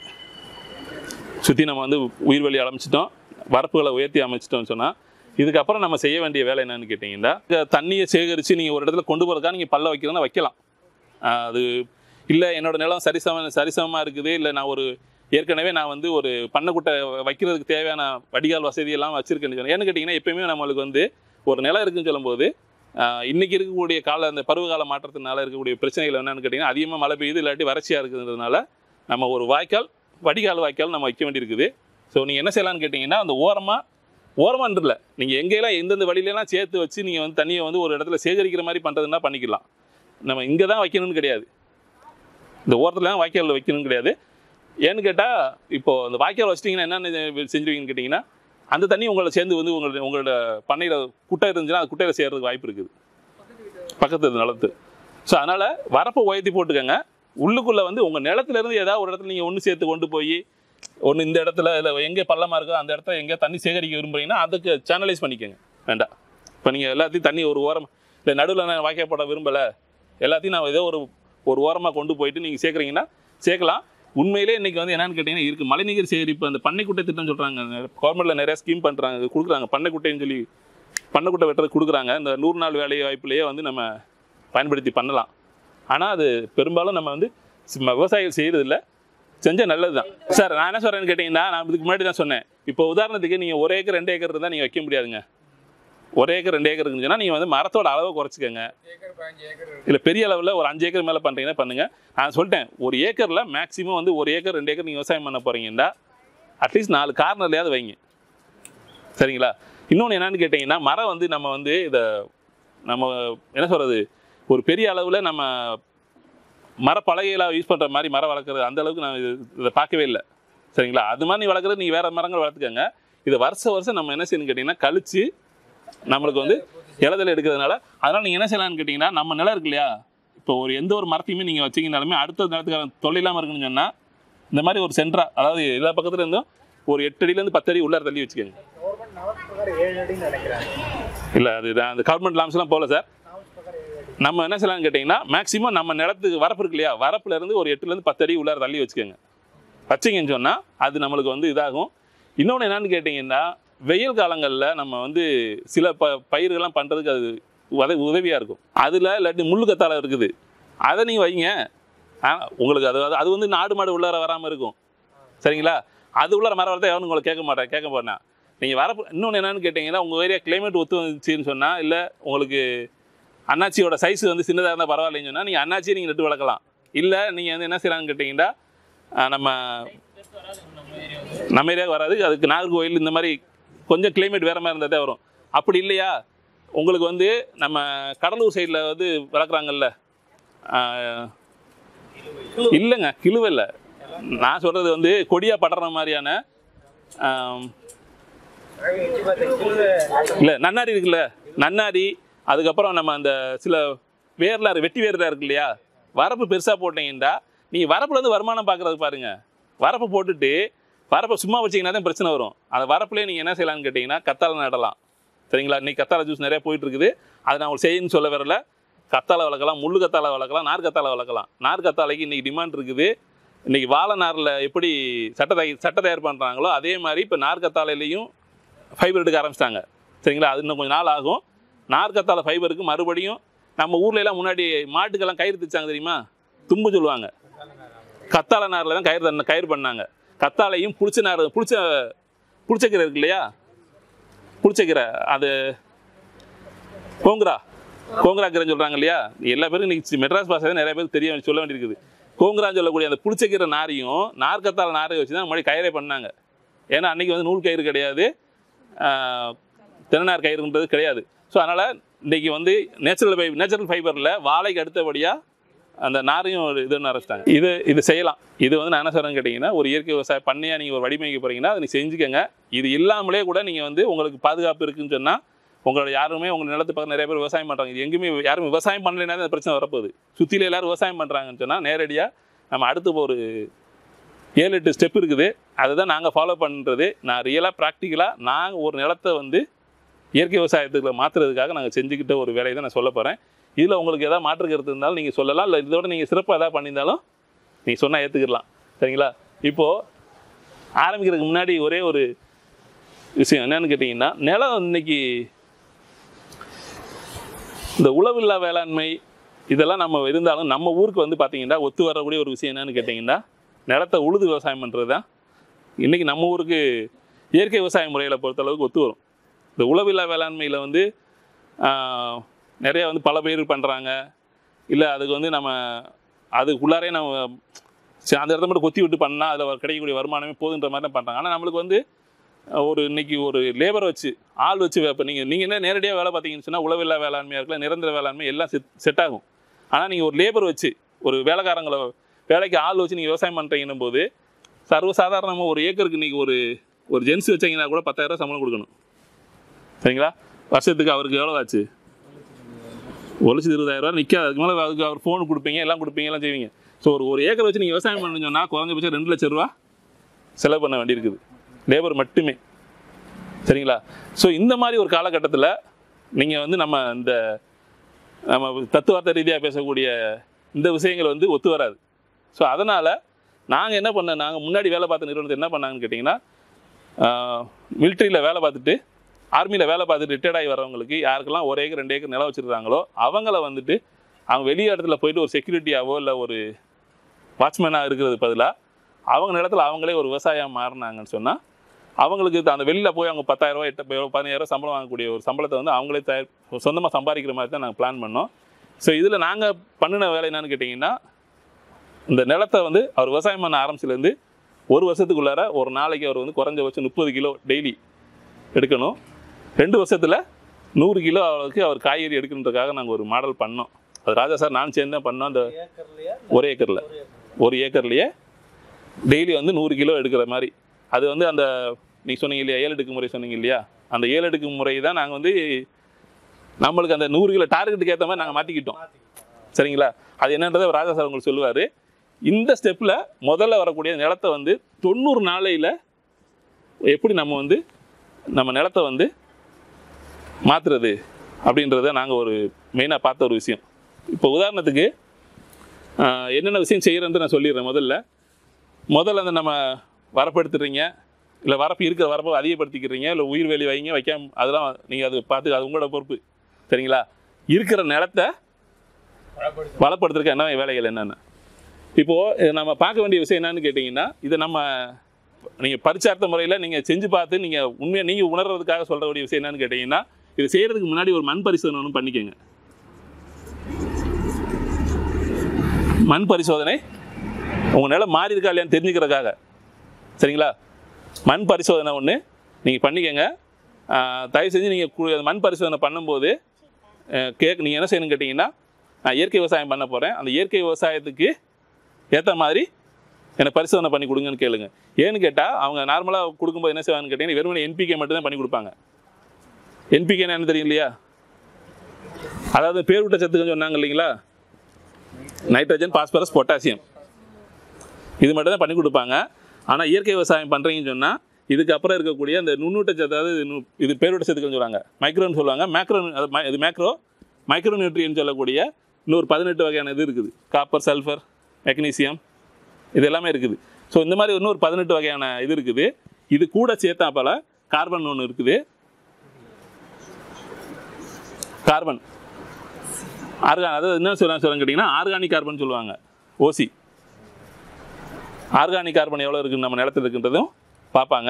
சுற்றி நம்ம வந்து உயிர்வழி அமைச்சிட்டோம் வரப்புகளை உயர்த்தி அமைச்சிட்டோம்னு சொன்னால் இதுக்கப்புறம் நம்ம செய்ய வேண்டிய வேலை என்னன்னு கேட்டிங்கன்னா இங்க தண்ணியை சேகரித்து நீங்கள் ஒரு இடத்துல கொண்டு போகிறதுக்கா நீங்கள் பல்ல வைக்கிறதா வைக்கலாம் ஆஹ் அது இல்லை என்னோட நிலம் சரிசம சரிசமமாக இருக்குது இல்லை நான் ஒரு ஏற்கனவே நான் வந்து ஒரு பண்ணைக்குட்டை வைக்கிறதுக்கு தேவையான வடிகால் வசதியெல்லாம் வச்சுருக்கேன்னு சொன்னேன் ஏன்னு கேட்டிங்கன்னா எப்பயுமே நம்மளுக்கு வந்து ஒரு நிலம் இருக்குன்னு சொல்லும்போது ஆஹ் இன்னைக்கு இருக்கக்கூடிய கால அந்த பருவகால மாற்றத்தினால இருக்கக்கூடிய பிரச்சனைகள் என்னன்னு கேட்டிங்கன்னா அதிகமாக மழை பெய்யுது இல்லாட்டி வறட்சியாக இருக்குதுன்றதுனால நம்ம ஒரு வாய்க்கால் வடிகால் வாய்க்கால் நம்ம வைக்க வேண்டியிருக்குது ஸோ நீங்கள் என்ன செய்யலாம்னு கேட்டிங்கன்னா அந்த ஓரமாக ஓரமான்றல நீங்கள் எங்கெல்லாம் எந்தெந்த வழியிலலாம் சேர்த்து வச்சு நீங்கள் வந்து தண்ணியை வந்து ஒரு இடத்துல சேகரிக்கிற மாதிரி பண்ணுறதுன்னா பண்ணிக்கலாம் நம்ம இங்கே தான் வைக்கணும்னு கிடையாது இந்த ஓரத்தில் தான் வாய்க்காலில் வைக்கணும்னு கிடையாது ஏன்னு கேட்டால் இப்போது அந்த வாய்க்கால் வச்சிட்டிங்கன்னா என்னென்ன செஞ்சுருவீங்கன்னு கேட்டிங்கன்னா அந்த தண்ணி உங்களை சேர்ந்து வந்து உங்களோட உங்களோட பண்ணையில் குட்டை இருந்துச்சுன்னா அது குட்டையில் சேர்றதுக்கு வாய்ப்பு இருக்குது பக்கத்து நிலத்து ஸோ அதனால் வரப்பை உயர்த்தி போட்டுக்கோங்க உள்ளுக்குள்ளே வந்து உங்கள் நிலத்துலேருந்து ஏதாவது ஒரு இடத்துல நீங்கள் ஒன்று சேர்த்து கொண்டு போய் ஒன்று இந்த இடத்துல இல்லை எங்கே பள்ளமாக இருக்கோ அந்த இடத்துல எங்கே தண்ணி சேகரிக்க விரும்புறீங்கன்னா அதுக்கு சேனலைஸ் பண்ணிக்கோங்க வேண்டாம் இப்போ நீங்கள் எல்லாத்தையும் தண்ணி ஒரு ஓரம் இல்லை நடுவில் நான் வாய்க்கால் போட விரும்பலை எல்லாத்தையும் நான் ஏதோ ஒரு ஒரு ஓரமாக கொண்டு போயிட்டு நீங்கள் சேர்க்குறீங்கன்னா சேர்க்கலாம் உண்மையிலே இன்றைக்கி வந்து என்னன்னு கேட்டிங்கன்னா இருக்குது மழைநீர் சேகரிப்பு அந்த பண்ணைக்குட்டை திட்டம் சொல்கிறாங்க கவர்மெண்ட்டில் நிறைய ஸ்கீம் பண்ணுறாங்க கொடுக்குறாங்க பண்ணைக்குட்டைன்னு சொல்லி பண்ணைக்குட்டை வெட்டுறது கொடுக்குறாங்க இந்த நூறு நாள் வேலை வாய்ப்புலேயே வந்து நம்ம பயன்படுத்தி பண்ணலாம் ஆனால் அது பெரும்பாலும் நம்ம வந்து சும்மா விவசாயிகள் செய்கிறதில்ல செஞ்சால் நல்லது தான் சார் நான் என்ன சொல்கிறேன்னு கேட்டிங்கன்னா நான் இதுக்கு முன்னாடி தான் சொன்னேன் இப்போ உதாரணத்துக்கு நீங்கள் ஒரு ஏக்கர் ரெண்டு ஏக்கர் இருந்தால் நீங்கள் வைக்க முடியாதுங்க ஒரு ஏக்கர் ரெண்டு ஏக்கர் இருந்துச்சுன்னா நீங்கள் வந்து மரத்தோட அளவை குறைச்சிக்கோங்க இல்லை பெரிய அளவில் ஒரு அஞ்சு ஏக்கர் மேலே பண்ணுறீங்கன்னா பண்ணுங்கள் நான் சொல்லிட்டேன் ஒரு ஏக்கரில் மேக்ஸிமம் வந்து ஒரு ஏக்கர் ரெண்டு ஏக்கர் நீங்கள் விவசாயம் பண்ண போகிறீங்கன்னா அட்லீஸ்ட் நாலு கார்னர்லையாவது வைங்க சரிங்களா இன்னொன்று என்னன்னு கேட்டிங்கன்னா மரம் வந்து நம்ம வந்து இதை நம்ம என்ன சொல்கிறது ஒரு பெரிய அளவில் நம்ம மரப்பலகையில் யூஸ் பண்ணுற மாதிரி மரம் வளர்க்குறது அந்த அளவுக்கு நான் இது இதை பார்க்கவே இல்லை சரிங்களா அது மாதிரி நீ வளர்க்குறது நீங்கள் வேறு மரங்கள் வளர்த்துக்கங்க இதை வருஷம் வருஷம் நம்ம என்ன செய்யணும்னு கேட்டிங்கன்னா கழிச்சு நம்மளுக்கு வந்து இலதல் எடுக்கிறதுனால அதனால் நீங்கள் என்ன செய்யலாம்னு கேட்டிங்கன்னா நம்ம நிலம் இருக்கு இல்லையா இப்போ ஒரு எந்த ஒரு மரத்தையுமே நீங்கள் வச்சிங்கனாலுமே அடுத்த நிலத்துக்கான தொல்லை இல்லாமல் இருக்குன்னு சொன்னால் இந்த மாதிரி ஒரு சென்ட்ரா அதாவது எல்லா பக்கத்துல இருந்தும் ஒரு எட்டு அடியிலேருந்து பத்து அடி உள்ளார தள்ளி வச்சுக்கோங்க கவர்மெண்ட் நவத் பிரகாரம் ஏழு அடின்னு நினைக்கிறேன் இல்லை அது தான் அந்த கவர்மெண்ட் லாம்ஸ்லாம் போகல சார் நம்ம என்ன செய்யலாம்னு கேட்டிங்கன்னா மேக்ஸிமம் நம்ம நிலத்துக்கு வரப்பு இருக்கு இல்லையா வரப்புல இருந்து ஒரு எட்டுலேருந்து பத்து அடி உள்ளார தள்ளி வச்சுக்கோங்க வச்சிங்கன்னு சொன்னால் அது நம்மளுக்கு வந்து இதாகும் இன்னொன்று என்னன்னு கேட்டிங்கன்னா வெயில் காலங்களில் நம்ம வந்து சில ப பயிர்கள்லாம் பண்ணுறதுக்கு அது உதவி உதவியாக இருக்கும் அதில் இல்லாட்டி முள்ளு கத்தாழை இருக்குது அதை நீங்கள் வைங்க ஆ, உங்களுக்கு அது அது- அது வந்து நாடு மாடு உள்ளார வராமல் இருக்கும் சரிங்களா அது உள்ளார மரம் வரதை எவனும் உங்களை கேட்க மாட்டேன் கேட்க போறேன் நீங்கள் வரப்பு இன்னொன்று என்னன்னு கேட்டிங்கன்னா உங்கள் ஏரியா கிளைமேட் ஒத்து வந்துச்சுன்னு சொன்னால் இல்லை உங்களுக்கு அண்ணாச்சியோட சைஸ் வந்து சின்னதாக இருந்தால் பரவாயில்லைன்னு சொன்னால் நீங்கள் அண்ணாச்சியை நீங்கள் நட்டு வளர்க்கலாம் இல்லை நீங்கள் வந்து என்ன செய்யலாம்னு கேட்டிங்கன்னா ஆ, நம்ம நம்ம ஏரியாவுக்கு வராது அதுக்கு நாகர்கோவில் இந்த மாதிரி கொஞ்சம் கிளைமேட் வேறு மாதிரி இருந்தால் தான் வரும் அப்படி இல்லையா உங்களுக்கு வந்து நம்ம கடலூர் சைடில் வந்து வளர்க்குறாங்கல்ல இல்லைங்க கிழுவை இல்லை நான் சொல்கிறது வந்து கொடியாக படற மாதிரியான ஆம், இல்லை நன்னாரி இருக்குல்ல நன்னாரி அதுக்கப்புறம் நம்ம அந்த சில வேர்லாம் இருக்கு, வெட்டி வேர்லாம் இருக்கு இல்லையா வரப்பு பெருசாக போட்டீங்கன்னா நீங்கள் வரப்புல இருந்து வருமானம் பார்க்குறது பாருங்க வரப்பு போட்டுட்டு வரப்பை சும்மா வச்சீங்கன்னா தான் பிரச்சனை வரும் அந்த வரப்புலேயே நீங்கள் என்ன செய்யலாம்னு கேட்டிங்கன்னா கத்தாழை நடலாம் சரிங்களா இன்னைக்கு கத்தாழை ஜூஸ் நிறைய போயிட்டு இருக்குது அதை நான் உங்களுக்கு செய்யணும்னு சொல்ல வரல கத்தாழை வளர்க்கலாம் முள்ளு கத்தாழை வளர்க்கலாம் நார் கத்தாழை வளர்க்கலாம் நார் கத்தாழைக்கு இன்னைக்கு டிமாண்ட் இருக்குது இன்னைக்கு வாழை நாரில் எப்படி சட்டை தயார் சட்டை தயார் பண்ணுறாங்களோ அதே மாதிரி இப்போ நார் கத்தாழையிலையும் ஃபைபர் எடுக்க ஆரம்பிச்சிட்டாங்க சரிங்களா அது இன்னும் கொஞ்சம் நாள் ஆகும் நார்க்கத்தாழை ஃபைபருக்கு மறுபடியும் நம்ம ஊர்ல எல்லாம் முன்னாடி மாட்டுக்கெல்லாம் கயிறு தைச்சாங்க தெரியுமா தும்பு சொல்லுவாங்க கத்தாழை நாரில் தான் கயிறு தண்ண- கயிறு பண்ணாங்க கத்தாழையும் புளிச்ச நார் புளிச்ச புளிச்சக்கீரை இருக்கு இல்லையா புளிச்சக்கீரை அது கோங்குரா கோங்குரா கீரைன்னு சொல்கிறாங்க இல்லையா எல்லா பேரும் இன்னைக்கு மெட்ராஸ் பாஷை நிறைய பேருக்கு தெரிய சொல்ல வேண்டியிருக்குது கோங்குரான்னு சொல்லக்கூடிய அந்த புளிச்சக்கீரை நாரையும் நார்க்கத்தாழை நாரை வச்சு தான் மறுபடியும் கயிறே பண்ணாங்க ஏன்னா அன்னைக்கு வந்து நூல் கயிறு கிடையாது ஆஹ், தென்னநார் கயிறுன்றது கிடையாது ஸோ அதனால் இன்னைக்கு வந்து நேச்சுரல் ஃபைபர் நேச்சுரல் ஃபைபரில் வாழைக்கு அடுத்தபடியாக அந்த நாரையும் ஒரு இதுன்னு ஆரம்பிச்சிட்டாங்க இது இது செய்யலாம் இது வந்து நான் என்ன சொல்கிறேன்னு கேட்டிங்கன்னா ஒரு இயற்கை விவசாயம் பண்ணையாக நீங்கள் ஒரு வடிவமைக்க போகிறீங்கன்னா அதை நீங்கள் செஞ்சுக்கங்க இது இல்லாமலே கூட நீங்கள் வந்து உங்களுக்கு பாதுகாப்பு இருக்குன்னு சொன்னால் உங்களோட யாருமே உங்கள் நிலத்து பக்கம் நிறைய பேர் விவசாயம் பண்ணுறாங்க இது எங்கேயுமே யாரும் விவசாயம் பண்ணலைன்னா அந்த பிரச்சனை வரப்போகுது சுற்றில எல்லாரும் விவசாயம் பண்ணுறாங்கன்னு சொன்னால் நேரடியாக நம்ம அடுத்து ஒரு ஏழு எட்டு ஸ்டெப் இருக்குது அதுதான் நாங்கள் ஃபாலோ பண்ணுறது நான் ரியலாக ப்ராக்டிக்கலாக நாங்கள் ஒரு நிலத்தை வந்து இயற்கை விவசாயத்துக்கு மாற்றுறதுக்காக நாங்கள் செஞ்சுக்கிட்ட ஒரு வேலையை தான் நான் சொல்ல போகிறேன் இதில் உங்களுக்கு எதாவது மாற்று கருத்து இருந்தாலும் நீங்கள் சொல்லலாம் இல்லை இதோட நீங்கள் சிறப்பாக எதாவது பண்ணியிருந்தாலும் நீங்கள் சொன்னால் ஏற்றுக்கிடலாம் சரிங்களா இப்போது ஆரம்பிக்கிறதுக்கு முன்னாடி ஒரே ஒரு விஷயம் என்னன்னு கேட்டிங்கன்னா நிலம் இன்னைக்கு இந்த உழவில்லா வேளாண்மை இதெல்லாம் நம்ம இருந்தாலும் நம்ம ஊருக்கு வந்து பார்த்தீங்கன்னா ஒத்து வரக்கூடிய ஒரு விஷயம் என்னன்னு கேட்டிங்கன்னா நிலத்தை உழுது விவசாயம் பண்ணுறது தான் இன்றைக்கி நம்ம ஊருக்கு இயற்கை விவசாய முறையில் பொறுத்தளவுக்கு ஒத்து வரும் இந்த உழவில்லா வேளாண்மையில் வந்து ஆஹ், நிறைய வந்து பல பேர் பண்ணுறாங்க இல்லை அதுக்கு வந்து நம்ம அதுக்குள்ளாரே நம்ம சரி, அந்த இடத்த மட்டும் கொத்தி விட்டு பண்ணால் அதில் கிடைக்கக்கூடிய வருமானமே போதுன்ற மாதிரி தான் பண்ணுறாங்க ஆனால் நம்மளுக்கு வந்து அஹ், ஒரு இன்னைக்கு ஒரு லேபரை வச்சு ஆள் வச்சு இப்போ நீங்கள் நீங்கள் என்ன நேரடியாக வேலை பார்த்தீங்கன்னு சொன்னால் உழவில்லா வேளாண்மையாக இருக்கலாம் நிரந்தர வேளாண்மை எல்லாம் செட் செட் ஆகும் ஆனால் நீங்கள் ஒரு லேபர் வச்சு ஒரு வேலைக்காரங்களை வேலைக்கு ஆள் வச்சு நீங்கள் விவசாயம் பண்ணுறீங்கன்னும் போது சர்வசாதாரணமாக ஒரு ஏக்கருக்கு இன்றைக்கி ஒரு ஒரு ஜென்ஸ் வச்சீங்கன்னா கூட பத்தாயிரம் சம்பளம் கொடுக்கணும் சரிங்களா வருஷத்துக்கு அவருக்கு எவ்வளோ ஆச்சு ஒரு லட்சத்து இருபதாயிரம் ரூபா நிற்காது அதுக்கு மேலே அதுக்கு அவர் ஃபோன் கொடுப்பீங்க எல்லாம் கொடுப்பீங்க எல்லாம் செய்வீங்க ஸோ ஒரு ஒரு ஏக்கர் வச்சு நீங்கள் விவசாயம் பண்ணணும்னு சொன்னால் குறைஞ்சபட்சம் ரெண்டு லட்ச ரூபா செலவு பண்ண வேண்டியிருக்குது லேபர் மட்டுமே சரிங்களா ஸோ இந்த மாதிரி ஒரு காலகட்டத்தில் நீங்கள் வந்து நம்ம இந்த நம்ம தத்துவார்த்த ரீதியாக பேசக்கூடிய இந்த விஷயங்கள் வந்து ஒத்து வராது ஸோ அதனால் நாங்கள் என்ன பண்ண நாங்கள் முன்னாடி வேலை பார்த்த நிறுவனத்தை என்ன பண்ணாங்கன்னு கேட்டிங்கன்னா மிலிட்ரியில் வேலை பார்த்துட்டு ஆர்மியில் வேலை பார்த்துட்டு ரிட்டையர்ட் ஆகி வரவங்களுக்கு யாருக்கெல்லாம் ஒரு ஏக்கர் ரெண்டு ஏக்கர் நிலம் வச்சுருக்காங்களோ அவங்கள வந்துட்டு அவங்க வெளி இடத்துல போயிட்டு ஒரு செக்யூரிட்டியாவோ இல்லை ஒரு வாட்ச்மேனாக இருக்கிறது பதிலாக அவங்க நிலத்துல அவங்களே ஒரு விவசாயம் மாறினாங்கன்னு சொன்னால் அவங்களுக்கு இது அந்த வெளியில் போய் அவங்க பத்தாயிரரூவா எட்டு பதினாயிரம் சம்பளம் வாங்கக்கூடிய ஒரு சம்பளத்தை வந்து அவங்களே தயார் சொந்தமாக சம்பாதிக்கிற மாதிரி தான் நாங்கள் பிளான் பண்ணோம் ஸோ இதில் நாங்கள் பண்ணின வேலை என்னன்னு கேட்டிங்கன்னா இந்த நிலத்தை வந்து அவர் விவசாயம் பண்ண ஆரம்பிச்சிலேருந்து ஒரு வருஷத்துக்குள்ளார ஒரு நாளைக்கு அவர் வந்து குறைஞ்சபட்சம் முப்பது கிலோ டெய்லி எடுக்கணும் ரெண்டு வருஷத்தில் நூறு கிலோ அளவுக்கு அவர் காய்கறி எடுக்கணுன்றதுக்காக நாங்கள் ஒரு மாடல் பண்ணோம் அது ராஜா சார் நான் சேர்ந்து தான் பண்ணோம் அந்த ஏக்கர்லயா ஒரு ஏக்கரில் ஒரு ஏக்கர்லேயே டெய்லி வந்து நூறு கிலோ எடுக்கிற மாதிரி அது வந்து அந்த நீங்கள் சொன்னீங்க இல்லையா ஏழு அடுக்கு முறை சொன்னீங்க இல்லையா அந்த ஏழு அடுக்கு முறை தான் நாங்கள் வந்து நம்மளுக்கு அந்த நூறு கிலோ டார்கெட்டுக்கு ஏற்ற மாதிரி நாங்கள் மாற்றிக்கிட்டோம் சரிங்களா அது என்னன்றதை ராஜா சார் உங்களுக்கு சொல்லுவார் இந்த ஸ்டெப்பில் முதல்ல வரக்கூடிய நிலத்தை வந்து தொண்ணூறு நாளையில் எப்படி நம்ம வந்து நம்ம நிலத்தை வந்து மாற்றுறது அப்படின்றத நாங்கள் ஒரு மெயினாக பார்த்த ஒரு விஷயம் இப்போ உதாரணத்துக்கு ஆஹ், என்னென்ன விஷயம் செய்கிறேன்னு நான் சொல்லிடுறேன் முதல்ல முதல்ல அந்த நம்ம வரப்பு எடுத்துடுறீங்க இல்லை வரப்பு இருக்கிற வரப்பை அதிகப்படுத்திக்கிறீங்க இல்லை உயிர் வேலி வைங்க வைக்காம அதெல்லாம் நீங்கள் அது பார்த்து அது உங்களோட பொறுப்பு சரிங்களா இருக்கிற நிலத்தை வளப்படுத்துறதுக்கு என்ன வேலைகள் என்னென்ன இப்போது நம்ம பார்க்க வேண்டிய விஷயம் என்னன்னு கேட்டிங்கன்னா இதை நம்ம நீங்கள் பரிச்சார்த்த முறையில் நீங்கள் செஞ்சு பார்த்து நீங்கள் உண்மையாக நீங்கள் உணர்றதுக்காக சொல்ல வேண்டிய விஷயம் என்னன்னு கேட்டிங்கன்னா இது செய்கிறதுக்கு முன்னாடி ஒரு மண் பரிசோதனை ஒன்று பண்ணிக்கோங்க மண் பரிசோதனை உங்கள் நிலம் மாறி இருக்கா இல்லையான்னு தெரிஞ்சுக்கிறதுக்காக சரிங்களா மண் பரிசோதனை ஒன்று நீங்கள் பண்ணிக்கங்க ஆஹ் தயவு செஞ்சு நீங்கள் மண் பரிசோதனை பண்ணும்போது ஆஹ் கேக் நீங்கள் என்ன செய்யணும்னு கேட்டிங்கன்னா நான் இயற்கை விவசாயம் பண்ண போகிறேன் அந்த இயற்கை விவசாயத்துக்கு ஏற்ற மாதிரி எனக்கு பரிசோதனை பண்ணி கொடுங்கன்னு கேளுங்க ஏன்னு கேட்டால் அவங்க நார்மலாக கொடுக்கும்போது என்ன செய்வாங்கன்னு கேட்டிங்கன்னா வெறுமனே என்பிகே மட்டும் தான் பண்ணி கொடுப்பாங்க என்பிகேன்னு என்ன தெரியும் இல்லையா அதாவது பேர் விட்ட சத்துக்கள் சொன்னாங்க இல்லைங்களா நைட்ரஜன் பாஸ்பரஸ் பொட்டாசியம் இது மட்டும் தான் பண்ணி கொடுப்பாங்க ஆனால் இயற்கை விவசாயம் பண்ணுறீங்கன்னு சொன்னால் இதுக்கப்புறம் இருக்கக்கூடிய அந்த நுண்ணூட்ட சத்து அதாவது நு- இது பேருட்ட சத்துக்கள்னு சொல்லுவாங்க மைக்ரோன்னு சொல்லுவாங்க மேக்ரோ அது மை- இது மேக்ரோ மைக்ரோ நியூட்ரியன் சொல்லக்கூடிய இன்னொரு பதினெட்டு வகையான இது இருக்குது காப்பர் சல்ஃபர் மெக்னீசியம் இது எல்லாமே இருக்குது ஸோ இந்த மாதிரி இன்னொரு பதினெட்டு வகையான இது இருக்குது இது கூட சேர்த்தாப்பால கார்பன் ஒன்று இருக்குது கார்பன் ஆர்கா அதாவது என்ன சொல்ல சொல்ல கேட்டிங்கன்னா ஆர்கானிக் கார்பன் சொல்லுவாங்க ஓசி ஆர்கானிக் கார்பன் எவ்வளோ இருக்குன்னு நம்ம நிலத்துல இருக்குன்றதும் பார்ப்பாங்க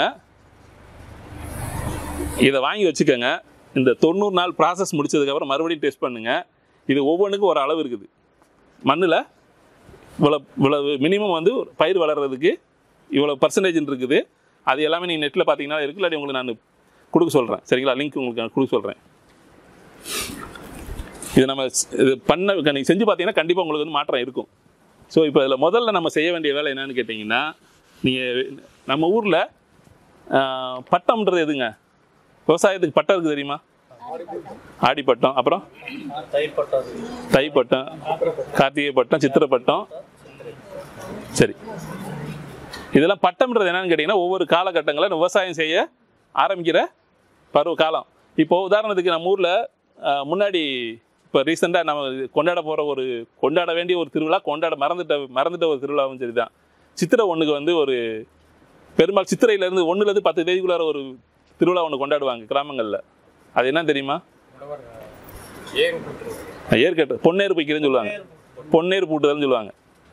இதை வாங்கி வச்சுக்கோங்க இந்த தொண்ணூறு நாள் ப்ராசஸ் முடிச்சதுக்கப்புறம் மறுபடியும் டெஸ்ட் பண்ணுங்க இது ஒவ்வொன்றுக்கும் ஒரு அளவு இருக்குது மண்ணில் இவ்வளோ இவ்வளவு மினிமம் வந்து ஒரு பயிர் வளர்கிறதுக்கு இவ்வளோ பர்சன்டேஜ் இருக்குது அது எல்லாமே நீங்கள் நெட்டில் பார்த்தீங்கன்னா இருக்கு இல்லாட்டி உங்களுக்கு நான் கொடுக்க சொல்கிறேன் சரிங்களா லிங்க் உங்களுக்கு நான் கொடுக்க சொல்கிறேன் இது நம்ம ஸ்- இது பண்ண நீங்கள் செஞ்சு பார்த்தீங்கன்னா கண்டிப்பாக உங்களுக்கு வந்து மாற்றம் இருக்கும் ஸோ இப்போ இதில் முதல்ல நம்ம செய்ய வேண்டிய வேலை என்னன்னு கேட்டிங்கன்னா நீங்கள் நம்ம ஊரில் பட்டம்ன்றது எதுங்க விவசாயத்துக்கு பட்டம் இருக்குது தெரியுமா ஆடி பட்டம் அப்புறம் தைப்பட்டது தை பட்டம் கார்த்திகை பட்டம் சித்திரை பட்டம் சரி இதெல்லாம் பட்டம்ன்றது என்னன்னு கேட்டிங்கன்னா ஒவ்வொரு காலகட்டங்களில் விவசாயம் செய்ய ஆரம்பிக்கிற பருவ காலம் இப்போ உதாரணத்துக்கு நம்ம ஊரில் முன்னாடி இப்போ ரீசெண்டாக நம்ம கொண்டாட போகிற ஒரு கொண்டாட வேண்டிய ஒரு திருவிழா கொண்டாட மறந்துட்ட மறந்துட்ட ஒரு திருவிழாவும் சரி தான் சித்திரை ஒன்றுக்கு வந்து ஒரு பெரும்பாலும் சித்திரையிலேருந்து ஒன்றுலேருந்து பத்து தேதிக்குள்ளார ஒரு திருவிழா ஒன்று கொண்டாடுவாங்க கிராமங்களில் அது என்ன தெரியுமா ஏற்கட்டு பொன்னேறு பிக்கிறதுன்னு சொல்லுவாங்க பொன்னேறு பூட்டுதல்னு சொல்லுவாங்க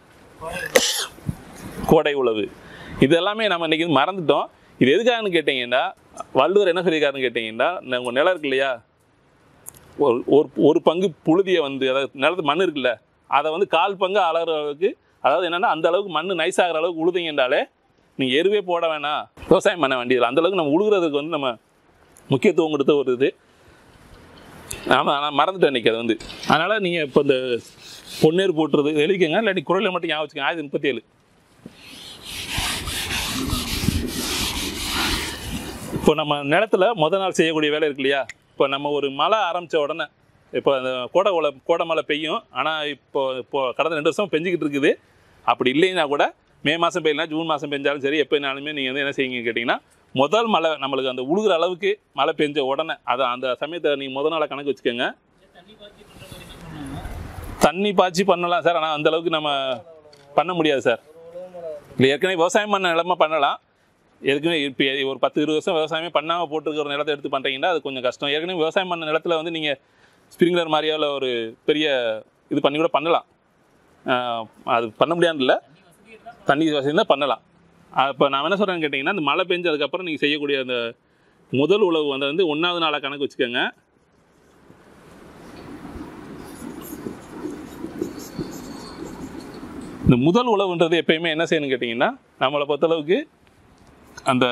கோடை உழவு இது எல்லாமே நம்ம இன்னைக்கு வந்து மறந்துட்டோம் இது எதுக்காகன்னு கேட்டிங்கன்னா வள்ளுவர் என்ன சொல்லியிருக்காருன்னு கேட்டிங்கன்னா உங்கள் நிலம் இருக்கு இல்லையா ஒரு ஒரு ஒரு பங்கு புழுதியை வந்து அதாவது நிலத்து மண் இருக்குல்ல அதை வந்து கால் பங்கு அளகிற அளவுக்கு அதாவது என்னென்னா அந்த அளவுக்கு மண் நைஸ் ஆகிற அளவுக்கு உழுதிங்கன்றாலே நீங்கள் எருவே போட வேணாம் விவசாயம் பண்ண வேண்டியதில்லை அந்த அளவுக்கு நம்ம உழுகுறதுக்கு வந்து நம்ம முக்கியத்துவம் கொடுத்த ஒரு இது ஆமாம் நான் மறந்துட்டேன் இன்னைக்கு அது வந்து அதனால் நீங்கள் இப்போ இந்த பொன்னேர் போட்டுறது எழுதிக்கங்க இல்லாட்டி குரலில் மட்டும் ஞாபகம் வச்சுக்கோங்க ஆயிரத்தி முப்பத்தி ஏழு இப்போ நம்ம நிலத்துல முத நாள் செய்யக்கூடிய வேலை இருக்கு இல்லையா இப்போ நம்ம ஒரு மழை ஆரம்பித்த உடனே இப்போ அந்த கோடை உல கோடை மழை பெய்யும் ஆனால் இப்போ இப்போ கடந்த ரெண்டு வருஷம் பெஞ்சிக்கிட்டு இருக்குது அப்படி இல்லைன்னா கூட மே மாதம் பெய்யலாம் ஜூன் மாதம் பெஞ்சாலும் சரி எப்போனாலுமே நீங்கள் வந்து என்ன செய்யுங்க கேட்டிங்கன்னா முதல் மழை நம்மளுக்கு அந்த உழுகுற அளவுக்கு மழை பெஞ்ச உடனே அதை அந்த சமயத்தை நீங்கள் முத நாளை கணக்கு வச்சுக்கோங்க தண்ணி பாய்ச்சி பண்ணலாம் சார் ஆனால் அந்த அளவுக்கு நம்ம பண்ண முடியாது சார் இல்லை ஏற்கனவே விவசாயம் பண்ண நிலமா பண்ணலாம் ஏற்கனவே இப்போ ஒரு பத்து இருபது வருஷம் விவசாயமே பண்ணாமல் போட்டுருக்கிற நிலத்தை எடுத்து பண்ணுறீங்கன்னா அது கொஞ்சம் கஷ்டம் ஏற்கனவே விவசாயம் பண்ண நிலத்துல வந்து நீங்கள் ஸ்ப்ரிங்க்லர் மாதிரியோ இல்லை ஒரு பெரிய இது பண்ணி கூட பண்ணலாம் ஆஹ் அது பண்ண முடியாது இல்லை தண்ணி வசதி தான் பண்ணலாம் இப்போ நான் என்ன சொல்கிறேன்னு கேட்டிங்கன்னா இந்த மழை பெஞ்சதுக்கப்புறம் நீங்கள் செய்யக்கூடிய அந்த முதல் உழவு வந்து வந்து ஒன்றாவது நாளாக கணக்கு வச்சுக்கோங்க இந்த முதல் உழவுன்றது எப்பயுமே என்ன செய்யணும்னு கேட்டிங்கன்னா நம்மளை பொறுத்தளவுக்கு அந்த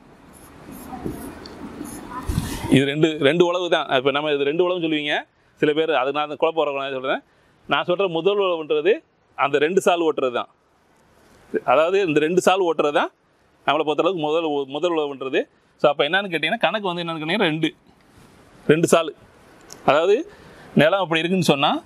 இது ரெண்டு ரெண்டு உழவு தான் இப்போ நம்ம இது ரெண்டு உழவுன்னு சொல்லுவீங்க சில பேர் அது நான் அந்த குழப்பம் வரக்கூடாது சொல்கிறேன் நான் சொல்கிற முதல் உழவுன்றது அந்த ரெண்டு சால் ஓட்டுறது தான் அதாவது இந்த ரெண்டு சால் ஓட்டுறது தான் நம்மளை பொறுத்தளவுக்கு முதல் உ- முதல் உழவுன்றது ஸோ அப்போ என்னன்னு கேட்டிங்கன்னா கணக்கு வந்து என்னன்னு கேட்டிங்கன்னா ரெண்டு ரெண்டு சால் அதாவது நிலம் அப்படி இருக்குன்னு சொன்னால்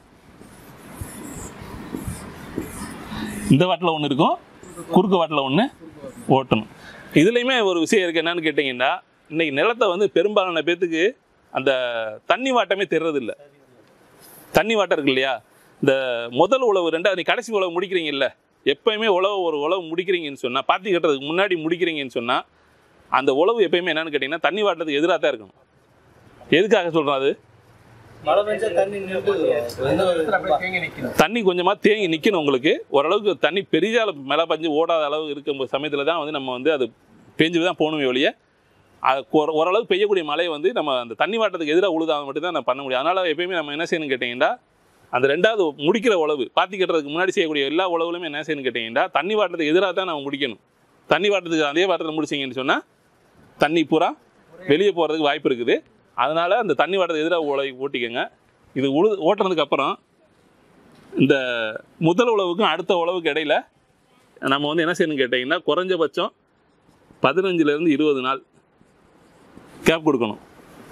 இந்த வாட்டில் ஒன்று இருக்கும் குறுக்கு வாட்டில் ஒன்று ஓட்டணும் இதுலேயுமே ஒரு விஷயம் இருக்குது என்னன்னு கேட்டிங்கன்னா இன்னைக்கு நிலத்தை வந்து பெரும்பாலான பேத்துக்கு அந்த தண்ணி வாட்டமே தெரிறதில்ல தண்ணி வாட்டம் இருக்கு இல்லையா இந்த முதல் உழவு ரெண்டாவது நீ கடைசி உழவு முடிக்கிறீங்கல்ல எப்பயுமே உழவு ஒரு உழவு முடிக்கிறீங்கன்னு சொன்னால் பாத்தி கட்டுறதுக்கு முன்னாடி முடிக்கிறீங்கன்னு சொன்னால் அந்த உழவு எப்பயுமே என்னன்னு கேட்டிங்கன்னா தண்ணி வாட்டத்துக்கு எதிராக தான் இருக்கணும் எதுக்காக சொல்கிறோம் அது மழை பெஞ்சா தண்ணி நின்று தண்ணி கொஞ்சமாக தேங்கி நிற்கணும் உங்களுக்கு ஓரளவுக்கு தண்ணி பெரிய அளவு மேலே பஞ்சு ஓடாத அளவு இருக்கும் சமயத்தில் தான் வந்து நம்ம வந்து அது பெஞ்சு தான் போகணுமே ஒழிய அது ஒரு- ஓரளவு பெய்யக்கூடிய மழை வந்து நம்ம அந்த தண்ணி வாட்டத்துக்கு எதிராக உழுதாக மட்டும் தான் நம்ம பண்ண முடியும் அதனால் எப்பயுமே நம்ம என்ன செய்யணும்னு கேட்டிங்கன்னா அந்த ரெண்டாவது முடிக்கிற உழவு பாத்தி கட்டுறதுக்கு முன்னாடி செய்யக்கூடிய எல்லா உழவுலையுமே என்ன செய்யணும்னு கேட்டிங்கன்னா தண்ணி வாட்டத்துக்கு எதிராக தான் நம்ம முடிக்கணும் தண்ணி வாட்டத்துக்கு அதே வாட்டத்தில் முடிச்சிங்கன்னு சொன்னால் தண்ணி பூரா வெளியே போகிறதுக்கு வாய்ப்பு இருக்குது அதனால் அந்த தண்ணி வாட்டத்துக்கு எதிராக உழை ஓட்டிக்கங்க இது உழு ஓட்டுறதுக்கு அப்புறம் இந்த முதல் உழவுக்கும் அடுத்த உழவுக்கு இடையில நம்ம வந்து என்ன செய்யணும்னு கேட்டிங்கன்னா குறைஞ்சபட்சம் பதினஞ்சுலேருந்து இருபது நாள் கேப் கொடுக்கணும்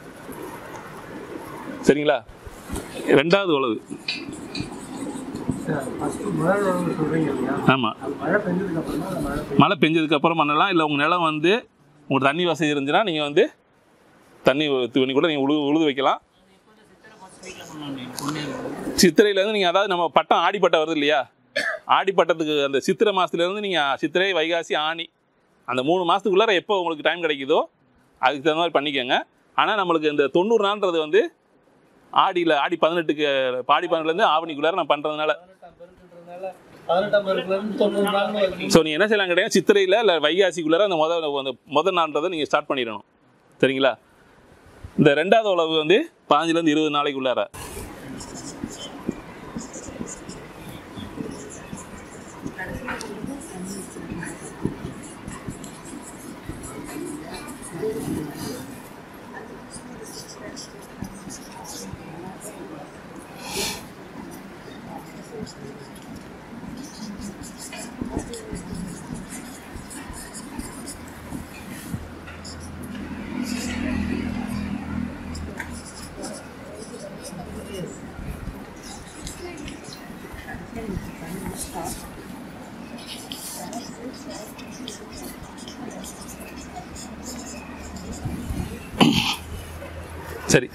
சரிங்களா ரெண்டாவது உழவு மழை உழவு சொல்றீங்க இல்லையா ஆமாம் அது மழை பெஞ்சதுக்கு அப்புறம் தான் அந்த மழை பெய்யும் மழை பெஞ்சதுக்கு அப்புறம் பண்ணலாம் இல்லை உங்கள் நிலம் வந்து உங்களுக்கு தண்ணி வசதி இருந்துச்சுன்னா நீங்கள் வந்து தண்ணி தண்ணி கூட நீங்கள் உழுது உழுது வைக்கலாம் சித்திரையிலேருந்து நீங்கள் அதாவது நம்ம பட்டம் ஆடிப்பட்டம் வருது இல்லையா ஆடிப்பட்டத்துக்கு அந்த சித்திரை மாதத்துலேருந்து நீங்கள் சித்திரை வைகாசி ஆணி அந்த மூணு மாதத்துக்குள்ளார எப்போ உங்களுக்கு டைம் கிடைக்குதோ அதுக்கு தகுந்த மாதிரி பண்ணிக்கோங்க ஆனால் நம்மளுக்கு இந்த தொண்ணூறு நாள்ன்றது வந்து ஆடியில் ஆடி பதினெட்டுக்கு ஆடி பதினெட்டுலேருந்து ஆவணிக்குள்ளார நான் பண்ணுறதுனால பதினெட்டாம் பேருக்குலேருந்து தொண்ணூறு நாள்னு வைக்கணும் ஸோ நீ என்ன செய்யலாம் கிடையாது சித்திரையில் இல்லை வைகாசிக்குள்ளார அந்த முத அந்த முத நான்றதை நீங்கள் ஸ்டார்ட் பண்ணிடணும் சரிங்களா இந்த ரெண்டாவது உழவு வந்து பாஞ்சுலேருந்து இருபது நாளைக்குள்ளார சரி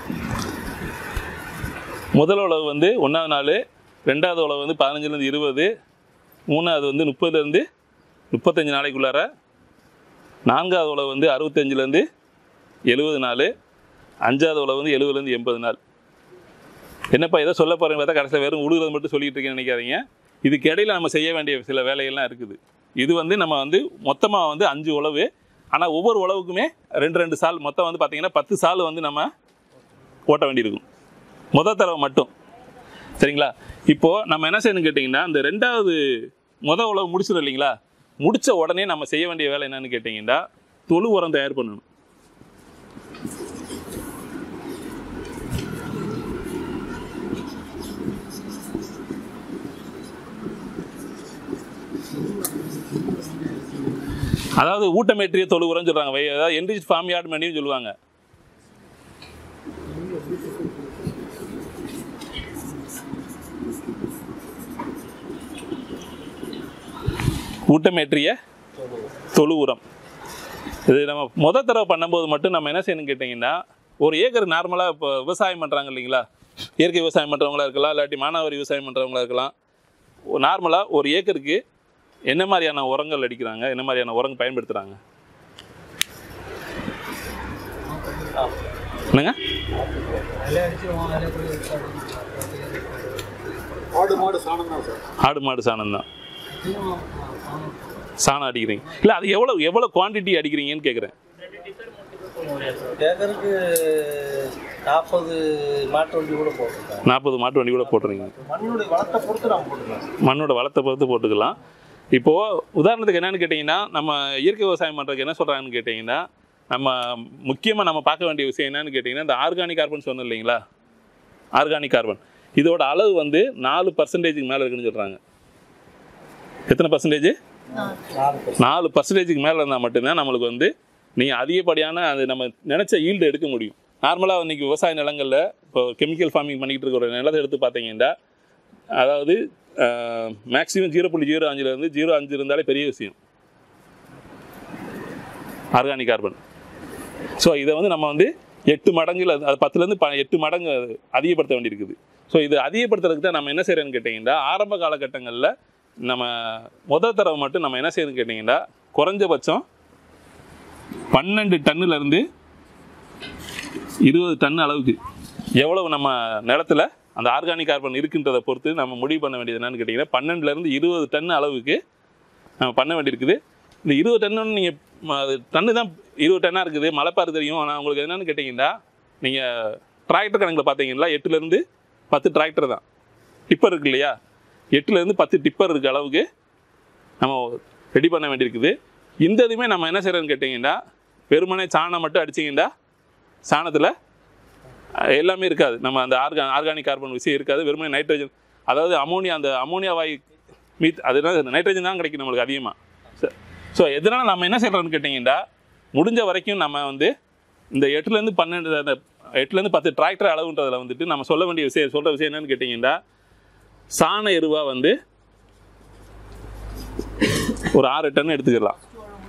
முதல் உழவு வந்து ஒன்றாவது நாள் ரெண்டாவது உழவு வந்து பதினஞ்சுலேருந்து இருபது மூணாவது வந்து முப்பதுலேருந்து முப்பத்தஞ்சு நாளைக்குள்ளார நான்காவது உழவு வந்து அறுபத்தஞ்சிலேருந்து எழுபது நாள் அஞ்சாவது உழவு வந்து எழுபதுலேருந்து எண்பது நாள் என்னப்பா ஏதோ சொல்ல போகிறேன் பார்த்தா கடைசியில் வெறும் உழுகிறது மட்டும் சொல்லிட்டு இருக்கேன்னு நினைக்காதீங்க இதுக்கு இடையில நம்ம செய்ய வேண்டிய சில வேலைகள்லாம் இருக்குது இது வந்து நம்ம வந்து மொத்தமாக வந்து அஞ்சு உழவு ஆனால் ஒவ்வொரு உழவுக்குமே ரெண்டு ரெண்டு சால் மொத்தம் வந்து பார்த்தீங்கன்னா பத்து சால் வந்து நம்ம ஓட்ட வேண்டியிருக்கும் முத தடவை மட்டும் சரிங்களா இப்போது நம்ம என்ன செய்யணும்னு கேட்டிங்கன்னா இந்த ரெண்டாவது முத உழவு முடிச்சிடும் இல்லைங்களா முடிச்ச உடனே நம்ம செய்ய வேண்டிய வேலை என்னன்னு கேட்டிங்கன்னா தொழு உரம் தயார் பண்ணணும் அதாவது ஊட்டமேற்றிய தொழு உரம்னு சொல்கிறாங்க வை- அதாவது என்ரிச் ஃபார்ம் யார்ட் மணின்னு சொல்லுவாங்க ஊட்டமேற்றிய தொழு உரம் இது நம்ம முத தடவை பண்ணும்போது மட்டும் நம்ம என்ன செய்யணும்னு கேட்டிங்கன்னா ஒரு ஏக்கர் நார்மலாக இப்போ விவசாயம் பண்ணுறாங்க இல்லைங்களா இயற்கை விவசாயம் பண்ணுறவங்களா இருக்கலாம் இல்லாட்டி மானாவாரி விவசாயம் பண்ணுறவங்களா இருக்கலாம் நார்மலாக ஒரு ஏக்கருக்கு என்ன மாதிரியான உரங்கள் அடிக்கிறாங்க என்ன மாதிரியான உரங்கள் பயன்படுத்துகிறாங்க என்னங்க ஆடு மாடு சாணம் தான் சார் ஆடு மாடு சாணம் தான் சாணம் அடிக்கிறீங்க இல்லை அது எவ்வளோ எவ்வளோ குவாண்டிட்டி அடிக்கிறீங்கன்னு கேட்குறேன் ஏக்கருக்கு நாற்பது மாட்டு வண்டி கூட போட்டிருக்காங்க நாற்பது மாட்டு வண்டி கூட போட்டுறீங்க மண்ணுடைய வளத்தை பொறுத்து நம்ம போட்டுக்கலாம் மண்ணோட வளத்தை பொறுத்து போட்டுக்கலாம் இப்போது உதாரணத்துக்கு என்னன்னு கேட்டிங்கன்னா நம்ம இயற்கை விவசாயம் பண்ணுறதுக்கு என்ன சொல்கிறாங்கன்னு கேட்டிங்கன்னா நம்ம முக்கியமாக நம்ம பார்க்க வேண்டிய விஷயம் என்னன்னு கேட்டிங்கன்னா இந்த ஆர்கானிக் கார்பன் சொன்னோம் இல்லைங்களா ஆர்கானிக் கார்பன் இதோட அளவு வந்து நாலு பர்சன்டேஜுக்கு மேலே இருக்குன்னு சொல்கிறாங்க எத்தனை பர்சன்டேஜ் நாலு பர்சன்டேஜுக்கு மேலே இருந்தால் மட்டும்தான் நம்மளுக்கு வந்து நீங்கள் அதிகப்படியான அது நம்ம நினச்ச ஈல்டு எடுக்க முடியும் நார்மலாக இன்றைக்கி விவசாய நிலங்களில் இப்போ கெமிக்கல் ஃபார்மிங் பண்ணிகிட்டு இருக்கிற ஒரு நிலத்தை எடுத்து பார்த்தீங்கன்னா அதாவது மேக்ஸிமம் ஜீரோ புள்ளி ஜீரோ அஞ்சுலேருந்து ஜீரோ அஞ்சு இருந்தாலே பெரிய விஷயம் ஆர்கானிக் கார்பன் ஸோ இதை வந்து நம்ம வந்து எட்டு மடங்குல அது பத்துலேருந்து ப எட்டு மடங்கு அது அதிகப்படுத்த வேண்டியிருக்குது ஸோ இது அதிகப்படுத்துறதுக்கு தான் நம்ம என்ன செய்கிறோன்னு கேட்டிங்கன்னா ஆரம்ப காலகட்டங்களில் நம்ம முத தடவை மட்டும் நம்ம என்ன செய்யணும்னு கேட்டிங்கன்னா குறைஞ்சபட்சம் பன்னெண்டு டன்னுலேருந்து இருபது டன் அளவுக்கு எவ்வளவு நம்ம நிலத்துல அந்த ஆர்கானிக் கார்பன் இருக்குன்றதை பொறுத்து நம்ம முடிவு பண்ண வேண்டியது என்னன்னு கேட்டிங்கன்னா பன்னெண்டுலேருந்து இருபது டன் அளவுக்கு நம்ம பண்ண வேண்டியிருக்குது இந்த இருபது டன்னு நீங்கள் டன்னு தான் இருபது டன்னாக இருக்குது மலைப்பாறு தெரியும் ஆனால் உங்களுக்கு என்னன்னு கேட்டிங்கன்னா நீங்கள் டிராக்டர் கணக்கில் பார்த்தீங்கன்னா எட்டுலேருந்து பத்து டிராக்டர் தான் டிப்பர் இருக்கு இல்லையா எட்டுலேருந்து பத்து டிப்பர் இருக்க அளவுக்கு நம்ம ரெடி பண்ண வேண்டியிருக்குது இந்த இதுவுமே நம்ம என்ன செய்கிறோன்னு கேட்டிங்கன்னா வெறுமனே சாணம் மட்டும் அடிச்சிங்கன்னா சாணத்தில் எல்லாமே இருக்காது நம்ம அந்த ஆர்கா ஆர்கானிக் கார்பன் விஷயம் இருக்காது வெறுமனே நைட்ரஜன் அதாவது அமோனியா அந்த அமோனியா வாயு மீத் அதுதான் நைட்ரஜன் தான் கிடைக்கும் நம்மளுக்கு அதிகமாக ஸோ எதனால் நம்ம என்ன செய்கிறோம்னு கேட்டிங்கன்னா முடிஞ்ச வரைக்கும் நம்ம வந்து இந்த எட்டுலேருந்து பன்னெண்டு அந்த எட்டுலேருந்து பத்து டிராக்டர் அளவுன்றதில் வந்துட்டு நம்ம சொல்ல வேண்டிய விஷயம் சொல்கிற விஷயம் என்னன்னு கேட்டிங்கன்னா சாண எருவா வந்து ஒரு ஆறு டன் எடுத்துக்கலாம்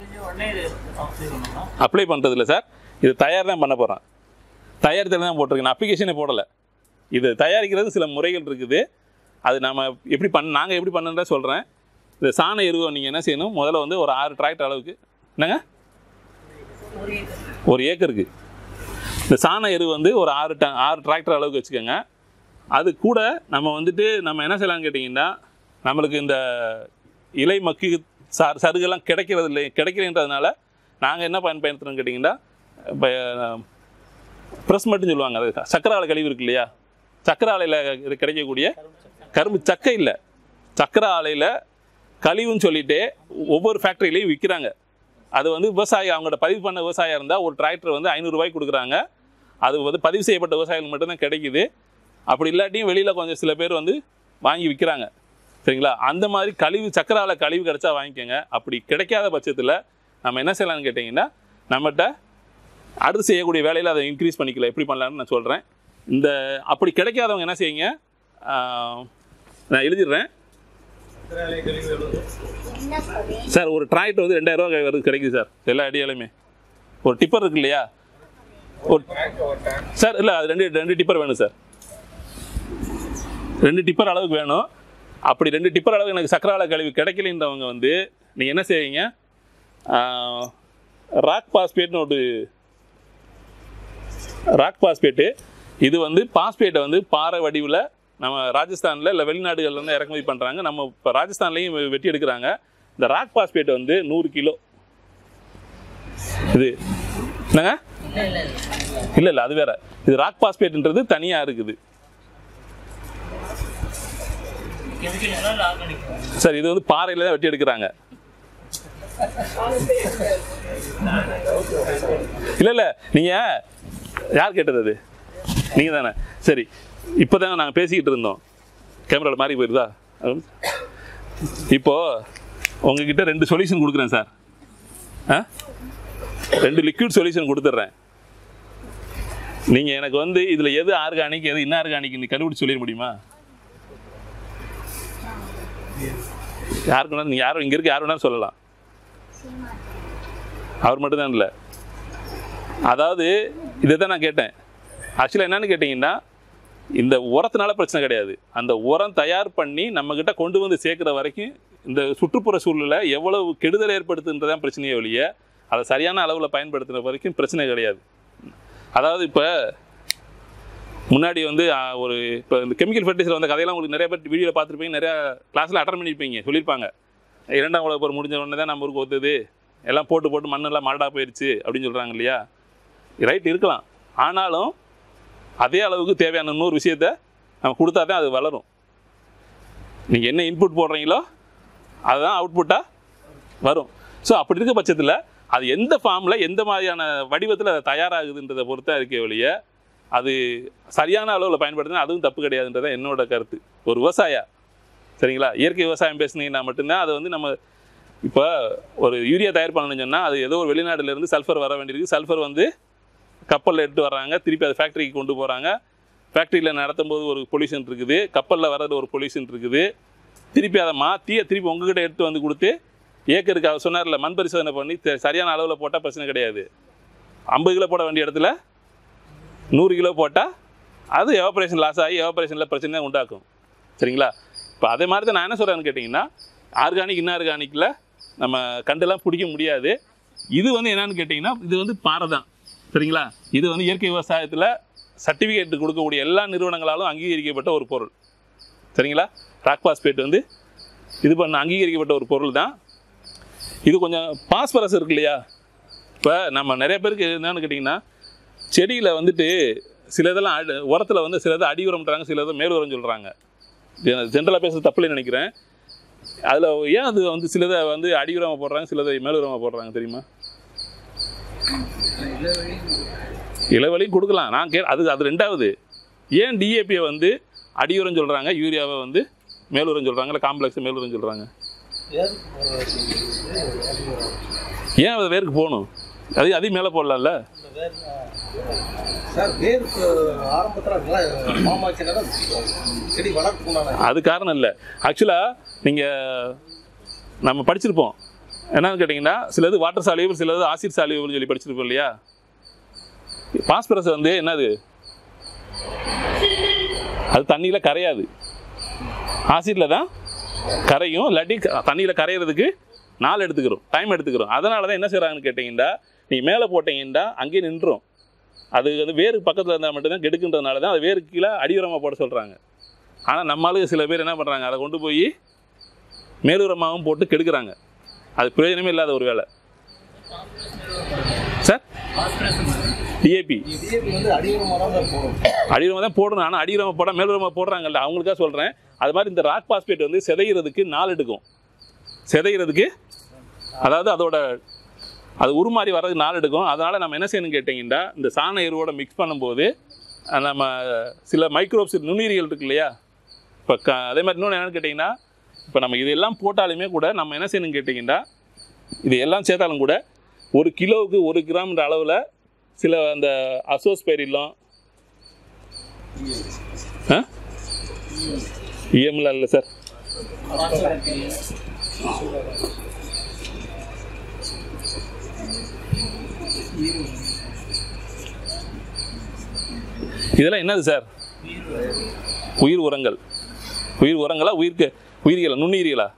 அப்ளை பண்ணுறதில்ல சார் இது தயார் தான் பண்ண போகிறேன் தயாரித்தல் தான் போட்டிருக்கேன் அப்ளிகேஷனே போடலை இது தயாரிக்கிறது சில முறைகள் இருக்குது அது நம்ம எப்படி பண்ண நாங்கள் எப்படி பண்ணணுன்றத சொல்கிறேன் இந்த சாண எருவை நீங்கள் என்ன செய்யணும் முதல்ல வந்து ஒரு ஆறு டிராக்டர் அளவுக்கு என்னங்க ஒரு ஏக்கருக்கு இந்த சாண எரு வந்து ஒரு ஆறு டன் ஆறு டிராக்டர் அளவுக்கு வச்சுக்கோங்க அது கூட நம்ம வந்துட்டு நம்ம என்ன செய்யலாம்னு கேட்டிங்கன்னா நம்மளுக்கு இந்த இலை மக்கி சார் சருகெல்லாம் கிடைக்கிறது இல்லை கிடைக்கலன்றதுனால நாங்கள் என்ன பயன் பயன்படுத்துகிறோம்னு கேட்டிங்கன்னா இப்போ ப்ரெஸ் மட்டும் சொல்லுவாங்க அது சக்கரை ஆலை கழிவு இருக்கு இல்லையா சக்கரை ஆலையில் இது கிடைக்கக்கூடிய கரும்பு சக்கை இல்லை சக்கரை ஆலையில் கழிவுன்னு சொல்லிட்டு ஒவ்வொரு ஃபேக்ட்ரிலையும் விற்கிறாங்க அது வந்து விவசாயி அவங்களோட பதிவு பண்ண விவசாயம் இருந்தால் ஒரு டிராக்டர் வந்து ஐநூறுரூவாய்க்கு கொடுக்குறாங்க அது வந்து பதிவு செய்யப்பட்ட விவசாயிகளுக்கு மட்டும்தான் கிடைக்குது அப்படி இல்லாட்டியும் வெளியில் கொஞ்சம் சில பேர் வந்து வாங்கி விற்கிறாங்க சரிங்களா அந்த மாதிரி கழிவு சக்கரை ஆலை கழிவு கிடைச்சா வாங்கிக்கோங்க அப்படி கிடைக்காத பட்சத்தில் நம்ம என்ன செய்யலாம்னு கேட்டிங்கன்னா நம்மகிட்ட அடுத்து செய்யக்கூடிய வேலையில் அதை இன்க்ரீஸ் பண்ணிக்கல எப்படி பண்ணலாம்னு நான் சொல்கிறேன் இந்த அப்படி கிடைக்காதவங்க என்ன செய்யுங்க ஆஹ், நான் எழுதிடுறேன் என்ன சொல்லி சார் ஒரு டிராக்டர் வந்து ரெண்டாயிரம் ரூபா வருது கிடைக்குது சார் எல்லா ஐடியாலையுமே ஒரு டிப்பர் இருக்கு இல்லையா ஒரு சார் இல்லை அது ரெண்டு ரெண்டு டிப்பர் வேணும் சார் ரெண்டு டிப்பர் அளவுக்கு வேணும் அப்படி ரெண்டு டிப்பர் அளவுக்கு எனக்கு சக்கரால கழிவு கிடைக்கலன்றவங்க வந்து நீங்கள் என்ன செய்வீங்க ராக் பாஸ்பேட்னு ஒரு ராக் பாஸ்பேட்டு இது வந்து பாஸ்பேட்டை வந்து பாறை வடிவில் நம்ம ராஜஸ்தானில் இல்லை வெளிநாடுகள்ல இருந்து இறக்குமதி பண்ணுறாங்க நம்ம இப்போ ராஜஸ்தான்லேயும் வெட்டி எடுக்கிறாங்க இந்த ராக் பாஸ்பேட் வந்து நூறு கிலோ இது என்னங்க இல்லை இல்லை அது வேற இது ராக் பாஸ்பேட்ன்றது தனியாக இருக்குது சார் இது வந்து பாறையில் தான் வெட்டி எடுக்கிறாங்க இல்லை இல்லை நீங்கள் யார் கேட்டது அது நீங்கள் தானே சரி இப்போ தான் நாங்கள் பேசிக்கிட்டு இருந்தோம் கேமராவில் மாறி போயிருதா இப்போ உங்ககிட்ட ரெண்டு சொல்யூஷன் கொடுக்குறேன் சார் ஆ ரெண்டு லிக்விட் சொல்யூஷன் கொடுத்துட்றேன் நீங்கள் எனக்கு வந்து இதில் எது ஆர்கானிக் எது இன்ஆர்கானிக் நீ கண்டுபிடிச்சு சொல்லிட முடியுமா யாருக்கு வேணாலும் நீங்கள் யாரும் இங்கே இருக்க யார் வேணாலும் சொல்லலாம் அவர் மட்டும்தான் இல்லை அதாவது இதை தான் நான் கேட்டேன் ஆக்சுவலாக என்னன்னு கேட்டிங்கன்னா இந்த உரத்தினால பிரச்சனை கிடையாது அந்த உரம் தயார் பண்ணி நம்மக்கிட்ட கொண்டு வந்து சேர்க்குற வரைக்கும் இந்த சுற்றுப்புற சூழ்நிலை எவ்வளவு கெடுதல் ஏற்படுத்துன்றதான் பிரச்சனையே ஒழிய அதை சரியான அளவில் பயன்படுத்துகிற வரைக்கும் பிரச்சனை கிடையாது அதாவது இப்போ முன்னாடி வந்து ஆ, ஒரு இப்போ இந்த கெமிக்கல் ஃபர்டிலைசர் வந்த கதையெல்லாம் உங்களுக்கு நிறைய பேர் வீடியோவில் பார்த்துருப்பீங்க நிறையா கிளாஸில் அட்டன் பண்ணியிருப்பீங்க சொல்லியிருப்பாங்க இரண்டாம் உலக போர் முடிஞ்ச உடனே தான் நம்ம ஊருக்கு ஒத்துது எல்லாம் போட்டு போட்டு மண்ணெல்லாம் மரடா போயிடுச்சு அப்படின்னு சொல்கிறாங்க இல்லையா ரைட் இருக்கலாம் ஆனாலும் அதே அளவுக்கு தேவையான இன்னொரு விஷயத்த நம்ம கொடுத்தா தான் அது வளரும் நீங்கள் என்ன இன்புட் போடுறீங்களோ அதுதான் அவுட்புட்டாக வரும் ஸோ அப்படி இருக்க பட்சத்தில் அது எந்த ஃபார்மில் எந்த மாதிரியான வடிவத்தில் அது தயாராகுதுன்றதை பொறுத்தா இருக்கே ஒழிய அது சரியான அளவில் பயன்படுத்தினா அதுவும் தப்பு கிடையாதுன்றதான் என்னோட கருத்து ஒரு விவசாயா சரிங்களா இயற்கை விவசாயம் பேசுனீங்கன்னா மட்டும்தான் அது வந்து நம்ம இப்போ ஒரு யூரியா தயார் பண்ணணும்னு சொன்னால் அது ஏதோ ஒரு வெளிநாடுல இருந்து சல்ஃபர் வர வேண்டியிருக்கு சல்ஃபர் வந்து கப்பலில் எடுத்து வர்றாங்க திருப்பி அது ஃபேக்ட்ரிக்கு கொண்டு போகிறாங்க ஃபேக்ட்ரியில் நடத்தும் போது ஒரு பொல்யூஷன் இருக்குது கப்பலில் வர்றது ஒரு பொல்யூஷன் இருக்குது திருப்பி அதை மாற்றி திருப்பி உங்ககிட்ட எடுத்து வந்து கொடுத்து ஏக்கருக்கு அவர் சொன்னார்ல மண் பரிசோதனை பண்ணி தெ- சரியான அளவில் போட்டால் பிரச்சனை கிடையாது ஐம்பது கிலோ போட வேண்டிய இடத்துல நூறு கிலோ போட்டால் அது எவாபரேஷன் லாஸ் ஆகி எவாபரேஷனில் பிரச்சனை உண்டாக்கும் சரிங்களா இப்போ அதே மாதிரி தான் நான் என்ன சொல்கிறேன்னு கேட்டிங்கன்னா ஆர்கானிக் இன்ஆர்கானிக்கில் நம்ம கண்டெல்லாம் பிடிக்க முடியாது இது வந்து என்னன்னு கேட்டிங்கன்னா இது வந்து பாறை தான் சரிங்களா இது வந்து இயற்கை விவசாயத்தில் சர்டிஃபிகேட் கொடுக்கக்கூடிய எல்லா நிறுவனங்களாலும் அங்கீகரிக்கப்பட்ட ஒரு பொருள் சரிங்களா ராக் பாஸ்பேட் வந்து இது பண்ண அங்கீகரிக்கப்பட்ட ஒரு பொருள் தான் இது கொஞ்சம் பாஸ்பரஸ் இருக்கு இல்லையா இப்போ நம்ம நிறைய பேருக்கு என்னன்னு கேட்டிங்கன்னா செடியில் வந்துட்டு சில இதெல்லாம் அடி உரத்தில் வந்து சிலது அடி உரம்ன்றாங்க சிலது மேல் உரம் சொல்கிறாங்க ஜென்ரலாக பேச தப்புல நினைக்கிறேன் அதில் ஏன் அது வந்து சிலதை வந்து அடி உரமாக போடுறாங்க சிலதை மேல் உரமாக போடுறாங்க தெரியுமா இளவழியும் கொடுக்கலாம் நான் கே அது அது ரெண்டாவது ஏன் டிஏபியை வந்து அடியுரம் சொல்கிறாங்க யூரியாவை வந்து மேலுரம் சொல்கிறாங்க இல்லை காம்ப்ளெக்ஸ் மேலுரம் சொல்கிறாங்க ஏன் அது வேருக்கு போகணும் அது அதையும் மேலே போடலாம்ல சார் வேருக்கு ஆரம்பத்தில் மாமாச்சினா செடி வளர்க்கணும்னா அது காரணம் இல்லை ஆக்சுவலாக நீங்கள் நம்ம படிச்சிருப்போம் என்னன்னு கேட்டிங்கன்னா சிலது வாட்டர் சாலியபிள் சிலது ஆசிட் சாலியபிள்னு சொல்லி படிச்சிருப்போம் இல்லையா பாஸ்பரஸ் வந்து என்னது அது தண்ணியில் கரையாது ஆசிட்டில் தான் கரையும் இல்லாட்டி தண்ணியில் கரையிறதுக்கு நாள் எடுத்துக்கிறோம் டைம் எடுத்துக்கிறோம் அதனால தான் என்ன செய்கிறாங்கன்னு கேட்டிங்கன்னா நீங்கள் மேலே போட்டீங்கன்னா அங்கேயே நின்றோம் அது வந்து வேருக்கு பக்கத்தில் இருந்தால் மட்டும்தான் கெடுக்குன்றதுனால தான் அது வேருக்கு கீழே அடியுரமாக போட சொல்கிறாங்க ஆனால் நம்ம ஆளுங்க சில பேர் என்ன பண்ணுறாங்க அதை கொண்டு போய் மேலுரமாகவும் போட்டு கெடுக்குறாங்க அது பிரயோஜனமே இல்லாத ஒரு வேலை சார் டிஏபி டிஏபி வந்து அடியுரமாக தான் சார் போடும் அடியுரமாக தான் போடணும் ஆனால் அடியுரமாக போட மேலுரமாக போடுறாங்கல்ல அவங்களுக்காக சொல்கிறேன் அது மாதிரி இந்த ராக் பாஸ்பேட் வந்து சிதைகிறதுக்கு நாள் எடுக்கும் சிதைகிறதுக்கு அதாவது அதோட அது உருமாறி வர்றதுக்கு நாள் எடுக்கும் அதனால் நம்ம என்ன செய்யணும் கேட்டிங்கன்னா இந்த சாண எருவோட மிக்ஸ் பண்ணும்போது அஹ், நம்ம சில மைக்ரோப்ஸ் நுண்ணுயிரிகள் இருக்கு இல்லையா இப்போ க அதே மாதிரி இன்னொன்று என்னென்னு கேட்டிங்கன்னா இப்போ நம்ம இதெல்லாம் போட்டாலுமே கூட நம்ம என்ன செய்யணும் கேட்டிங்கன்னா இது எல்லாம் சேர்த்தாலும் கூட ஒரு கிலோவுக்கு ஒரு கிராம்ன்ற அளவில் சில அந்த அசோஸ்பைரிலம் ஆ இஎம்ல இல்லை சார் இதெல்லாம் என்னது சார் உயிர் உரங்கள் உயிர் உரங்களா உயிர்க்கு உயிரியலா நுண்ணுயிரியலா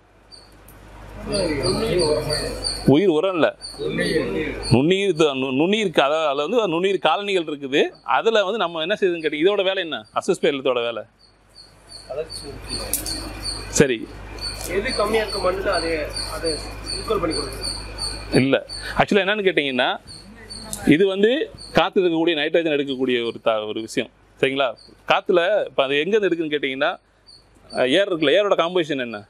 உயிர் உரம் இல்லை நுண்ணுயிர் த- நு- நுண்ணுயிர் கா- அதாவது அதில் வந்து நுண்ணுயிர் காலனிகள் இருக்குது அதில் வந்து நம்ம என்ன செய்யுதுன்னு கேட்டீங்க இதோட வேலை என்ன அசஸ்பேலத்தோட வேலை சரி எது கம்மியாக இருக்க மண்ணில் அதை அதை ஈக்குவல் பண்ணி கொடுக்குது இல்லை ஆக்சுவலாக என்னன்னு கேட்டிங்கன்னா இது வந்து காற்றுல இருக்கக்கூடிய நைட்ரஜன் எடுக்கக்கூடிய ஒரு த ஒரு விஷயம் சரிங்களா காற்றுல இப்போ அது எங்கேருந்து எடுக்குன்னு கேட்டிங்கன்னா அஹ், ஏர் இருக்குல்ல ஏரோட காம்போசிஷன் என்ன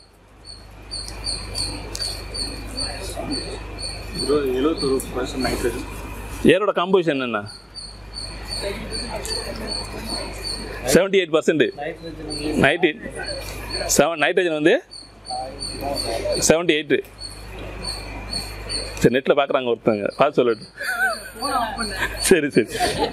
எழுபத்தொரு பர்சன்ட் நைட்ரஜன் ஏரோட காம்போசிஷன் என்ன seventy eight percent ninety seven nitrogen வந்து செவன்டி எயிட்டு சரி நெட்டில் பார்க்குறாங்க ஒருத்தங்க பார்த்து சொல்லட்டும் சரி சரி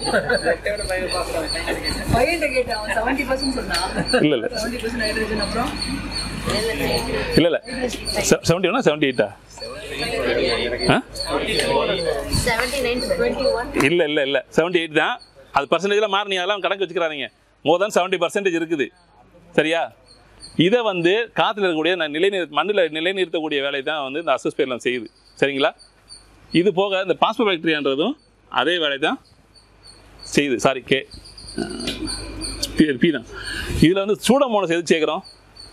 பையன்கிட்ட கேட்டேன் அவன் செவன்டி பர்சன்ட் சொன்னான் இல்லை இல்லை செவன்டி பர்சன்ட் நைட்ரஜன் அப்புறம் இல்லை இல்லை செவன்டி ஒன்னா செவன்டி எயிட்டா ஆ செவன்டி நைன் டுவெண்ட்டி ஒன் இல்லை இல்லை இல்லை செவன்டி எயிட் தான் அது பர்சன்டேஜில் மாறி அதெல்லாம் கணக்கு வச்சுக்கிறாதீங்க மோர் தென் செவன்ட்டி பர்சன்டேஜ் இருக்குது சரியா இதை வந்து காற்றுல இருக்கக்கூடிய நான் நிலைநிறு மண்ணில் நிலைநிறுத்தக்கூடிய வேலை தான் வந்து இந்த அசஸ்பேர்லாம் செய்யுது சரிங்களா இது போக இந்த பாஸ்போபாக்டீரியான்றதும் அதே வேலை தான் செய்யுது சாரி கே பி பி தான் இதில் வந்து சூடமோனஸ் எது சேர்க்குறோம்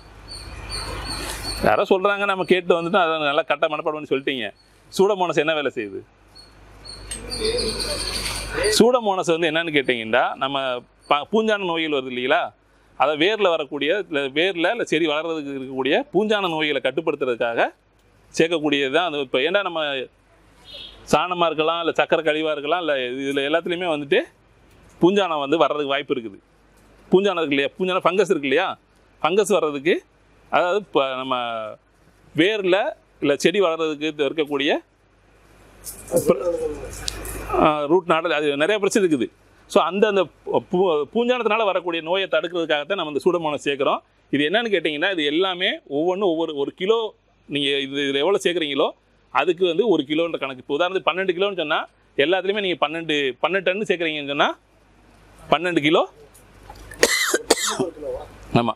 யாரோ சொல்கிறாங்க நம்ம கேட்டு வந்துட்டு அதை நல்லா கட்ட மனப்பாடம் சொல்லிட்டீங்க சூடமோனஸ் என்ன வேலை செய்யுது சூடமோனஸ் வந்து என்னன்னு கேட்டிங்கன்னா நம்ம ப- பூஞ்சான நோய்கள் வருது இல்லைங்களா அதை வேரில் வரக்கூடிய இல்லை வேரில் இல்லை செடி வளர்றதுக்கு இருக்கக்கூடிய பூஞ்சான நோய்களை கட்டுப்படுத்துறதுக்காக சேர்க்கக்கூடியது தான் அது இப்போ ஏன்டா நம்ம சாணமாக இருக்கலாம் இல்லை சக்கரை கழிவாக இருக்கலாம் இல்லை இதில் எல்லாத்துலேயுமே வந்துட்டு பூஞ்சானம் வந்து வர்றதுக்கு வாய்ப்பு இருக்குது பூஞ்சானம் இருக்கு இல்லையா பூஞ்சானம் ஃபங்கஸ் இருக்கு இல்லையா ஃபங்கஸ் வர்றதுக்கு அதாவது இப்போ நம்ம வேரில் இல்லை செடி வளர்றதுக்கு இருக்கக்கூடிய ரூட் நாடல் அது நிறைய பிரச்சனை இருக்குது ஸோ அந்த அந்த பூ பூஞ்சானத்தினால வரக்கூடிய நோயை தடுக்கிறதுக்காகத்தான் நம்ம இந்த சூடமோனஸ் சேர்க்குறோம் இது என்னன்னு கேட்டிங்கன்னா இது எல்லாமே ஒவ்வொன்றும் ஒவ்வொரு ஒரு கிலோ நீங்கள் இது இதில் எவ்வளோ சேர்க்குறீங்களோ அதுக்கு வந்து ஒரு கிலோன்ற கணக்கு இப்போ உதாரணத்துக்கு பன்னெண்டு கிலோன்னு சொன்னால் எல்லாத்துலேயுமே நீங்கள் பன்னெண்டு பன்னெண்டு டன் சேர்க்குறீங்கன்னு சொன்னால் பன்னெண்டு கிலோ ஆமாம்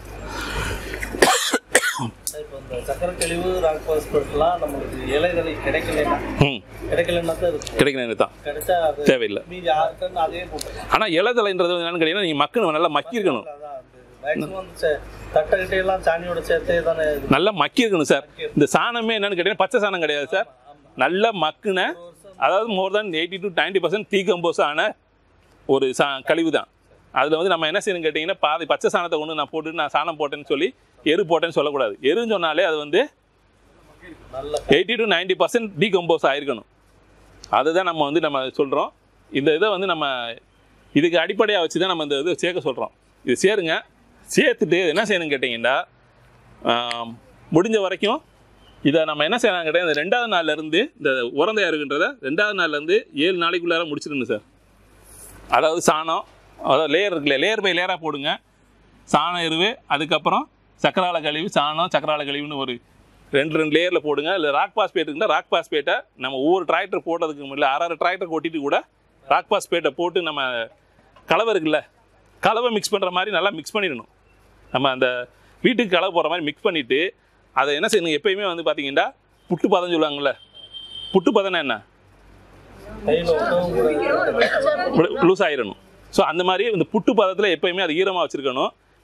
இப்போ இந்த சக்கரை கழிவு ராக் பாஸ்பேட்லாம் நம்மளுக்கு இலைதலை கிடைக்கலன்னா ம் கிடைக்கலன்னா தான் இருக்கும் கிடைக்கணும் தான் கிடைச்சா அது தேவையில்லை மீதி ஆறு டன் அதே போட்டுக்கலாம் ஆனால் இலதலைன்றது வந்து என்னன்னு கேட்டிங்கன்னா நீங்கள் மக்கள் நல்லா மக்கி இருக்கணும் அதான் மேக்ஸிமம் தட்டைக்கிட்டே எல்லாம் சாணியோட சேர்த்தே தானே இது நல்லா மக்கி இருக்கணும் சார் இந்த சாணமே என்னன்னு கேட்டீங்கன்னா பச்சை சாணம் கிடையாது சார் நல்ல மக்குன அதாவது more then eighty to ninety percent decompose ஆன ஒரு சா கழிவு தான் அதில் வந்து நம்ம என்ன செய்யணும் கேட்டிங்கன்னா பாதி பச்சை சாணத்தை கொண்டு நான் போட்டு நான் சாணம் போட்டேன்னு சொல்லி எரு போட்டேன்னு சொல்லக்கூடாது எருன்னு சொன்னாலே அது வந்து நல்ல eighty to ninety percent decompose ஆயிருக்கணும் அதுதான் நம்ம வந்து நம்ம சொல்கிறோம் இந்த இதை வந்து நம்ம இதுக்கு அடிப்படையாக வச்சு தான் நம்ம இந்த இது சேர்க்க சொல்கிறோம் இது சேருங்க சேர்த்துட்டு என்ன செய்யணும் கேட்டிங்கன்னா ஆம், முடிஞ்ச வரைக்கும் இதை நம்ம என்ன செய்யலாம் கேட்டால் இந்த ரெண்டாவது நாள்ல இருந்து இந்த உரந்தையா இருக்குன்றத ரெண்டாவது நாள்ல இருந்து ஏழு நாளைக்குள்ளார முடிச்சிடணும் சார் அதாவது சாணம் அதாவது லேயர் இருக்குல்ல லேயர் பை லேயராக போடுங்க சாணம் எருவு அதுக்கப்புறம் சக்கரால கழிவு சாணம் சக்கரால கழிவுன்னு ஒரு ரெண்டு ரெண்டு லேயரில் போடுங்க இல்லை ராக் பாஸ்பேட் இருந்தால் ராக் பாஸ்பேட்டை நம்ம ஒவ்வொரு டிராக்டர் போட்டதுக்கு முன்னாடி அரை அரை டிராக்டர் கொட்டிட்டு கூட ராக் பாஸ்பேட்டை போட்டு நம்ம கலவை இருக்குல்ல கலவை மிக்ஸ் பண்ணுற மாதிரி நல்லா மிக்ஸ் பண்ணிடணும் நம்ம அந்த வீட்டுக்கு கலவை போடுற மாதிரி மிக்ஸ் பண்ணிவிட்டு அதை என்ன செய்யணும் எப்பயுமே வந்து பார்த்தீங்கன்னா புட்டு பதம் சொல்லுவாங்கள்ல புட்டு பதம்னா என்ன கையில் ஒட்டவும் கூட லூஸ் ஆயிடணும் ஸோ அந்த மாதிரி இந்த புட்டு பதத்தில் எப்பயுமே அது ஈரமாக வச்சுருக்கணும்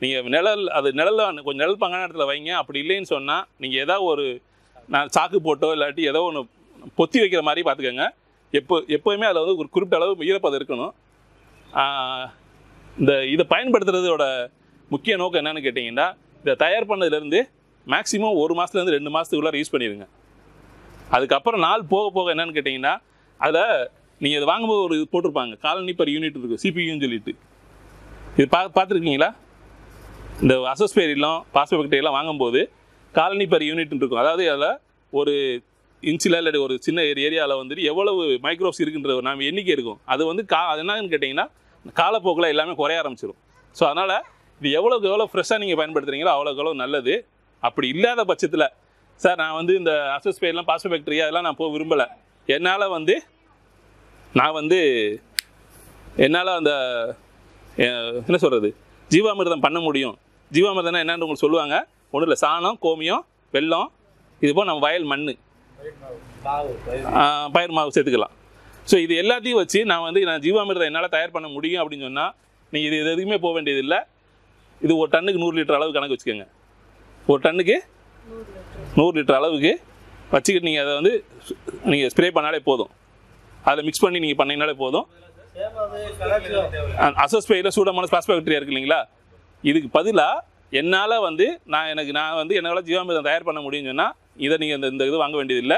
நீங்கள் நிழல் அது நிழலில் கொஞ்சம் நிழல் பங்கான இடத்துல வைங்க அப்படி இல்லைன்னு சொன்னால் நீங்கள் ஏதாவது ஒரு நான் சாக்கு போட்டோ இல்லாட்டி ஏதோ ஒன்று பொத்தி வைக்கிற மாதிரி பார்த்துக்கோங்க எப்போ எப்போயுமே அதில் வந்து ஒரு குறிப்பிட்ட அளவு ஈரப்பதம் இருக்கணும் ஆஹ் இந்த இதை பயன்படுத்துறதோட முக்கிய நோக்கம் என்னன்னு கேட்டிங்கன்னா இதை தயார் பண்ணதுலேருந்து மேக்ஸிமம் ஒரு மாதத்துலேருந்து ரெண்டு மாதத்துக்குள்ளார யூஸ் பண்ணிடுங்க அதுக்கப்புறம் நாள் போக போக என்னன்னு கேட்டிங்கன்னா அதில் நீங்கள் இதை வாங்கும்போது ஒரு இது போட்டிருப்பாங்க காலனி பர் யூனிட் இருக்கும் சிபியூன்னு சொல்லிட்டு இது பா பார்த்துருக்கீங்களா இந்த அசோஸ்பேரிலாம் பாஸ்பெக்டெல்லாம் வாங்கும்போது காலனி பர் யூனிட் இருக்கும் அதாவது அதில் ஒரு இன்ச்சில் இல்லாட்டி ஒரு சின்ன ஏரியாவில் வந்துட்டு எவ்வளவு மைக்ரோப்ஸ் இருக்குன்ற ஒரு நாம எண்ணிக்கை இருக்கும் அது வந்து கா அது என்னன்னு கேட்டிங்கன்னா காலப்போக்கில் எல்லாமே குறைய ஆரம்பிச்சிடும் ஸோ அதனால் இது எவ்வளோக்கு எவ்வளோ ஃப்ரெஷ்ஷாக நீங்கள் பயன்படுத்துறீங்களோ அவ்வளோக்கு எவ்வளோ நல்லது அப்படி இல்லாத பட்சத்தில் சார் நான் வந்து இந்த அசோஸ்பேர்லாம் பாஸ்போபேக்டரியா அதெல்லாம் நான் போக விரும்பலை என்னால் வந்து நான் வந்து என்னால் அந்த அஹ், என்ன சொல்கிறது ஜீவாமிர்தம் பண்ண முடியும் ஜீவாமிர்தம்னா என்னன்னு உங்களுக்கு சொல்லுவாங்க ஒன்றும் இல்லை சாணம் கோமியம் வெல்லம் இது போல் நம்ம வயல் மண் மாவு பயிர் பயிர் மாவு சேர்த்துக்கலாம் ஸோ இது எல்லாத்தையும் வச்சு நான் வந்து நான் ஜீவாமிர்தம் என்னால் தயார் பண்ண முடியும் அப்படின்னு சொன்னால் நீங்கள் இது இது எதுக்குமே போக வேண்டியது இல்லை இது ஒரு டன்னுக்கு நூறு லிட்டர் அளவு கணக்கு வச்சுக்கோங்க ஒரு டன்னுக்கு நூறு லிட்டர் அளவுக்கு வச்சுக்கிட்டு நீங்கள் அதை வந்து நீங்கள் ஸ்ப்ரே பண்ணாலே போதும் அதில் மிக்ஸ் பண்ணி நீங்கள் பண்ணீங்கனாலே போதும் சேம் அது கலாச்சாரம் அசோஸ்பேயில் சூடமான பாஸ்பேக்டரியா இருக்கு இல்லைங்களா இதுக்கு பதிலாக என்னால் வந்து நான் எனக்கு நான் வந்து என்னால் ஜீவாமிர்தம் தயார் பண்ண முடியும்னு சொன்னால் இதை நீங்கள் இந்த இந்த இது வாங்க வேண்டியதில்லை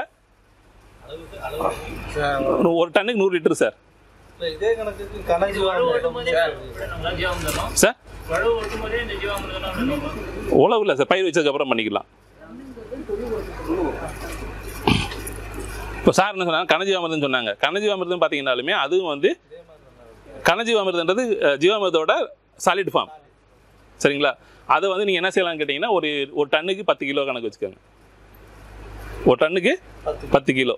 ஒரு ஒரு டன்னுக்கு நூறு லிட்டர் சார் இதே கணக்குக்கு கணக்கு சார் வழுவு ஓட்டும் போதே இந்த ஜீவாமிர்தம் உழவு இல்லை சார் பயிர் வச்சதுக்கப்புறம் பண்ணிக்கலாம் இப்போ சார் என்ன சொன்னாங்க கனஜீவாமிர்தம் சொன்னாங்க கனஜீவாமிர்தம் பார்த்தீங்கன்னாலுமே அதுவும் வந்து கனஜீவாமிர்தன்றது அஹ், ஜீவாமிர்தத்தோட சாலிட் ஃபார்ம் சரிங்களா அதை வந்து நீங்கள் என்ன செய்யலாம்னு கேட்டிங்கன்னா ஒரு ஒரு டன்னுக்கு பத்து கிலோ கணக்கு வச்சுக்கோங்க ஒரு டன்னுக்கு பத்து கிலோ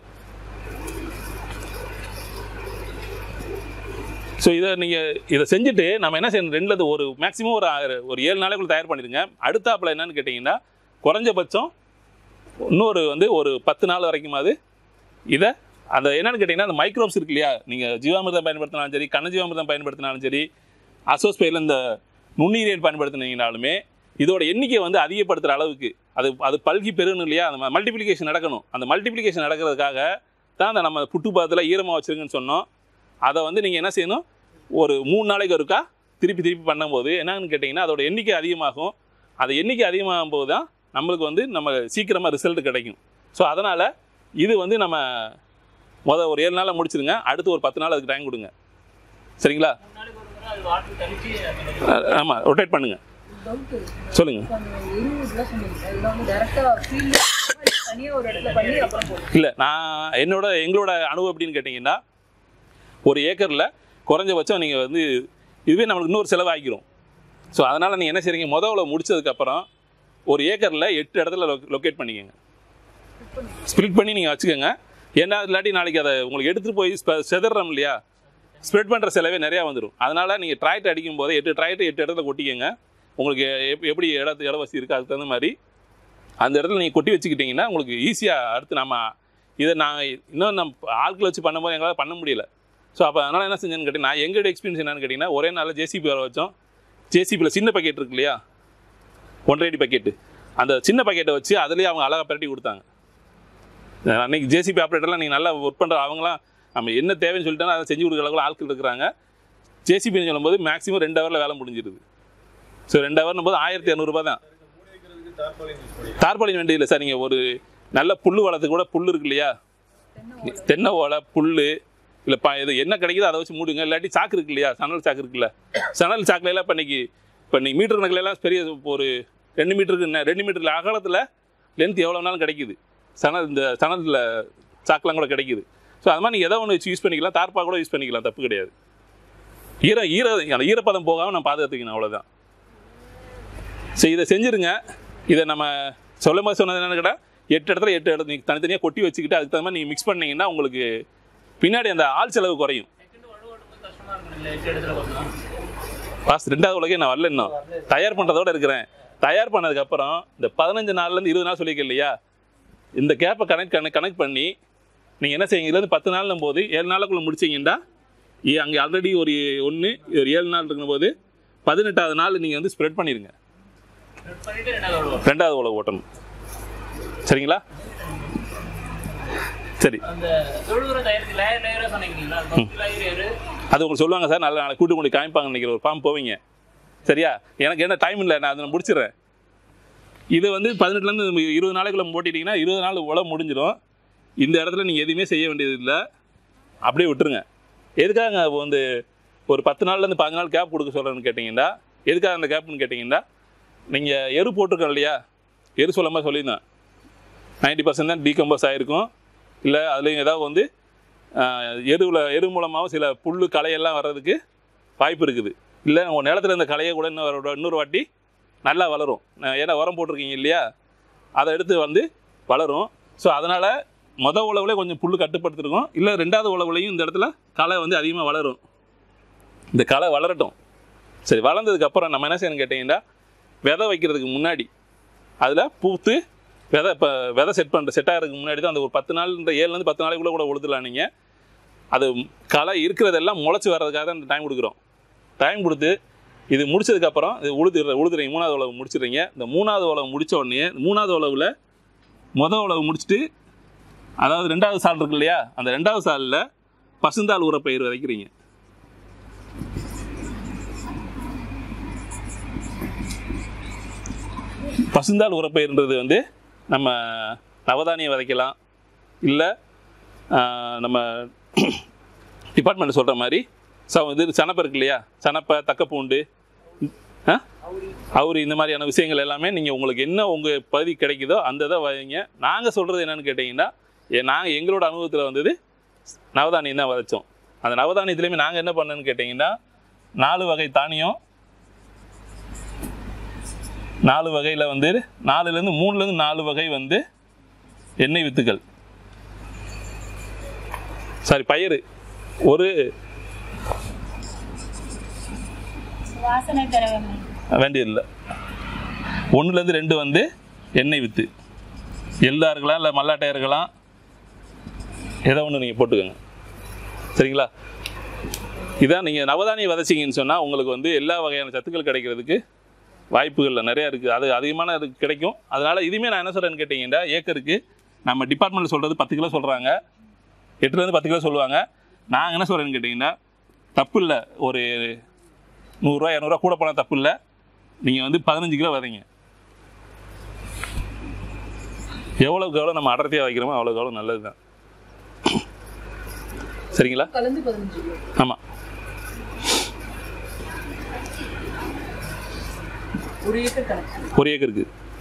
ஸோ இதை நீங்கள் இதை செஞ்சுட்டு நம்ம என்ன செய்யணும் ரெண்டுல இருந்து ஒரு மேக்ஸிமம் ஒரு ஆறு- ஒரு ஏழு நாளைக்குள்ள தயார் பண்ணிடுங்க அடுத்தாப்புல என்னன்னு கேட்டிங்கன்னா குறைஞ்சபட்சம் இன்னொரு வந்து ஒரு பத்து நாள் வரைக்குமாவது இதை அந்த என்னன்னு கேட்டிங்கன்னா அந்த மைக்ரோப்ஸ் இருக்கு இல்லையா நீங்கள் ஜீவாமிர்தம் பயன்படுத்தினாலும் சரி கனஜீவாமிர்தம் பயன்படுத்தினாலும் சரி அசோஸ்பேரில் இந்த நுண்ணுயிரியல் பயன்படுத்தினீங்கனாலுமே இதோட எண்ணிக்கை வந்து அதிகப்படுத்துகிற அளவுக்கு அது அது பல்கி பெருகணும் இல்லையா அந்த மல்டிப்ளிகேஷன் நடக்கணும் அந்த மல்டிப்ளிகேஷன் நடக்கிறதுக்காக தான் அந்த நம்ம புட்டு பாதத்தில் ஈரமாக வச்சுருங்கன்னு சொன்னோம் அதை வந்து நீங்கள் என்ன செய்யணும் ஒரு மூணு நாளைக்கு ஒருக்கா திருப்பி திருப்பி பண்ணும்போது என்னன்னு கேட்டிங்கன்னா அதோட எண்ணிக்கை அதிகமாகும் அது எண்ணிக்கை அதிகமாகும் போது தான் நம்மளுக்கு வந்து நம்ம சீக்கிரமாக ரிசல்ட் கிடைக்கும் ஸோ அதனால் இது வந்து நம்ம மொதல் ஒரு ஏழு நாளில் முடிச்சிருங்க அடுத்து ஒரு பத்து நாள் அதுக்கு டைம் கொடுங்க சரிங்களா ஆமாம் ரொட்டேட் பண்ணுங்கள் சொல்லுங்கள் இப்போ அந்த இருபதுலாம் சொன்னீங்க இதெல்லாம் வந்து டேரெக்டாக ஃபீல்டு தனியாக ஒரு இடத்துல பண்ணி அப்புறம் போடுங்க இல்லை நான் என்னோட எங்களோட அனுபவம் எப்படின்னு கேட்டிங்கன்னா ஒரு ஏக்கரில் குறைஞ்சபட்சம் நீங்கள் வந்து இதுவே நம்மளுக்கு இன்னொரு செலவு ஆகிக்கிறோம் ஸோ அதனால் நீங்கள் என்ன செய்றீங்க முதல்ல முடிச்சதுக்கப்புறம் ஒரு ஏக்கரில் எட்டு இடத்துல லொக்கேட் பண்ணிக்கோங்க ஸ்ப்ளிட் பண்ணி நீங்கள் வச்சுக்கோங்க ஏன்னா இல்லாட்டி நாளைக்கு அதை உங்களுக்கு எடுத்துகிட்டு போய் ஸ்ப- செதறோம் இல்லையா ஸ்ப்ரெட் பண்ணுற செலவே நிறையா வந்துடும் அதனால் நீங்கள் ட்ராக்டர் அடிக்கும் போது எட்டு ட்ராக்டர் எட்டு இடத்துல கொட்டிக்கங்க உங்களுக்கு எப் எப்படி இடத்து இட வசதி இருக்கோ அதுக்கு தகுந்த மாதிரி அந்த இடத்துல நீங்கள் கொட்டி வச்சுக்கிட்டிங்கன்னா உங்களுக்கு ஈஸியாக அடுத்து நம்ம இதை நான் இன்னும் நம்ம ஆட்களை வச்சு பண்ணும்போது எங்களால் பண்ண முடியல ஸோ அப்போ அதனால் என்ன செஞ்சேன்னு கேட்டிங்கன்னா நான் எங்களோட எக்ஸ்பீரியன்ஸ் என்னன்னு கேட்டிங்கன்னா ஒரே நாளில் ஜேசிபி வர வச்சோம் ஜேசிபியில் சின்ன பக்கெட் இருக்கு இல்லையா ஒன்றரை அடி பக்கெட்டு அந்த சின்ன பக்கெட்டை வச்சு அதுலேயே அவங்க அழகாக பிரட்டி கொடுத்தாங்க அன்னைக்கு ஜேசிபி ஆப்ரேட்டர்லாம் நீங்கள் நல்லா ஒர்க் பண்ணுற அவங்களாம் நம்ம என்ன தேவைன்னு சொல்லிட்டாலும் அதை செஞ்சு கொடுக்குற அளவுக்கு ஆட்கள் இருக்கிறாங்க ஜேசிபின்னு சொல்லும்போது மேக்ஸிமம் ரெண்டு ஹவரில் வேலை முடிஞ்சிருது ஸோ ரெண்டு ஹவர்னும் போது ஆயிரத்தி இரநூறுபா தான் தார்பாலின் வேண்டியதில்லை சார் நீங்கள் ஒரு நல்ல புல் வளர்த்து கூட புல் இருக்கு இல்லையா தென்னை ஓலை புல் இல்லை பா இது என்ன கிடைக்குதோ அதை வச்சு மூடுங்க இல்லாட்டி சாக்கு இருக்கு இல்லையா சணல் சாக்கு இருக்குல்ல சணல் சாக்குல எல்லாம் இப்போ இன்னைக்கு இப்போ நீ மீட்டர் கணக்குல எல்லாம் பெரிய இப்போ ஒரு ரெண்டு மீட்டருக்கு நெ- ரெண்டு மீட்டர் அகலத்தில் லென்த் எவ்வளோ வேணாலும் கிடைக்குது சணல் இந்த சணலில் சாக்கெலாம் கூட கிடைக்குது ஸோ அது மாதிரி நீங்கள் எதை ஒன்று வச்சு யூஸ் பண்ணிக்கலாம் தார்ப்பா கூட யூஸ் பண்ணிக்கலாம் தப்பு கிடையாது ஈர ஈர அந்த ஈரப்பதம் போகாமல் நான் பாதுகாத்துக்கணும் அவ்வளோதான் சரி இதை செஞ்சுருங்க இதை நம்ம சொல்லும் போது சொன்னது என்னன்னு கேட்டால் எட்டு இடத்துல எட்டு இடத்துல நீங்கள் தனித்தனியாக கொட்டி வச்சுக்கிட்டு அதுக்கு தகுந்த மாதிரி நீங்கள் மிக்ஸ் பண்ணீங்கன்னா உங்களுக்கு பின்னாடி அந்த ஆள் செலவு குறையும் பாஸ் ரெண்டாவது உலகே நான் வரல இன்னும் தயார் பண்ணுறதோட இருக்கிறேன் தயார் பண்ணதுக்கப்புறம் இந்த பதினஞ்சு நாள்லேருந்து இருபது நாள் சொல்லியிருக்கேன் இல்லையா இந்த கேப்பை கனெக்ட் கனெக்ட் கனெக்ட் பண்ணி நீங்கள் என்ன செய்யுங்க இதுலேருந்து பத்து நாள்னும் போது ஏழு நாளுக்குள்ளே முடிச்சிங்கன்னா அங்கே ஆல்ரெடி ஒரு ஒன்று ஒரு ஏழு நாள் இருக்கும்போது பதினெட்டாவது நாள் நீங்கள் வந்து ஸ்ப்ரெட் பண்ணிடுங்க பண்ணிட்டு ரெண்டாவது உழவு. ரெண்டாவது உழவு ஓட்டணும் சரிங்களா சரி அந்த தொழுவுற தயாரித்து லேயர் லேயரா சொன்னீங்களா ஃபர்ஸ்ட் லேயர் ஏறு அது உங்களுக்கு சொல்லுவாங்க சார் நல்ல நாளைக்கு கூட்டு கொண்டு காமிப்பாங்க நினைக்கிற ஒரு ஃபார்ம் போவீங்க சரியா எனக்கு என்ன டைம் இல்லை நான் அதை முடிச்சிடுறேன் இது வந்து பதினெட்டுலேருந்து இருபது நாளைக்குள்ள போட்டிட்டீங்கன்னா இருபது நாள் உழவு முடிஞ்சிடும் இந்த இடத்துல நீங்கள் எதுவுமே செய்ய வேண்டியது இல்லை அப்படியே விட்டுருங்க எதுக்காக அப்போ வந்து ஒரு பத்து நாள்லேருந்து பாஞ்சு நாள் கேப் கொடுக்க சொல்கிறேன்னு கேட்டிங்கன்னா எதுக்காக அந்த கேப்னு கேட்டிங்கன்னா நீங்கள் எரு போட்டிருக்கோம் இல்லையா எரு சொல்ல மாதிரி சொல்லியிருந்தேன் நைன்டி பர்சன்ட் தான் டீகம்போஸ் ஆகிருக்கும் இல்லை அதுலேயும் ஏதாவது வந்து ஆஹ், எருவில் எரு மூலமாகவும் சில புல் களையெல்லாம் வர்றதுக்கு வாய்ப்பு இருக்குது இல்லை உங்கள் நிலத்துல இருந்த களையை கூட இன்னொரு இன்னொரு வாட்டி நல்லா வளரும் நான் ஏன்னா உரம் போட்டிருக்கீங்க இல்லையா அதை எடுத்து வந்து வளரும் ஸோ அதனால் மொத உழவுல கொஞ்சம் புல் கட்டுப்படுத்திருக்கோம் இல்லை ரெண்டாவது உழவுலையும் இந்த இடத்துல களை வந்து அதிகமாக வளரும் இந்த களை வளரட்டும் சரி வளர்ந்ததுக்கப்புறம் நம்ம என்ன செய்யணும் கேட்டிங்கன்னா விதை வைக்கிறதுக்கு முன்னாடி அதில் பூத்து விதை இப்போ விதை செட் பண்ணுற செட் ஆகிறதுக்கு முன்னாடி தான் அந்த ஒரு பத்து நாள் இந்த ஏழுலேருந்து பத்து நாளைக்குள்ளே கூட உழுதுலாம் நீங்கள் அது களை இருக்கிறதெல்லாம் முளைச்சி வர்றதுக்காக தான் இந்த டைம் கொடுக்குறோம் டைம் கொடுத்து இது முடிச்சதுக்கப்புறம் இது உழுது உழுதுறீங்க மூணாவது உழவு முடிச்சிடுறீங்க இந்த மூணாவது உழவு முடிச்ச உடனே மூணாவது உழவில் மொதல் உழவு முடிச்சுட்டு அதாவது ரெண்டாவது சால் இருக்கு இல்லையா அந்த ரெண்டாவது சாலில் பசுந்தாள் உரப்பயிர் விதைக்கிறீங்க பசுந்தாள் உரப்பயிர்ன்றது வந்து நம்ம நவதானியம் விதைக்கலாம் இல்லை நம்ம டிபார்ட்மெண்ட் சொல்கிற மாதிரி ச இது சனப்பை இருக்கு இல்லையா சனப்பை தக்கப்பூண்டு ஆ அவுரி இந்த மாதிரியான விஷயங்கள் எல்லாமே நீங்கள் உங்களுக்கு என்ன உங்கள் பகுதி கிடைக்குதோ அந்த இதை வைங்க நாங்கள் சொல்கிறது என்னன்னு கேட்டிங்கன்னா நாங்கள் எங்களோட அனுபவத்தில் வந்தது நவதானியம் தான் விதைச்சோம் அந்த நவதானியத்துலேயுமே நாங்கள் என்ன பண்ணோன்னு கேட்டிங்கன்னா நாலு வகை தானியம் நாலு வகையில் வந்து நாலுலேருந்து மூணுலேருந்து நாலு வகை வந்து எண்ணெய் வித்துக்கள் சாரி பயிறு ஒரு வாசனை திரவம் வேண்டியதில்லை ஒன்றுலேருந்து ரெண்டு வந்து எண்ணெய் வித்து எள்ளா இருக்கலாம் இல்லை மல்லாட்டையாக இருக்கலாம் ஏதோ ஒன்று நீங்கள் போட்டுக்கோங்க சரிங்களா இதான் நீங்கள் நவதானியம் விதைச்சிங்கன்னு சொன்னால் உங்களுக்கு வந்து எல்லா வகையான சத்துக்கள் கிடைக்கிறதுக்கு வாய்ப்புகள் நிறையா இருக்குது அது அதிகமான அது கிடைக்கும் அதனால் இதுவுமே நான் என்ன சொல்கிறேன்னு கேட்டிங்கன்னா ஏக்கருக்கு நம்ம டிபார்ட்மெண்ட் சொல்கிறது பத்து கிலோ சொல்கிறாங்க எட்டுலேருந்து பத்து கிலோ சொல்லுவாங்க நாங்கள் என்ன சொல்கிறேன்னு கேட்டிங்கன்னா தப்பு இல்லை ஒரு நூறுரூவா இரநூறுவா கூட போனால் தப்பு இல்லை நீங்கள் வந்து பதினஞ்சு கிலோ விதைங்க எவ்வளோக்கு எவ்வளோ நம்ம அடர்த்தியாக வைக்கிறோமோ அவ்வளோக்கு எவ்வளோ நல்லது தான் சரிங்களா கலந்து பதினஞ்சு கிலோ ஆமாம் ஒரு ஏக்கர் கணக்கு ஒரு ஏக்கருக்கு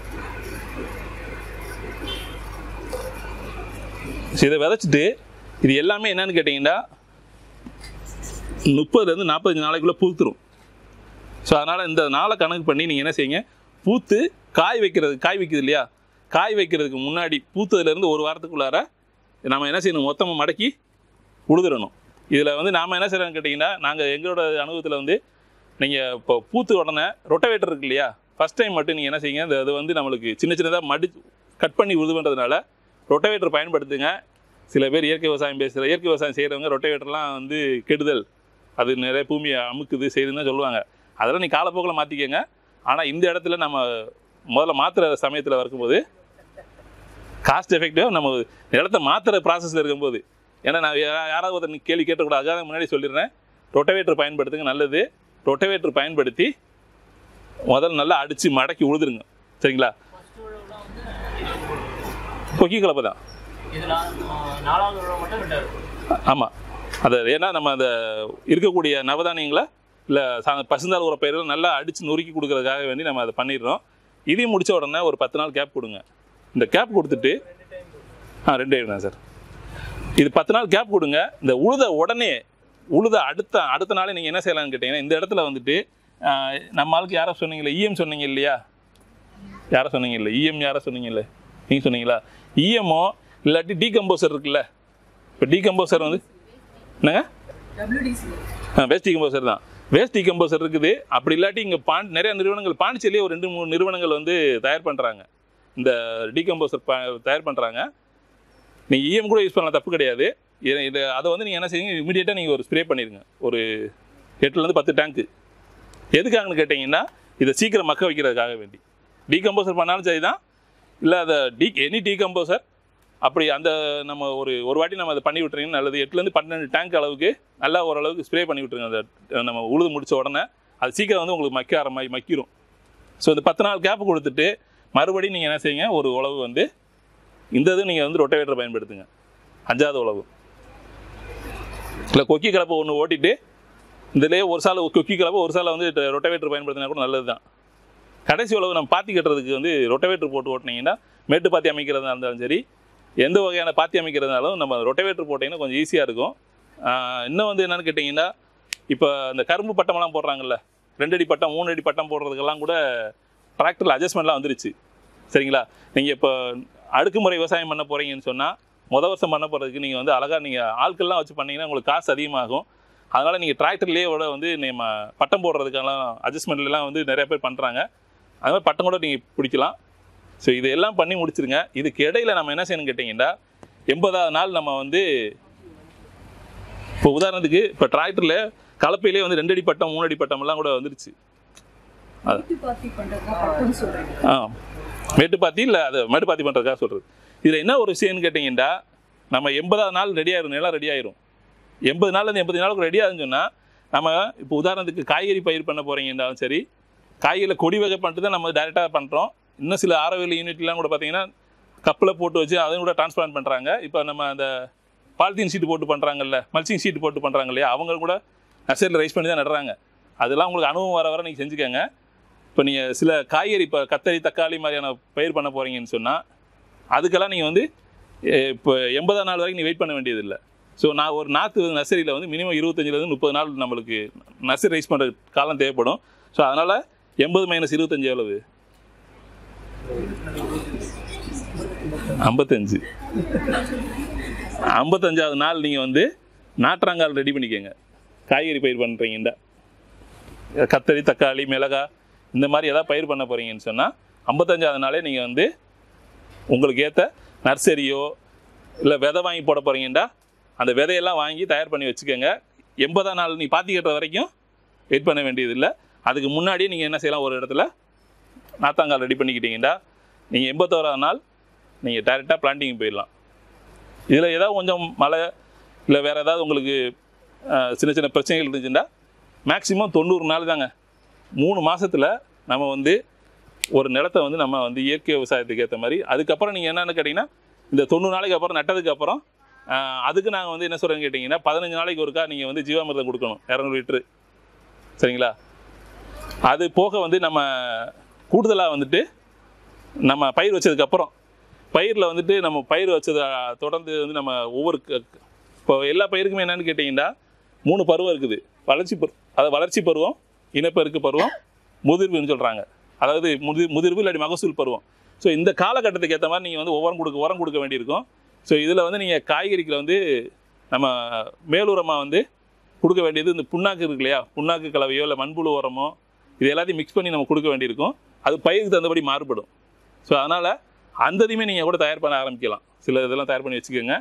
சரி, இதை விதைச்சிட்டு இது எல்லாமே என்னன்னு கேட்டிங்கன்னா முப்பதுலேருந்து நாற்பத்தஞ்சு நாளைக்குள்ளே பூத்துரும் ஸோ அதனால் இந்த நாளை கணக்கு பண்ணி நீங்கள் என்ன செய்யுங்க பூத்து காய் வைக்கிறது காய் வைக்குது இல்லையா காய் வைக்கிறதுக்கு முன்னாடி பூத்ததுலேருந்து ஒரு வாரத்துக்குள்ளார நம்ம என்ன செய்யணும் மொத்தமாக மடக்கி உழுதுறணும் இதில் வந்து நாம் என்ன செய்யறோம்னு கேட்டிங்கன்னா நாங்கள் எங்களோட அனுபவத்தில் வந்து நீங்கள் இப்போ பூத்து உடனே ரொட்டவேட்டர் இருக்கு இல்லையா ஃபஸ்ட் டைம் மட்டும் நீங்கள் என்ன செய்யுங்க இந்த இது வந்து நம்மளுக்கு சின்ன சின்னதாக மடி கட் பண்ணி உழுது பண்ணுறதுனால ரொட்டவேட்டர் பயன்படுத்துங்க சில பேர் இயற்கை விவசாயம் பேசுகிற இயற்கை விவசாயம் செய்கிறவங்க ரொட்டவேட்டர்லாம் வந்து கெடுதல் அது நிறைய பூமியை அமுக்குது செய்யுதுன்னு தான் சொல்லுவாங்க அதெல்லாம் நீ காலப்போக்கில் மாற்றிக்கங்க ஆனால் இந்த இடத்துல நம்ம முதல்ல மாற்றுற சமயத்தில் இருக்கும்போது காஸ்ட் எஃபெக்டிவாக நம்ம நிலத்தை மாற்றுற ப்ராசஸில் இருக்கும்போது ஏன்னா நான் யா- யாராவது ஒருத்தர் கேள்வி கேட்டக்கூடாது அதுக்காக முன்னாடி சொல்லிடுறேன் ரொட்டவேட்டர் பயன்படுத்துங்க நல்லது ரொட்டவேட்டர் பயன்படுத்தி முதல்ல நல்லா அடித்து மடக்கி உழுதுருங்க சரிங்களா கொக்கி கலப்பை தான் இதுல ஆ, நாலாவது உழவு மட்டும் ரெண்டாவது ஆமாம் அது ஏன்னா நம்ம அந்த இருக்கக்கூடிய நவதானியங்களை இல்லை பசுந்தாள் உர பயிர்கள் நல்லா அடித்து நொறுக்கி கொடுக்கறதுக்காக வேண்டி நம்ம அதை பண்ணிடுறோம் இதையும் முடிச்ச உடனே ஒரு பத்து நாள் கேப் கொடுங்க இந்த கேப் கொடுத்துட்டு ஆ ரெண்டு டைம் தான் சார் இது பத்து நாள் கேப் கொடுங்க இந்த உழுத உடனே உழுத அடுத்த அடுத்த நாளே நீங்கள் என்ன செய்யலாம்னு கேட்டிங்கன்னா இந்த இடத்துல வந்துட்டு ஆ, நம்ம ஆளுக்கு யாரோ சொன்னீங்களே இஎம் சொன்னீங்க இல்லையா யாரோ சொன்னீங்க இல்லை இஎம் யாரோ சொன்னீங்கல்ல நீங்கள் சொன்னீங்களா இஎம்ஓ இல்லாட்டி டீகம்போசர் இருக்குல்ல இப்போ டீகம்போசர் வந்து என்னங்க டபிள்யூடிசி வேஸ்ட் டீகம்போசர் தான் வேஸ்ட் டீகம்போசர் இருக்குது அப்படி இல்லாட்டி இங்கே பாண்ட் நிறைய நிறுவனங்கள் பாண்டிச்சேரியே ஒரு ரெண்டு மூணு நிறுவனங்கள் வந்து தயார் பண்ணுறாங்க இந்த டீகம்போசர் தயார் பண்ணுறாங்க நீங்கள் இஎம் கூட யூஸ் பண்ணலாம் தப்பு கிடையாது இது இது அதை வந்து நீங்கள் என்ன செய்யுங்க இமீடியட்டாக நீங்கள் ஒரு ஸ்ப்ரே பண்ணிடுங்க ஒரு எட்டுலேருந்து பத்து டேங்க்கு எதுக்காகன்னு கேட்டிங்கன்னா இதை சீக்கிரம் மக்க வைக்கிறதுக்காக வேண்டி டீகம்போசர் பண்ணாலும் சரி தான் இல்லை அதை டீ எனி டீகம்போசர் அப்படி அந்த நம்ம ஒரு ஒரு வாட்டி நம்ம அதை பண்ணி விட்டுறீங்கன்னா நல்லது எட்டுலேருந்து பன்னெண்டு டேங்க் அளவுக்கு நல்லா ஓரளவுக்கு ஸ்ப்ரே பண்ணி விட்டுருங்க அந்த நம்ம உழுது முடிச்ச உடனே அது சீக்கிரம் வந்து உங்களுக்கு மக்க ஆரம்பி மக்கிரும் ஸோ இந்த பத்து நாள் கேப் கொடுத்துட்டு மறுபடியும் நீங்கள் என்ன செய்யுங்க ஒரு உழவு வந்து இந்த இது நீங்கள் வந்து ரொட்டவேட்டர் பயன்படுத்துங்க அஞ்சாவது உழவு இல்லை கொக்கி கலப்பை ஒன்று ஓட்டிட்டு இதுலேயே ஒரு சால் கொக்கி கலப்பை ஒரு சாலை வந்து ரொட்டவேட்டர் பயன்படுத்தினா கூட நல்லது தான் கடைசி உழவு நம்ம பாத்தி கட்டுறதுக்கு வந்து ரொட்டவேட்டர் போட்டு ஓட்டினீங்கன்னா மேட்டு பாத்தி அமைக்கிறதா இருந்தாலும் சரி எந்த வகையான பாத்தி அமைக்கிறதுனாலும் நம்ம ரொட்டவேட்டர் போட்டிங்கன்னா கொஞ்சம் ஈஸியாக இருக்கும் ஆஹ் இன்னும் வந்து என்னென்னு கேட்டிங்கன்னா இப்போ இந்த கரும்பு பட்டமெல்லாம் போடுறாங்கல்ல ரெண்டு அடி பட்டம் மூணு அடி பட்டம் போடுறதுக்கெல்லாம் கூட டிராக்டரில் அட்ஜஸ்ட்மெண்ட்லாம் வந்துருச்சு சரிங்களா நீங்கள் இப்போ அடுக்குமுறை விவசாயம் பண்ண போகிறீங்கன்னு சொன்னால் முத வருஷம் பண்ண போகிறதுக்கு நீங்கள் வந்து அழகாக நீங்கள் ஆட்கள்லாம் வச்சு பண்ணீங்கன்னா உங்களுக்கு காசு அதிகமாகும் அதனால் நீங்கள் டிராக்டர்லேயே விட வந்து நம்ம பட்டம் போடுறதுக்கெல்லாம் அட்ஜஸ்ட்மெண்ட்லாம் வந்து நிறைய பேர் பண்ணுறாங்க அது மாதிரி பட்டம் கூட நீங்கள் பிடிக்கலாம் ஸோ இதெல்லாம் பண்ணி முடிச்சிருங்க இதுக்கு இடையில நம்ம என்ன செய்யணும்னு கேட்டிங்கன்னா எண்பதாவது நாள் நம்ம வந்து இப்போ உதாரணத்துக்கு இப்போ டிராக்டரில் கலப்பையிலே வந்து ரெண்டு அடி பட்டம் மூணு அடி பட்டம் எல்லாம் கூட வந்துருச்சு வீட்டு பாத்தி பண்றதா பட்டம்னு சொல்றேன் ஆ மேட்டுப்பாத்தி இல்லை அது மேட்டுப்பாத்தி பண்ணுறதுக்காக சொல்கிறது இதில் என்ன ஒரு விஷயம்னு கேட்டிங்கன்னா நம்ம எண்பதாவது நாள் ரெடி ஆயிரும் நிலம் ரெடி ஆயிரும் எண்பது நாள்லேருந்து எண்பது நாளுக்கு ரெடி ஆகுதுன்னு சொன்னால் நம்ம இப்போ உதாரணத்துக்கு காய்கறி பயிர் பண்ண போகிறீங்கன்னாலும் சரி காய்கறியில் கொடி வகை பண்ணிட்டு தான் நம்ம டைரெக்டாக பண்ணுறோம் இன்னும் சில ஆரவேலி யூனிட்லாம் கூட பார்த்தீங்கன்னா கப்பில் போட்டு வச்சு அதையும் கூட டிரான்ஸ்பிளான்ட் பண்ணுறாங்க இப்போ நம்ம அந்த பாலித்தீன் ஷீட் போட்டு பண்ணுறாங்கல்ல மல்ச்சிங் ஷீட் போட்டு பண்ணுறாங்க இல்லையா அவங்க கூட நர்சரியில் ரைஸ் பண்ணி தான் நடுறாங்க அதெல்லாம் உங்களுக்கு அனுபவம் வர வர நீங்கள் செஞ்சுக்கோங்க இப்போ நீங்கள் சில காய்கறி இப்போ கத்தரி தக்காளி மாதிரியான பயிர் பண்ண போகிறீங்கன்னு சொன்னால் அதுக்கெல்லாம் நீங்கள் வந்து எ- இப்போ எண்பதாம் நாள் வரைக்கும் நீ வெயிட் பண்ண வேண்டியதில்லை ஸோ நான் ஒரு நாற்று நர்சரியில் வந்து மினிமம் இருபத்தஞ்சிலேருந்து முப்பது நாள் நம்மளுக்கு நர்சரி ரைஸ் பண்ணுற காலம் தேவைப்படும் ஸோ அதனால் எண்பது மைனஸ் இருபத்தஞ்சு எவ்வளவு ஐம்பத்தஞ்சு ஐம்பத்தஞ்சாவது நாள் நீங்கள் வந்து நாற்றாங்கால் ரெடி பண்ணிக்கோங்க காய்கறி பயிர் பண்ணுறீங்கண்டா கத்தரி தக்காளி மிளகாய் இந்த மாதிரி எதாவது பயிர் பண்ண போகிறீங்கன்னு சொன்னால் ஐம்பத்தஞ்சாவது நாளே நீங்கள் வந்து உங்களுக்கு ஏற்ற நர்சரியோ இல்லை விதை வாங்கி போட போகிறீங்கண்டா அந்த விதையெல்லாம் வாங்கி தயார் பண்ணி வச்சுக்கோங்க எண்பதாம் நாள் நீ பாத்தி கட்டுற வரைக்கும் வெயிட் பண்ண வேண்டியதில்லை அதுக்கு முன்னாடியே நீங்கள் என்ன செய்யலாம் ஒரு இடத்துல நாத்தாங்கால் ரெடி பண்ணிக்கிட்டீங்கடா நீங்கள் எண்பத்தோராவது நாள் நீங்கள் டைரெக்டாக பிளான்டிங் போயிடலாம் இதில் ஏதாவது கொஞ்சம் மழை இல்லை வேறு ஏதாவது உங்களுக்கு அஹ், சின்ன சின்ன பிரச்சனைகள் இருந்துச்சுன்னா மேக்ஸிமம் தொண்ணூறு நாள் தாங்க மூணு மாசத்துல நம்ம வந்து ஒரு நிலத்தை வந்து நம்ம வந்து இயற்கை விவசாயத்துக்கு ஏற்ற மாதிரி அதுக்கப்புறம் நீங்கள் என்னென்னு கேட்டிங்கன்னா இந்த தொண்ணூறு நாளைக்கு அப்புறம் நட்டதுக்கு அப்புறம் ஆஹ், அதுக்கு நாங்கள் வந்து என்ன சொல்கிறேன்னு கேட்டிங்கன்னா பதினஞ்சு நாளைக்கு ஒருக்கா நீங்கள் வந்து ஜீவாமிர்தம் கொடுக்கணும் இரநூறு லிட்ரு சரிங்களா அது போக வந்து நம்ம கூடுதலாக வந்துட்டு நம்ம பயிர் வச்சதுக்கப்புறம் பயிரில் வந்துட்டு நம்ம பயிர் வச்சதை தொடர்ந்து வந்து நம்ம ஒவ்வொரு க- இப்போ எல்லா பயிருக்குமே என்னன்னு கேட்டிங்கன்னா மூணு பருவம் இருக்குது வளர்ச்சி பரு அதாவது வளர்ச்சி பருவம் இனப்பெருக்கு பருவம் முதிர்வுன்னு சொல்கிறாங்க அதாவது முதிர் முதிர்வு இல்லாட்டி மகசூல் பருவம் ஸோ இந்த காலகட்டத்துக்கு ஏற்ற மாதிரி நீங்கள் வந்து உரம் கொடுக்க உரம் கொடுக்க வேண்டியிருக்கும் ஸோ இதில் வந்து நீங்கள் காய்கறிகளை வந்து நம்ம மேலுரமாக வந்து கொடுக்க வேண்டியது இந்த புண்ணாக்கு இருக்கு இல்லையா புண்ணாக்கு கலவையோ இல்லை மண்புழு உரமோ இது எல்லாத்தையும் மிக்ஸ் பண்ணி நம்ம கொடுக்க வேண்டியிருக்கும் அது பயிருக்கு தகுந்தபடி மாறுபடும் ஸோ அதனால் அந்த இதையுமே நீங்கள் கூட தயார் பண்ண ஆரம்பிக்கலாம் சில இதெல்லாம் தயார் பண்ணி வச்சுக்கோங்க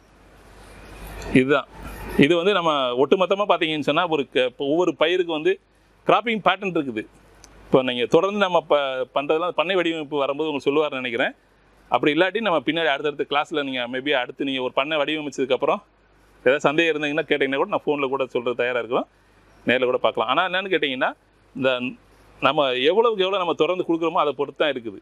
இதுதான் இது வந்து நம்ம ஒட்டுமொத்தமாக பார்த்தீங்கன்னு சொன்னால் ஒரு க- இப்போ ஒவ்வொரு பயிருக்கு வந்து கிராப்பிங் பேட்டர்ன் இருக்குது இப்போ நீங்கள் தொடர்ந்து நம்ம ப பண்ணுறதுலாம் பண்ணை வடிவமைப்பு வரும்போது உங்களுக்கு சொல்லுவார்னு நினைக்கிறேன் அப்படி இல்லாட்டி நம்ம பின்னாடி அடுத்தடுத்த கிளாஸில் நீங்கள் மேபி அடுத்து நீங்கள் ஒரு பண்ணை வடிவமைச்சதுக்கப்புறம் ஏதாவது சந்தேகம் இருந்தீங்கன்னா கேட்டிங்கன்னா கூட நான் ஃபோனில் கூட சொல்கிறது தயாராக இருக்கிறோம் நேரில் கூட பார்க்கலாம் ஆனால் என்னென்னு கேட்டிங்கன்னா இந்த நம்ம எவ்வளவுக்கு எவ்வளோ நம்ம தொடர்ந்து கொடுக்குறோமோ அதை பொறுத்து தான் இருக்குது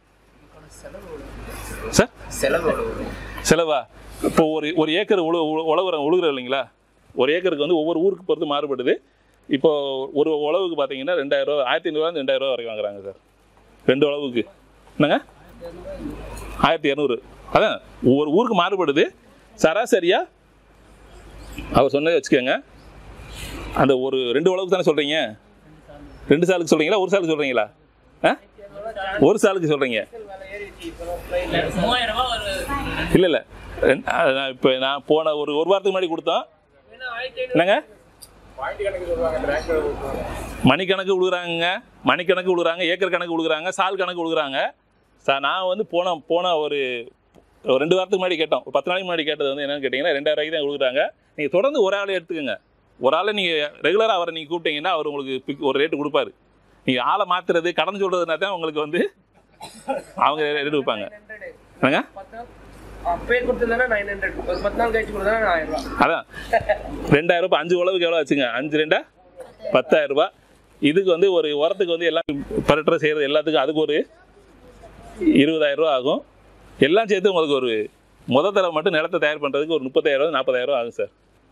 சார் செலவா இப்போ ஒரு ஒரு ஏக்கர் உழு உழு- உழவுற உழுகுற இல்லைங்களா ஒரு ஏக்கருக்கு வந்து ஒவ்வொரு ஊருக்கு பொறுத்து மாறுபடுது இப்போ ஒரு உழவுக்கு பார்த்தீங்கன்னா ரெண்டாயிரம் ரூபா ஆயிரத்தி ஐநூறுவா ரெண்டாயிரம் ரூபா வரைக்கும் வாங்குறாங்க சார் ரெண்டு உழவுக்கு என்னங்க ஆயிரத்தி இரநூறு அதான் ஒவ்வொரு ஊருக்கு மாறுபடுது சராசரியா அவர் சொன்னதை வச்சுக்கோங்க அந்த ஒரு ரெண்டு உழவுக்கு தானே சொல்கிறீங்க ரெண்டு சாலுக்கு சொல்கிறீங்களா ஒரு சாலுக்கு சொல்கிறீங்களா ஆ ஒரு சாலுக்கு சொல்கிறீங்க மூவாயிரம் ரூபாய் ஒரு இல்லை இல்லை இப்போ நான் போன ஒரு ஒரு வாரத்துக்கு முன்னாடி கொடுத்தோம் என்னங்க மணிக்கணக்கு விழுகுறாங்க மணிக்கணக்கு விழுகுறாங்க ஏக்கர் கணக்கு விழுகுறாங்க சால் கணக்கு விழுகுறாங்க சார் நான் வந்து போன போன ஒரு ஒரு ரெண்டு வாரத்துக்கு முன்னாடி கேட்டோம் ஒரு பத்து நாளைக்கு முன்னாடி கேட்டது வந்து என்னன்னு கேட்டிங்கன்னா ரெண்டாயிரம் ரூபாய்க்கு தான் கொடுக்குறாங்க நீங்கள் தொடர்ந்து ஒரு ஆளை எடுத்துக்கோங்க ஒரு ஆளை நீங்கள் ரெகுலராக அவரை நீங்கள் கூப்பிட்டீங்கன்னா அவர் உங்களுக்கு pick- ஒரு ரேட்டு கொடுப்பாரு நீங்கள் ஆளை மாற்றுறது கடன் சொல்கிறதுனா தான் உங்களுக்கு வந்து அவங்க ரேட் வைப்பாங்க என்னங்க பேர் கொடுத்துருந்தா நைன் ஹண்ட்ரட் ஒரு பத்து நாள் கழிச்சு கொடுத்தா ஆயிரம் ரூபா அதான் ரெண்டாயிரம் ரூபாய் அஞ்சு உழவுக்கு எவ்வளோ வச்சுங்க அஞ்சு ரெண்டா பத்தாயிரம் ரூபாய் இதுக்கு வந்து ஒரு உரத்துக்கு வந்து எல்லாம் பரட்டுற செய்கிறது எல்லாத்துக்கும் அதுக்கு ஒரு இருபதாயிரம் ரூபா ஆகும் எல்லாம் சேர்த்து உங்களுக்கு ஒரு முத தடவை மட்டும் நிலத்தை தயார் பண்ணுறதுக்கு ஒரு முப்பத்தாயிரம் நாற்பதாயிரம் ரூபா ஆகும் சார்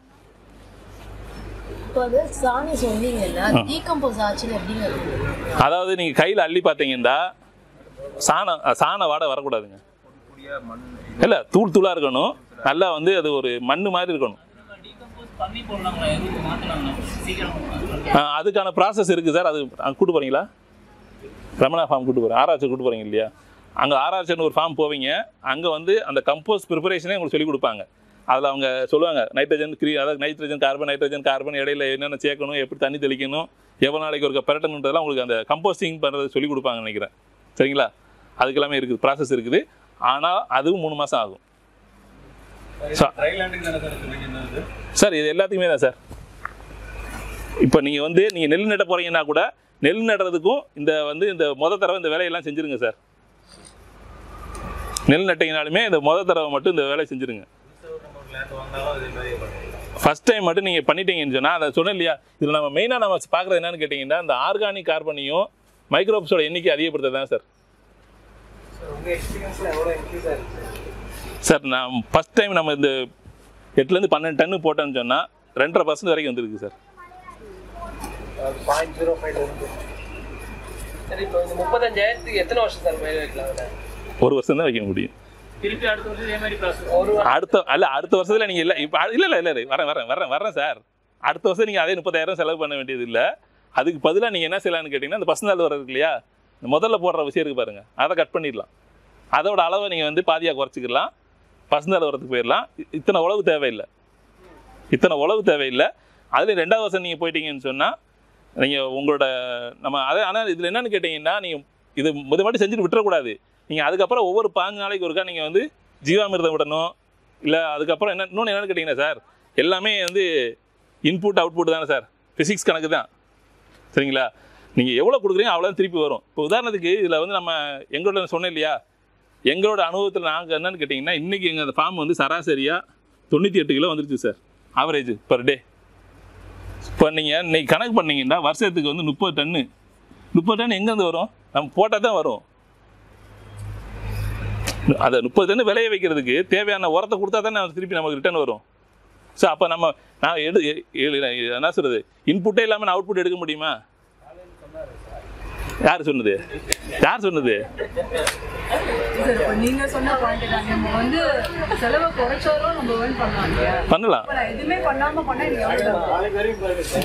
இப்போ வந்து சாணி சொன்னீங்கல்ல டீகம்போஸ் ஆச்சுன்னு எப்படிங்க இருக்கு அதாவது நீங்கள் கையில் அள்ளி பார்த்தீங்கன்னா சாணம் சாண வாடை வரக்கூடாதுங்க இல்லை தூள் தூளாக இருக்கணும் நல்லா வந்து அது ஒரு மண் மாதிரி இருக்கணும் டீகம்போஸ் பண்ணி போடலாங்களா எதுவும் மாற்றினாங்களா சீக்கிரம் ஆ, அதுக்கான ப்ராசஸ் இருக்குது சார் அது அங்கே கூட்டு போகிறீங்களா ரமணா ஃபார்ம் கூட்டு போகிறேன் ஆராய்ச்சி கூட்டு போகிறீங்க இல்லையா அங்கே ஆராய்ச்சின்னு ஒரு ஃபார்ம் போவீங்க அங்கே வந்து அந்த கம்போஸ்ட் ப்ரிப்பரேஷனே உங்களுக்கு சொல்லிக் கொடுப்பாங்க அதில் அவங்க சொல்லுவாங்க நைட்ரஜன் கிரீ அதாவது நைட்ரஜன் கார்பன் நைட்ரஜன் கார்பன் இடையில என்னென்ன சேர்க்கணும் எப்படி தண்ணி தெளிக்கணும் எவ்வளோ நாளைக்கு ஒரு பெரட்டணுன்றதெல்லாம் உங்களுக்கு அந்த கம்போஸ்டிங் பண்ணுறது சொல்லிக் கொடுப்பாங்க நினைக்கிறேன் சரிங்களா அதுக்கு எல்லாமே இருக்குது ப்ராசஸ் இருக்குது ஆனால் அதுவும் மூணு மாதம் ஆகும் சார் இது எல்லாத்துக்குமே தான் சார் இப்போ நீங்கள் வந்து நீங்கள் நெல் நட்ட போகிறீங்கன்னா கூட நெல் நடுறதுக்கும் இந்த வந்து இந்த முத தடவை இந்த வேலையெல்லாம் செஞ்சுருங்க சார் நெல் நட்டிங்கனாலுமே இந்த முத தடவை மட்டும் இந்த வேலையை செஞ்சுருங்க ஃபர்ஸ்ட் டைம் மட்டும் நீங்கள் பண்ணிட்டீங்கன்னு சொன்னால் அதை சொன்னேன் இல்லையா இதில் நம்ம மெயினாக நம்ம பார்க்குறது என்னன்னு கேட்டிங்கன்னா இந்த ஆர்கானிக் கார்பனையும் மைக்ரோப்ஸோட எண்ணிக்கை அதிகப்படுத்துறது தான் சார் உங்க எக்ஸ்பீரியன்ஸ்ல எவ்வளவு இன்க்ரீஸ் ஆயிருக்கு சார் நான் ஃபஸ்ட் டைம் நம்ம இந்த எட்டுலேருந்து பன்னெண்டு டன்னு போட்டோன்னு சொன்னால் ரெண்டரை பர்சன்ட் வரைக்கும் வந்துருக்கு சார் பாயிண்ட் ஜீரோ ஃபைவ் இருக்கு சரி இப்போ இந்த முப்பத்தஞ்சாயிரத்துக்கு எத்தனை வருஷம் சார் பயிர் வைக்கலாம் அதுல? ஒரு வருஷம் தான் வைக்க முடியும் திருப்பி அடுத்த வருஷம் இதே மாதிரி ப்ராசஸ் ஒரு அடுத்த அல்ல அடுத்த வருஷத்துல நீங்க இல்ல இப்ப இல்ல இல்ல இல்ல இல்ல வரேன் வரேன் வரேன் வரேன் சார் அடுத்த வருஷம் நீங்க அதே முப்பதாயிரம் செலவு பண்ண வேண்டியது இல்ல அதுக்கு பதிலா நீங்க என்ன செய்யலாம்னு கேட்டீங்கன்னா இந்த பசு நாள் வர்றது இல்லையா இந்த முதல்ல போடுற விஷயம் இருக்கு பாருங்க அதை கட் பண்ணிடலாம் அதோட அளவை நீங்க வந்து பாதியா குறைச்சிக்கலாம் பசுந்தாள் வரதுக்கு போயிடலாம் இ- இத்தனை உழவு தேவையில்லை இத்தனை உழவு தேவையில்லை அதுல ரெண்டாவது வருஷம் நீங்க போயிட்டீங்கன்னு சொன்னா நீங்க உங்களோட நம்ம அதை ஆனால் இதுல என்னன்னு கேட்டீங்கன்னா நீங்க இது முத மட்டும் செஞ்சுட்டு விட்டுறக்கூடாது நீங்க அதுக்கப்புறம் ஒவ்வொரு பாஞ்சு நாளைக்கு ஒருக்கா நீங்க வந்து ஜீவாமிர்தம் விடணும் இல்லை அதுக்கப்புறம் என்ன இன்னொன்று என்னன்னு கேட்டிங்கன்னா சார் எல்லாமே வந்து இன்புட் அவுட்புட் தானே சார் ஃபிசிக்ஸ் கணக்கு தான் சரிங்களா நீங்கள் எவ்வளோ கொடுக்குறீங்க அவ்வளோ திருப்பி வரும் இப்போ உதாரணத்துக்கு இதில் வந்து நம்ம எங்களோட சொன்னேன் இல்லையா எங்களோட அனுபவத்தில் நாங்கள் என்னன்னு கேட்டிங்கன்னா இன்றைக்கி எங்கள் அந்த ஃபார்ம் வந்து சராசரியாக தொண்ணூற்றி எட்டு கிலோ வந்துருச்சு சார் ஆவரேஜ் பர் டே இப்போ நீங்கள் இன்னைக்கு கணக்கு பண்ணீங்கன்னா வருஷத்துக்கு வந்து முப்பது டன்னு முப்பது டன் எங்கேருந்து வரும் நம்ம போட்டால் தான் வரும் அதை முப்பது டன்னு விளைய வைக்கிறதுக்கு தேவையான உரத்தை கொடுத்தா தானே அது திருப்பி நமக்கு ரிட்டர்ன் வரும் ஸோ அப்போ நம்ம நான் எடு எ- எ- என்ன சொல்கிறது இன்புட்டே இல்லாமல் நான் அவுட்புட் எடுக்க முடியுமா யார் சொன்னது யார் சொன்னது சார் இப்போ நீங்க சொன்ன பாயிண்ட் தான் நம்ம வந்து செலவை குறைச்சாலும் நம்ம ஏர்ன் பண்ணலாம் இல்லையா பண்ணலாம் இப்ப நான் எதுவுமே பண்ணாம பண்ணா எனக்கு எவ்வளவு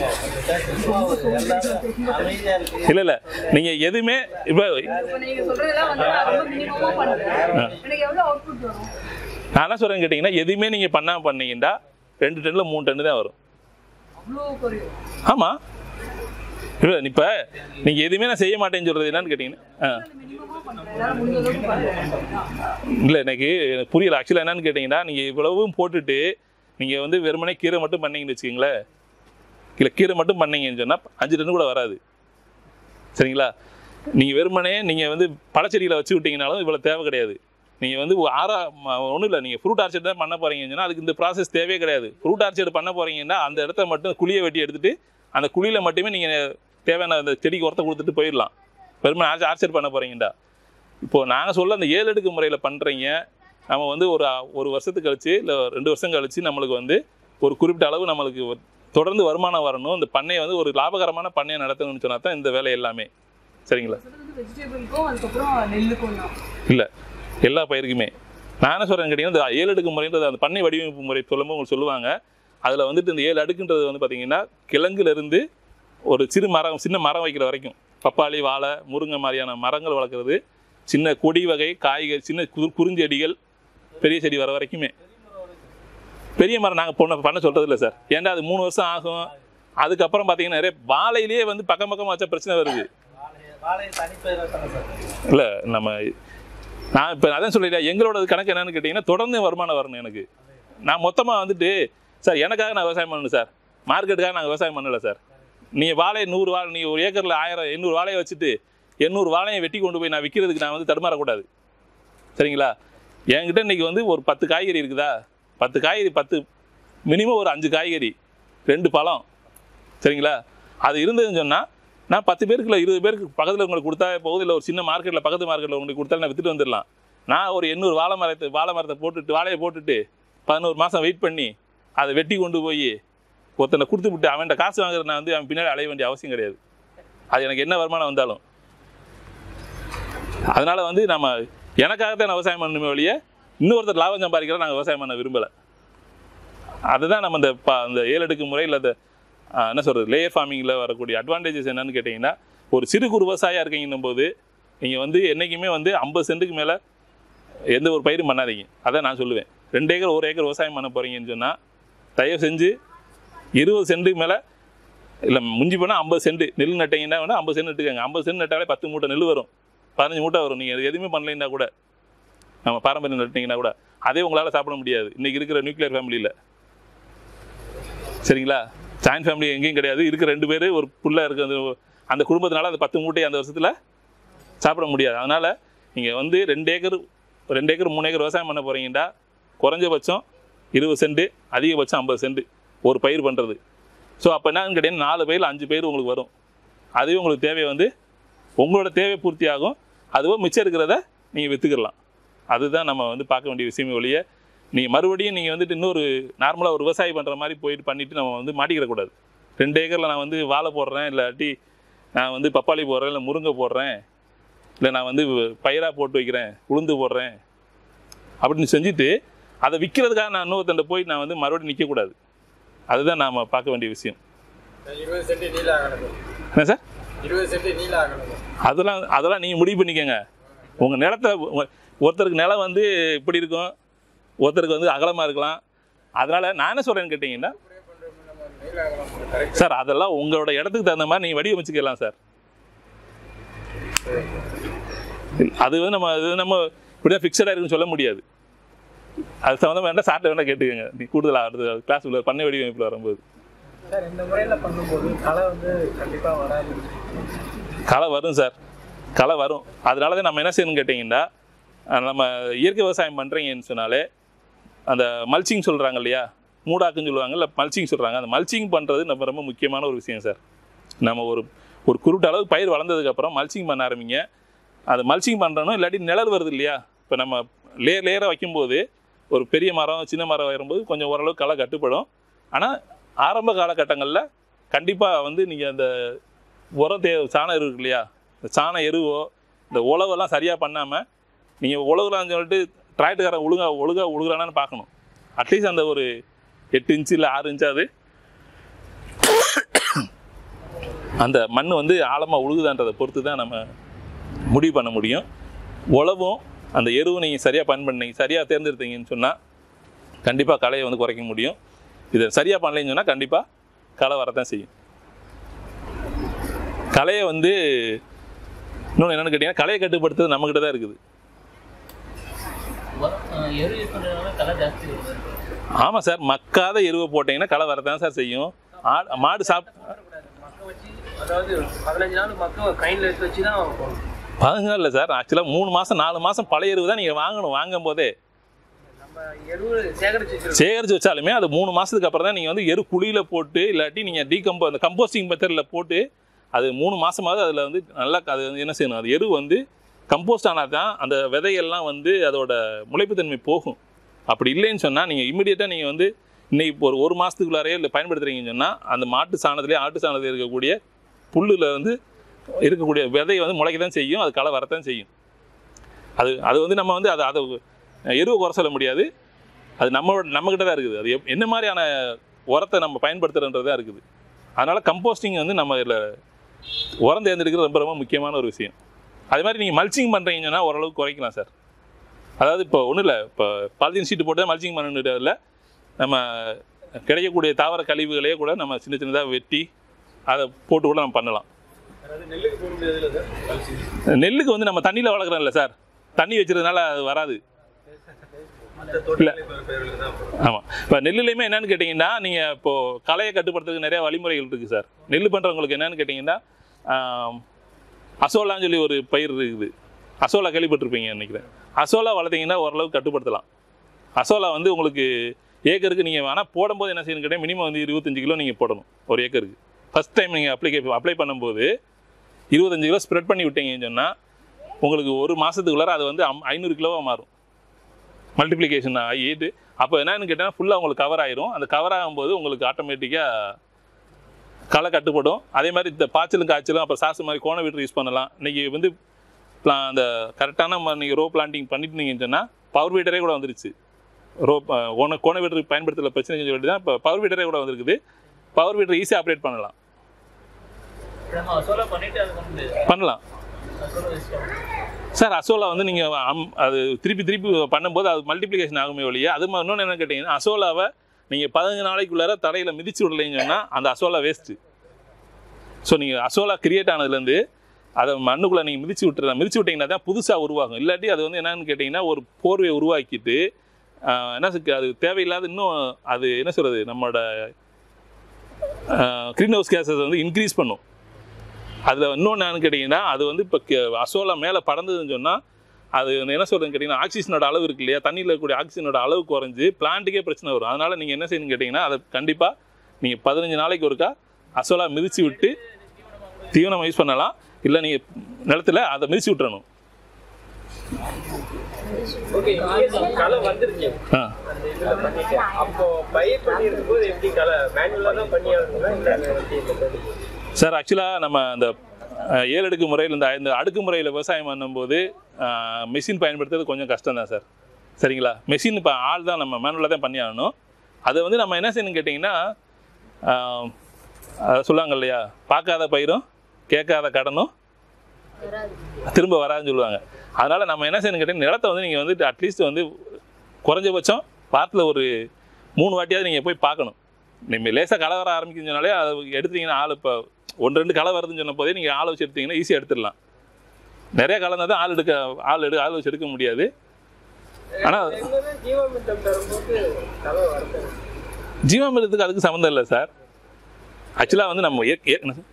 அமைதியா இருக்கு இல்லை இல்லை நீங்கள் எதுவுமே இப்போ இப்ப நீங்க சொல்றதெல்லாம் வந்து நான் ரொம்ப மினிமமா பண்றேன் எனக்கு எவ்வளவு அவுட்புட் வரும் நான் என்ன சொல்கிறேன்னு கேட்டிங்கன்னா எதுவுமே நீங்கள் பண்ணாமல் பண்ணீங்கன்னா ரெண்டு டன்னில் மூணு டன்னு தான் வரும் அவ்வளோ குறையும் ஆமாம் இல்லை இப்போ நீங்கள் எதுவுமே நான் செய்ய மாட்டேன்னு சொல்கிறது என்னன்னு கேட்டிங்கன்னா ஆ மினிமமா பண்றேன் என்னால முடிஞ்ச அளவுக்கு பண்றேன் இல்லை எனக்கு எனக்கு புரியல ஆக்சுவலாக என்னன்னு கேட்டிங்கன்னா நீங்கள் இவ்வளவும் போட்டுட்டு நீங்கள் வந்து வெறுமனே கீரை மட்டும் பண்ணீங்கன்னு வச்சுக்கிங்களேன் இல்லை கீரை மட்டும் பண்ணீங்கன்னு சொன்னால் அஞ்சு டன் கூட வராது சரிங்களா நீங்கள் வெறுமனே நீங்கள் வந்து பழச்செடிகளை வச்சு விட்டீங்கனாலும் இவ்வளோ தேவை கிடையாது நீங்கள் வந்து ஆறா ஒன்றும் இல்லை நீங்கள் ஃப்ரூட் ஆர்ச்சர்ட் தான் பண்ண போகிறீங்கன்னு சொன்னால் அதுக்கு இந்த ப்ராசஸ் தேவையே கிடையாது ஃப்ரூட் ஆர்ச்சர்ட் பண்ண போகிறீங்கன்னா அந்த இடத்த மட்டும் குழியை வெட்டி எடுத்துட்டு அந்த குழியில் மட்டுமே நீங்கள் தேவையான அந்த செடிக்கு உரத்தை கொடுத்துட்டு போயிடலாம் வெறுமனே ஆர்ச்சர் ஆர்ச்சர் பண்ண போகிறீங்கடா இப்போ நாங்கள் சொல்ல அந்த ஏழு அடுக்கு முறையில் பண்ணுறீங்க நம்ம வந்து ஒரு ஒரு வருஷத்துக்கு கழிச்சு இல்லை ரெண்டு வருஷம் கழிச்சு நம்மளுக்கு வந்து ஒரு குறிப்பிட்ட அளவு நம்மளுக்கு ஒரு- தொடர்ந்து வருமானம் வரணும் இந்த பண்ணையை வந்து ஒரு லாபகரமான பண்ணையை நடத்தணும்னு சொன்னா தான் இந்த வேலை எல்லாமே சரிங்களா வெஜிடபிள்க்கும் அதுக்கப்புறம் நெல்லுக்கும் தான் இல்லை எல்லா பயிருக்குமே நான் என்ன சொல்கிறேன் கேட்டிங்கன்னா இந்த ஏழு அடுக்கு முறைன்றது அந்த பண்ணை வடிவமைப்பு முறை சொல்லும்போது உங்களுக்கு சொல்லுவாங்க அதில் வந்துட்டு இந்த ஏழு அடுக்குன்றது வந்து பார்த்தீங்கன்னா கிழங்குலேருந்து ஒரு சிறு மரம் சின்ன மரம் வைக்கிற வரைக்கும் பப்பாளி வாழை முருங்கை மாதிரியான மரங்கள் வளர்க்குறது சின்ன கொடி வகை காய்கறி சின்ன குறு குறுஞ்செடிகள் பெரிய செடி வர வரைக்குமே பெரிய மரம் நாங்கள் பொண்ணை பண்ண சொல்கிறது இல்லை சார் ஏன்டா அது மூணு வருஷம் ஆகும் அதுக்கப்புறம் பார்த்தீங்கன்னா நிறைய வாழையிலேயே வந்து பக்கம் பக்கம் வச்ச பிரச்சனை வருது வாழையை தனிப்பயிரா தானே சார் இல்லை நம்ம நான் இப்போ அதான் சொல்லல எங்களோட கணக்கு என்னன்னு கேட்டிங்கன்னா தொடர்ந்து வருமானம் வரணும் எனக்கு நான் மொத்தமாக வந்துட்டு சார் எனக்காக நான் விவசாயம் பண்ணணும் சார் மார்க்கெட்டுக்காக நாங்கள் விவசாயம் பண்ணல சார் நீங்கள் வாழை நூறு வாழை நீ ஒரு ஏக்கரில் ஆயிரம் எண்ணூறு வாழையை வச்சுட்டு எண்ணூறு வாழையை வெட்டி கொண்டு போய் நான் விற்கிறதுக்கு நான் வந்து தடுமாறக்கூடாது சரிங்களா என்கிட்ட இன்னைக்கு வந்து ஒரு பத்து காய்கறி இருக்குதா பத்து காய்கறி பத்து மினிமம் ஒரு அஞ்சு காய்கறி ரெண்டு பழம் சரிங்களா அது இருந்ததுன்னு சொன்னால் நான் பத்து பேருக்கு இல்லை இருபது பேருக்கு பக்கத்தில் உங்களுக்கு கொடுத்தா போகுது இல்லை ஒரு சின்ன மார்க்கெட்டில் பக்கத்து மார்க்கெட்டில் உங்களுக்கு கொடுத்தா நான் விற்றுட்டு வந்துடலாம் நான் ஒரு எண்ணூறு வாழை மரத்தை வாழை மரத்தை போட்டுட்டு வாழையை போட்டுட்டு பதினோரு மாதம் வெயிட் பண்ணி அதை வெட்டி கொண்டு போய் ஒருத்தனை கொடுத்து விட்டு அவன்கிட்ட காசு வாங்குறது நான் வந்து அவன் பின்னாடி அலைய வேண்டிய அவசியம் கிடையாது அது எனக்கு என்ன வருமானம் வந்தாலும் அதனால வந்து நம்ம எனக்காகத்தான் நான் விவசாயம் பண்ணணுமே ஒழிய இன்னொருத்தர் லாபம் சம்பாதிக்கிற நாங்கள் விவசாயம் பண்ண விரும்பலை அதுதான் நம்ம இந்த ப இந்த ஏழடுக்கு முறையில் அந்த ஆ, என்ன சொல்கிறது லேயர் ஃபார்மிங்கில் வரக்கூடிய அட்வான்டேஜஸ் என்னன்னு கேட்டிங்கன்னா ஒரு சிறு குறு விவசாயியாக இருக்கீங்கன்னும் போது நீங்கள் வந்து என்றைக்குமே வந்து ஐம்பது சென்ட்டுக்கு மேலே எந்த ஒரு பயிரும் பண்ணாதீங்க அதான் நான் சொல்லுவேன் ரெண்டு ஏக்கர் ஒரு ஏக்கர் விவசாயம் பண்ண போகிறீங்கன்னு சொன்னால் தயவு செஞ்சு இருபது சென்ட்டுக்கு மேலே இல்லை முஞ்சி போனால் ஐம்பது சென்ட் நெல் நட்டிங்கன்னா வேணால் ஐம்பது சென்ட் நட்டுக்கோங்க ஐம்பது சென்ட் நட்டாலே பத்து மூட்டை நெல் வரும் பதினஞ்சு மூட்டை வரும் நீங்கள் எதுவுமே பண்ணலைன்னா கூட நம்ம பாரம்பரியம் நட்டிங்கன்னா கூட அதே உங்களால் சாப்பிட முடியாது இன்றைக்கி இருக்கிற நியூக்ளியர் ஃபேமிலியில் சரிங்களா ஜாயின்ட் ஃபேமிலி எங்கேயும் கிடையாது இருக்கிற ரெண்டு பேர் ஒரு புள்ள இருக்க அந்த அந்த குடும்பத்தினால அந்த பத்து மூட்டை அந்த வருஷத்தில் சாப்பிட முடியாது அதனால் நீங்கள் வந்து ரெண்டு ஏக்கர் ரெண்டு ஏக்கர் மூணு ஏக்கர் விவசாயம் பண்ண போகிறீங்கன்னா குறைஞ்சபட்சம் இருபது சென்ட் அதிகபட்சம் ஐம்பது சென்ட் ஒரு பயிர் பண்ணுறது ஸோ அப்போ என்னன்னு கேட்டீங்கன்னா நாலு பயிர் அஞ்சு பயிர் உங்களுக்கு வரும் அதுவே உங்களுக்கு தேவை வந்து உங்களோட தேவை பூர்த்தி ஆகும் அதுவோ மிச்சம் இருக்கிறத நீங்கள் விற்றுக்கிடலாம் அதுதான் நம்ம வந்து பார்க்க வேண்டிய விஷயமே ஒழிய நீங்கள் மறுபடியும் நீங்கள் வந்துட்டு இன்னொரு நார்மலாக ஒரு விவசாயி பண்ணுற மாதிரி போயிட்டு பண்ணிவிட்டு நம்ம வந்து மாட்டிக்கிடக்கூடாது ரெண்டு ஏக்கரில் நான் வந்து வாழை போடுறேன் இல்லாட்டி நான் வந்து பப்பாளி போடுறேன் இல்லை முருங்கை போடுறேன் இல்லை நான் வந்து பயிராக போட்டு வைக்கிறேன் உளுந்து போடுறேன் அப்படின்னு செஞ்சுட்டு அதை விற்கிறதுக்காக நான் இன்னொருத்தண்ட போய் நான் வந்து மறுபடியும் நிற்கக்கூடாது அதுதான் நாம் பார்க்க வேண்டிய விஷயம் இருபது சென்ட் நீல ஆகணும் என்ன சார் இருபது சென்ட் நீல ஆகணும் அதெல்லாம் அதெல்லாம் நீங்கள் முடிவு பண்ணிக்கோங்க உங்கள் நிலத்தை உங்க- ஒருத்தருக்கு நிலம் வந்து இப்படி இருக்கும் ஒருத்தருக்கு வந்து அகலமாக இருக்கலாம் அதனால் நான் என்ன சொல்கிறேன்னு கேட்டிங்கன்னா சார் அதெல்லாம் உங்களோட இடத்துக்கு தகுந்த மாதிரி நீங்கள் வடிவமைச்சுக்கலாம் சார் அது வந்து நம்ம அது நம்ம இப்படிதான் ஃபிக்ஸடாக இருக்குன்னு சொல்ல முடியாது அது சம்மந்தம் வேண்டாம் சார்ட்ட வேண்டாம் கேட்டுக்கோங்க நீ கூடுதலாக அடுத்த கிளாஸ் உள்ள பண்ணை வடிவமைப்பில் வரும்போது சார் இந்த முறையில் பண்ணும்போது களை வந்து கண்டிப்பாக வராது களை வரும் சார் களை வரும் அதனால தான் நம்ம என்ன செய்யணும்னு கேட்டிங்கன்னா அஹ் நம்ம இயற்கை விவசாயம் பண்ணுறீங்கன்னு சொன்னாலே அந்த மல்ச்சிங் சொல்கிறாங்க இல்லையா மூடாக்குன்னு சொல்லுவாங்க இல்லை மல்ச்சிங் சொல்கிறாங்க அந்த மல்ச்சிங் பண்ணுறது நம்ம ரொம்ப முக்கியமான ஒரு விஷயம் சார் நம்ம ஒரு ஒரு குறிப்பிட்ட அளவு பயிர் வளர்ந்ததுக்கப்புறம் மல்ச்சிங் பண்ண ஆரம்பிங்க அது மல்ச்சிங் பண்ணுறணும் இல்லாட்டி நிழல் வருது இல்லையா இப்போ நம்ம லேயர் லேயராக வைக்கும்போது ஒரு பெரிய மரம் சின்ன மரம் வரும்போது கொஞ்சம் ஓரளவு களை கட்டுப்படும் ஆனால் ஆரம்ப காலகட்டங்களில் கண்டிப்பாக வந்து நீங்கள் அந்த உரம் தே சாண எரு இருக்கு இல்லையா இந்த சாண எருவோ இந்த உழவெல்லாம் சரியாக பண்ணாமல் நீங்கள் உழவுலான்னு சொல்லிட்டு டிராக்டர்காரன் ஒழுங்கா ஒழுங்கா உழுகுறானான்னு பார்க்கணும் அட்லீஸ்ட் அந்த ஒரு எட்டு இன்ச்சு இல்லை ஆறு இன்ச்சாவது அந்த மண் வந்து ஆழமாக உழுகுதான்றதை பொறுத்து தான் நம்ம முடிவு பண்ண முடியும் உழவும் அந்த எருவும் நீங்கள் சரியாக பயன்படுறீங்க சரியாக தேர்ந்தெடுத்தீங்கன்னு சொன்னால் கண்டிப்பாக களையை வந்து குறைக்க முடியும் இதை சரியாக பண்ணலைன்னு சொன்னால் கண்டிப்பாக களை வரத்தான் செய்யும் கலையை வந்து இன்னொன்று என்னென்னு கேட்டிங்கன்னா கலையை கட்டுப்படுத்துறது நம்மக்கிட்ட தான் இருக்குது வர- அஹ் எரு யூஸ் பண்ணுறதுனால களை ஜாஸ்தி வருது ஆமாம் சார் மக்காத எருவை போட்டிங்கன்னா களை வரத்தான் சார் செய்யும் ஆடு மாடு சாப் மக்க வச்சு அதாவது பதினஞ்சு நாள் மக்க கையில் எடுத்து வச்சு தான் போடணும். பதினஞ்சு நாள் இல்லை சார் ஆக்சுவலாக மூணு மாதம் நாலு மாதம் பழைய எருவு தான் நீங்கள் வாங்கணும் வாங்கும் போதே நம்ம எருவு சேகரிச்சு வச்சிருக்கோம் சேகரித்து வச்சாலுமே அது மூணு மாதத்துக்கு அப்புறம் தான் நீங்கள் வந்து எரு குழியில் போட்டு இல்லாட்டி நீங்கள் டீகம்போ அந்த கம்போஸ்டிங் மெத்தடில் போட்டு அது மூணு மாதமாவது அதில் வந்து நல்லா அது வந்து என்ன செய்யணும் அது எரு வந்து கம்போஸ்ட் ஆனால் தான் அந்த விதையெல்லாம் வந்து அதோட முளைப்புத்தன்மை போகும் அப்படி இல்லைன்னு சொன்னால் நீங்கள் இமிடியேட்டாக நீங்கள் வந்து இன்னைக்கு இப்போ ஒரு ஒரு மாதத்துக்குள்ளாரையே இல்லை பயன்படுத்துறீங்கன்னு சொன்னால் அந்த மாட்டு சாணத்துலேயே ஆட்டு சாணத்தில் இருக்கக்கூடிய புல்லில் வந்து இருக்கக்கூடிய விதை வந்து முளைக்க தான் செய்யும் அது களை வரத்தான் செய்யும் அது அது வந்து நம்ம வந்து அதை அதை எருவை குறை சொல்ல முடியாது அது நம்மளோட நம்மக்கிட்ட தான் இருக்குது அது எப்- என்ன மாதிரியான உரத்தை நம்ம பயன்படுத்துறன்றது தான் இருக்குது அதனால் கம்போஸ்டிங் வந்து நம்ம இதில் உரம் தேர்ந்தெடுக்கிறது ரொம்ப ரொம்ப முக்கியமான ஒரு விஷயம் அதே மாதிரி நீங்கள் மல்ச்சிங் பண்ணுறீங்கன்னா ஓரளவுக்கு குறைக்கலாம் சார் அதாவது இப்போ ஒன்றும் இல்லை இப்போ பாலித்தீன் ஷீட்டு போட்டு மல்ச்சிங் பண்ணுறதுல நம்ம கிடைக்கக்கூடிய தாவர கழிவுகளையே கூட நம்ம சின்ன சின்னதாக வெட்டி அதை போட்டு கூட நம்ம பண்ணலாம் நெல்லுக்கு போட முடியாது சார் நெல்லுக்கு வந்து நம்ம தண்ணியில் வளர்க்குறோம்ல சார் தண்ணி வச்சிருந்தனால அது வராது இல்லை ஆமாம் இப்போ நெல்லுலையுமே என்னன்னு கேட்டிங்கன்னா நீங்கள் இப்போது களையை கட்டுப்படுத்துறதுக்கு நிறைய வழிமுறைகள் இருக்குது சார் நெல் பண்ணுறவங்களுக்கு என்னன்னு கேட்டிங்கன்னா ஆம், அசோலான்னு சொல்லி ஒரு பயிர் இருக்குது அசோலா கேள்விப்பட்டிருப்பீங்க நினைக்கிறேன் அசோலா வளர்த்தீங்கன்னா ஓரளவுக்கு கட்டுப்படுத்தலாம் அசோலா வந்து உங்களுக்கு ஏக்கருக்கு நீங்கள் ஆனால் போடும்போது என்ன செய்யணும் கேட்டால் மினிமம் வந்து இருபத்தஞ்சு கிலோ நீங்கள் போடணும் ஒரு ஏக்கருக்கு ஃபஸ்ட் டைம் நீங்கள் அப்ளிகே அப்ளை பண்ணும்போது இருபத்தஞ்சு கிலோ ஸ்ப்ரெட் பண்ணி விட்டீங்கன்னு சொன்னால் உங்களுக்கு ஒரு மாதத்துக்குள்ளார அது வந்து அம்- ஐநூறு கிலோவாக மாறும் மல்டிப்ளிகேஷன் ஆகிட்டு அப்போ என்னன்னு கேட்டால் ஃபுல்லாக உங்களுக்கு கவர் ஆயிரும் அந்த கவர் ஆகும்போது உங்களுக்கு ஆட்டோமேட்டிக்காக களை கட்டுப்படும் அதே மாதிரி இந்த பாய்ச்சலும் காய்ச்சலும் அப்புறம் சாசு மாதிரி கோண வீட்டர் யூஸ் பண்ணலாம் இன்றைக்கி வந்து pla- அந்த கரெக்டான நீங்கள் ரோ பிளான்டிங் பண்ணிட்டுனீங்கன்னு சொன்னால் பவர் வீடரே கூட வந்துருச்சு ரோ கோண கோண வீட்டர் பயன்படுத்தல பிரச்சனை சொல்லிட்டு தான் இப்போ பவர் வீடரே கூட வந்திருக்குது பவர் வீட்டர் ஈஸியாக ஆப்ரேட் பண்ணலாம் நம்ம அசோலா பண்ணிட்டு அது வந்து பண்ணலாம் அசோலா waste ஆகும். சார் அசோலா வந்து நீங்கள் அது திருப்பி திருப்பி பண்ணும்போது அது மல்டிப்ளிகேஷன் ஆகுமே ஒழிய அது மாதிரி இன்னொன்று என்ன கேட்டிங்கன்னா அசோலாவை நீங்கள் பதினஞ்சு நாளைக்குள்ளார தரையில் மிதிச்சு விடலைன்னு சொன்னால் அந்த அசோலா வேஸ்ட்டு ஸோ நீங்கள் அசோலா கிரியேட் ஆனதுலேருந்து அதை மண்ணுக்குள்ளே நீங்கள் மிதிச்சு விட்டுற மிதிச்சு விட்டீங்கன்னா தான் புதுசாக உருவாகும் இல்லாட்டி அது வந்து என்னன்னு கேட்டிங்கன்னா ஒரு போர்வையை உருவாக்கிட்டு ஆஹ், என்ன சொல்றது, அது தேவையில்லாத இன்னும் அது என்ன சொல்கிறது நம்மளோட க்ரீன் ஹவுஸ் கேஸஸ் வந்து இன்க்ரீஸ் பண்ணும் அதில் இன்னொன்று என்னன்னு கேட்டிங்கன்னா அது வந்து இப்போ அசோலா மேலே பறந்ததுன்னு சொன்னால் அது வந்து என்ன சொல்றதுன்னு கேட்டிங்கன்னா ஆக்சிஜனோட அளவு இருக்கு இல்லையா தண்ணியில் இருக்கக்கூடிய ஆக்சிஜனோட அளவு குறைஞ்சு பிளான்ட்டுக்கே பிரச்சனை வரும் அதனால் நீங்கள் என்ன செய்யணும்னு கேட்டிங்கன்னா அதை கண்டிப்பாக நீங்கள் பதினஞ்சு நாளைக்கு ஒருக்கா அசோலா மிதிச்சு விட்டு தீவனம் யூஸ் பண்ணலாம் இல்லை நீங்கள் நிலத்துல அதை மிதிச்சு விட்டுறணும் ஓகே களை வந்துருச்சு ஆ அந்த இதுல பண்ணிட்டு அப்போ பயிர் பண்ணி இருக்கும்போது எப்படி களை மேனுவலா தான் பண்ணி ஆகணுங்களா இல்ல எப்படி இந்த மாதிரி? சார் ஆக்சுவலாக நம்ம அந்த அஹ், ஏழு அடுக்கு முறையில் இந்த இந்த அடுக்கு முறையில் விவசாயம் பண்ணும்போது மிஷின் பயன்படுத்துறது கொஞ்சம் கஷ்டம் தான் சார் சரிங்களா மிஷின் இப்போ ஆள் தான் நம்ம மேனுவலாக தான் பண்ணி ஆகணும் அதை வந்து நம்ம என்ன செய்யணும்னு கேட்டிங்கன்னா ஆஹ், அதை சொல்லுவாங்க இல்லையா பார்க்காத பயிரும் கேட்காத கடனும் திரும்ப வராதுன்னு சொல்லுவாங்க அதனால் நம்ம என்ன செய்யணும் கேட்டிங்கன்னா நிலத்தை வந்து நீங்கள் வந்து அட்லீஸ்ட் வந்து குறைஞ்சபட்சம் வாரத்தில் ஒரு மூணு வாட்டியாவது நீங்கள் போய் பார்க்கணும் நீங்கள் லேசாக களை வர ஆரம்பிக்குன்னு சொன்னாலே அதை எடுத்தீங்கன்னா ஆள் இப்போ ஒன்று ரெண்டு களை வருதுன்னு சொன்ன போதே நீங்கள் ஆள் வச்சு எடுத்தீங்கன்னா ஈஸியாக எடுத்துடலாம் நிறைய களை இருந்தால் தான் ஆள் எடுக்க ஆள் எடு ஆள் வச்சு எடுக்க முடியாது ஆனால் ரெகுலரா ஜீவாமிர்தம் தரும்போது களை வரது ஜீவாமிரத்துக்கு அதுக்கு சம்மந்தம் இல்லை சார் ஆக்சுவலாக வந்து நம்ம ஏ- ஏ- என்ன சார்?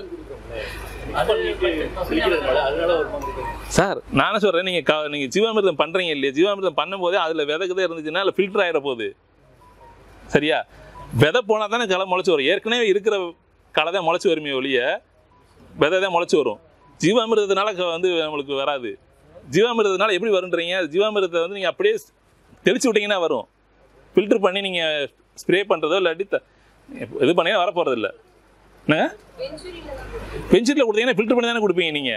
பிடிக்கிறதுனால அதனால ஒரு மாதிரி சார் நானே சொல்கிறேன் நீங்கள் க நீங்கள் ஜீவாமிர்தம் பண்ணுறீங்க இல்லையா ஜீவாமிர்தம் பண்ணும்போதே அதில் விதக்குதே இருந்துச்சுன்னா அதில் ஃபில்டர் ஆகிட போகுது சரியா விதை போனால் தானே களை முளைச்சி வரும் ஏற்கனவே இருக்கிற களை தான் முளைச்சி வருமே ஒழிய விதை தான் முளைச்சி வரும் ஜீவாமிர்தத்தினால க- வந்து நம்மளுக்கு வராது ஜீவாமிர்தத்தினால எப்படி வருன்றீங்க ஜீவாமிர்தத்தை வந்து நீங்கள் அப்படியே தெளிச்சு விட்டீங்கன்னா வரும் ஃபில்டர் பண்ணி நீங்கள் ஸ்ப்ரே பண்ணுறதோ இல்லாட்டி த- இது பண்ணீங்கன்னா வரப்போகிறது இல்லை என்னங்க பென்சிலில் கொடுத்தீங்கன்னா ஃபில்டர் பண்ணி தானே கொடுப்பீங்க நீங்கள்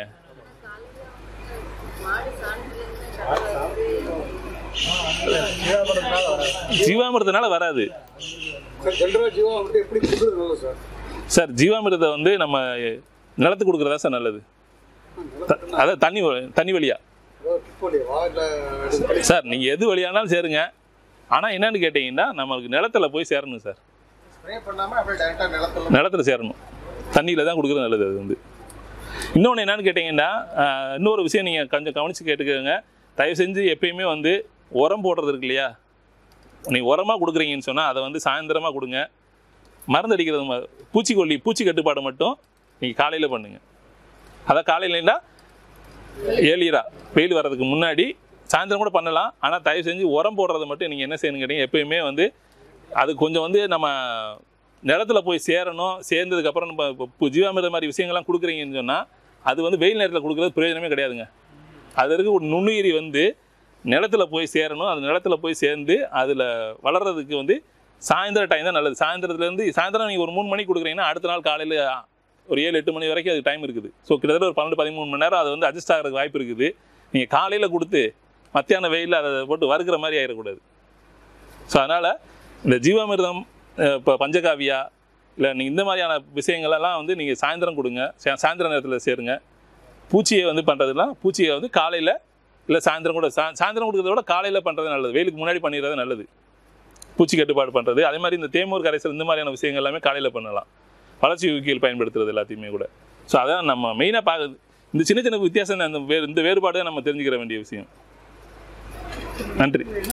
ஜீவாமிர்தனால வராது சார் ஜென்ரலாக ஜீவா வந்துட்டு எப்படி கொடுக்குறது நல்லது சார் சார் ஜீவாமிர்தத்தை வந்து நம்ம நிலத்துக்கு கொடுக்குறதா சார் நல்லது த- அதாவது தண்ணி வ- தண்ணி வழியா அதாவது கிக் பண்ணிடுவா இல்லை சார் நீங்கள் எது வழியானாலும் சேருங்க ஆனால் என்னன்னு கேட்டிங்கன்னா நம்மளுக்கு நிலத்துல போய் சேரணும் சார் ஸ்ப்ரே பண்ணாமல் அப்படியே டேரெக்டாக நிலத்துல நிலத்துல சேரணும் தண்ணியில் தான் கொடுக்குறது நல்லது அது வந்து இன்னொன்று என்னன்னு கேட்டிங்கன்னா ஆஹ், இன்னொரு விஷயம் நீங்கள் கொஞ்சம் கவனித்து கேட்டுக்கோங்க தயவு செஞ்சு எப்பயுமே வந்து உரம் போடுறது இருக்கு இல்லையா நீங்கள் உரமாக கொடுக்குறீங்கன்னு சொன்னால் அதை வந்து சாயந்தரமாக கொடுங்க மருந்து அடிக்கிறது ம- பூச்சிக்கொல்லி பூச்சி கட்டுப்பாடு மட்டும் நீங்கள் காலையில் பண்ணுங்கள் அதை காலையிலனா ஏழியரா வெயில் வர்றதுக்கு முன்னாடி சாயந்தரம் கூட பண்ணலாம் ஆனால் தயவு செஞ்சு உரம் போடுறத மட்டும் நீங்கள் என்ன செய்யணும் கேட்டீங்க எப்பயுமே வந்து அது கொஞ்சம் வந்து நம்ம நிலத்துல போய் சேரணும் சேர்ந்ததுக்கப்புறம் நம்ம இப்போ பு- ஜீவாமிர்த மாதிரி விஷயங்கள்லாம் கொடுக்குறீங்கன்னு சொன்னால் அது வந்து வெயில் நேரத்தில் கொடுக்குறது பிரயோஜனமே கிடையாதுங்க அது இருக்க ஒரு நுண்ணுயிரி வந்து நிலத்துல போய் சேரணும் அது நிலத்துல போய் சேர்ந்து அதில் வளர்றதுக்கு வந்து சாயந்தர டைம் தான் நல்லது சாயந்தரத்துலேருந்து சாயந்தரம் நீங்கள் ஒரு மூணு மணிக்கு கொடுக்குறீங்கன்னா அடுத்த நாள் காலையில் ஒரு ஏழு எட்டு மணி வரைக்கும் அதுக்கு டைம் இருக்குது ஸோ கிட்டத்தட்ட ஒரு பன்னெண்டு பதிமூணு மணி நேரம் அது வந்து அட்ஜஸ்ட் ஆகிறதுக்கு வாய்ப்பு இருக்குது நீங்கள் காலையில் கொடுத்து மத்தியான வெயிலில் அதை போட்டு வறுக்கிற மாதிரி ஆயிடக்கூடாது ஸோ அதனால் இந்த ஜீவாமிர்தம் இப்போ பஞ்சகாவியா இல்லை நீங்கள் இந்த மாதிரியான விஷயங்களெல்லாம் வந்து நீங்கள் சாயந்தரம் கொடுங்க சா- சாயந்தர நேரத்தில் சேருங்க பூச்சியை வந்து பண்ணுறதுலாம் பூச்சியை வந்து காலையில் இல்லை சாயந்தரம் கூட சா சாயந்தரம் கொடுக்கறத விட காலையில் பண்ணுறது நல்லது வெயிலுக்கு முன்னாடி பண்ணிடுறது நல்லது பூச்சி கட்டுப்பாடு பண்ணுறது அதே மாதிரி இந்த தேமூர் கரைசல் இந்த மாதிரியான விஷயங்கள் எல்லாமே காலையில் பண்ணலாம் வளர்ச்சி ஊக்கிகள் பயன்படுத்துறது எல்லாத்தையுமே கூட ஸோ அதான் நம்ம மெயினாக பார்க்குறது இந்த சின்ன சின்ன வித்தியாசம் அந்த வே இந்த வேறுபாடு தான் நம்ம தெரிஞ்சுக்கிற வேண்டிய விஷயம் நன்றி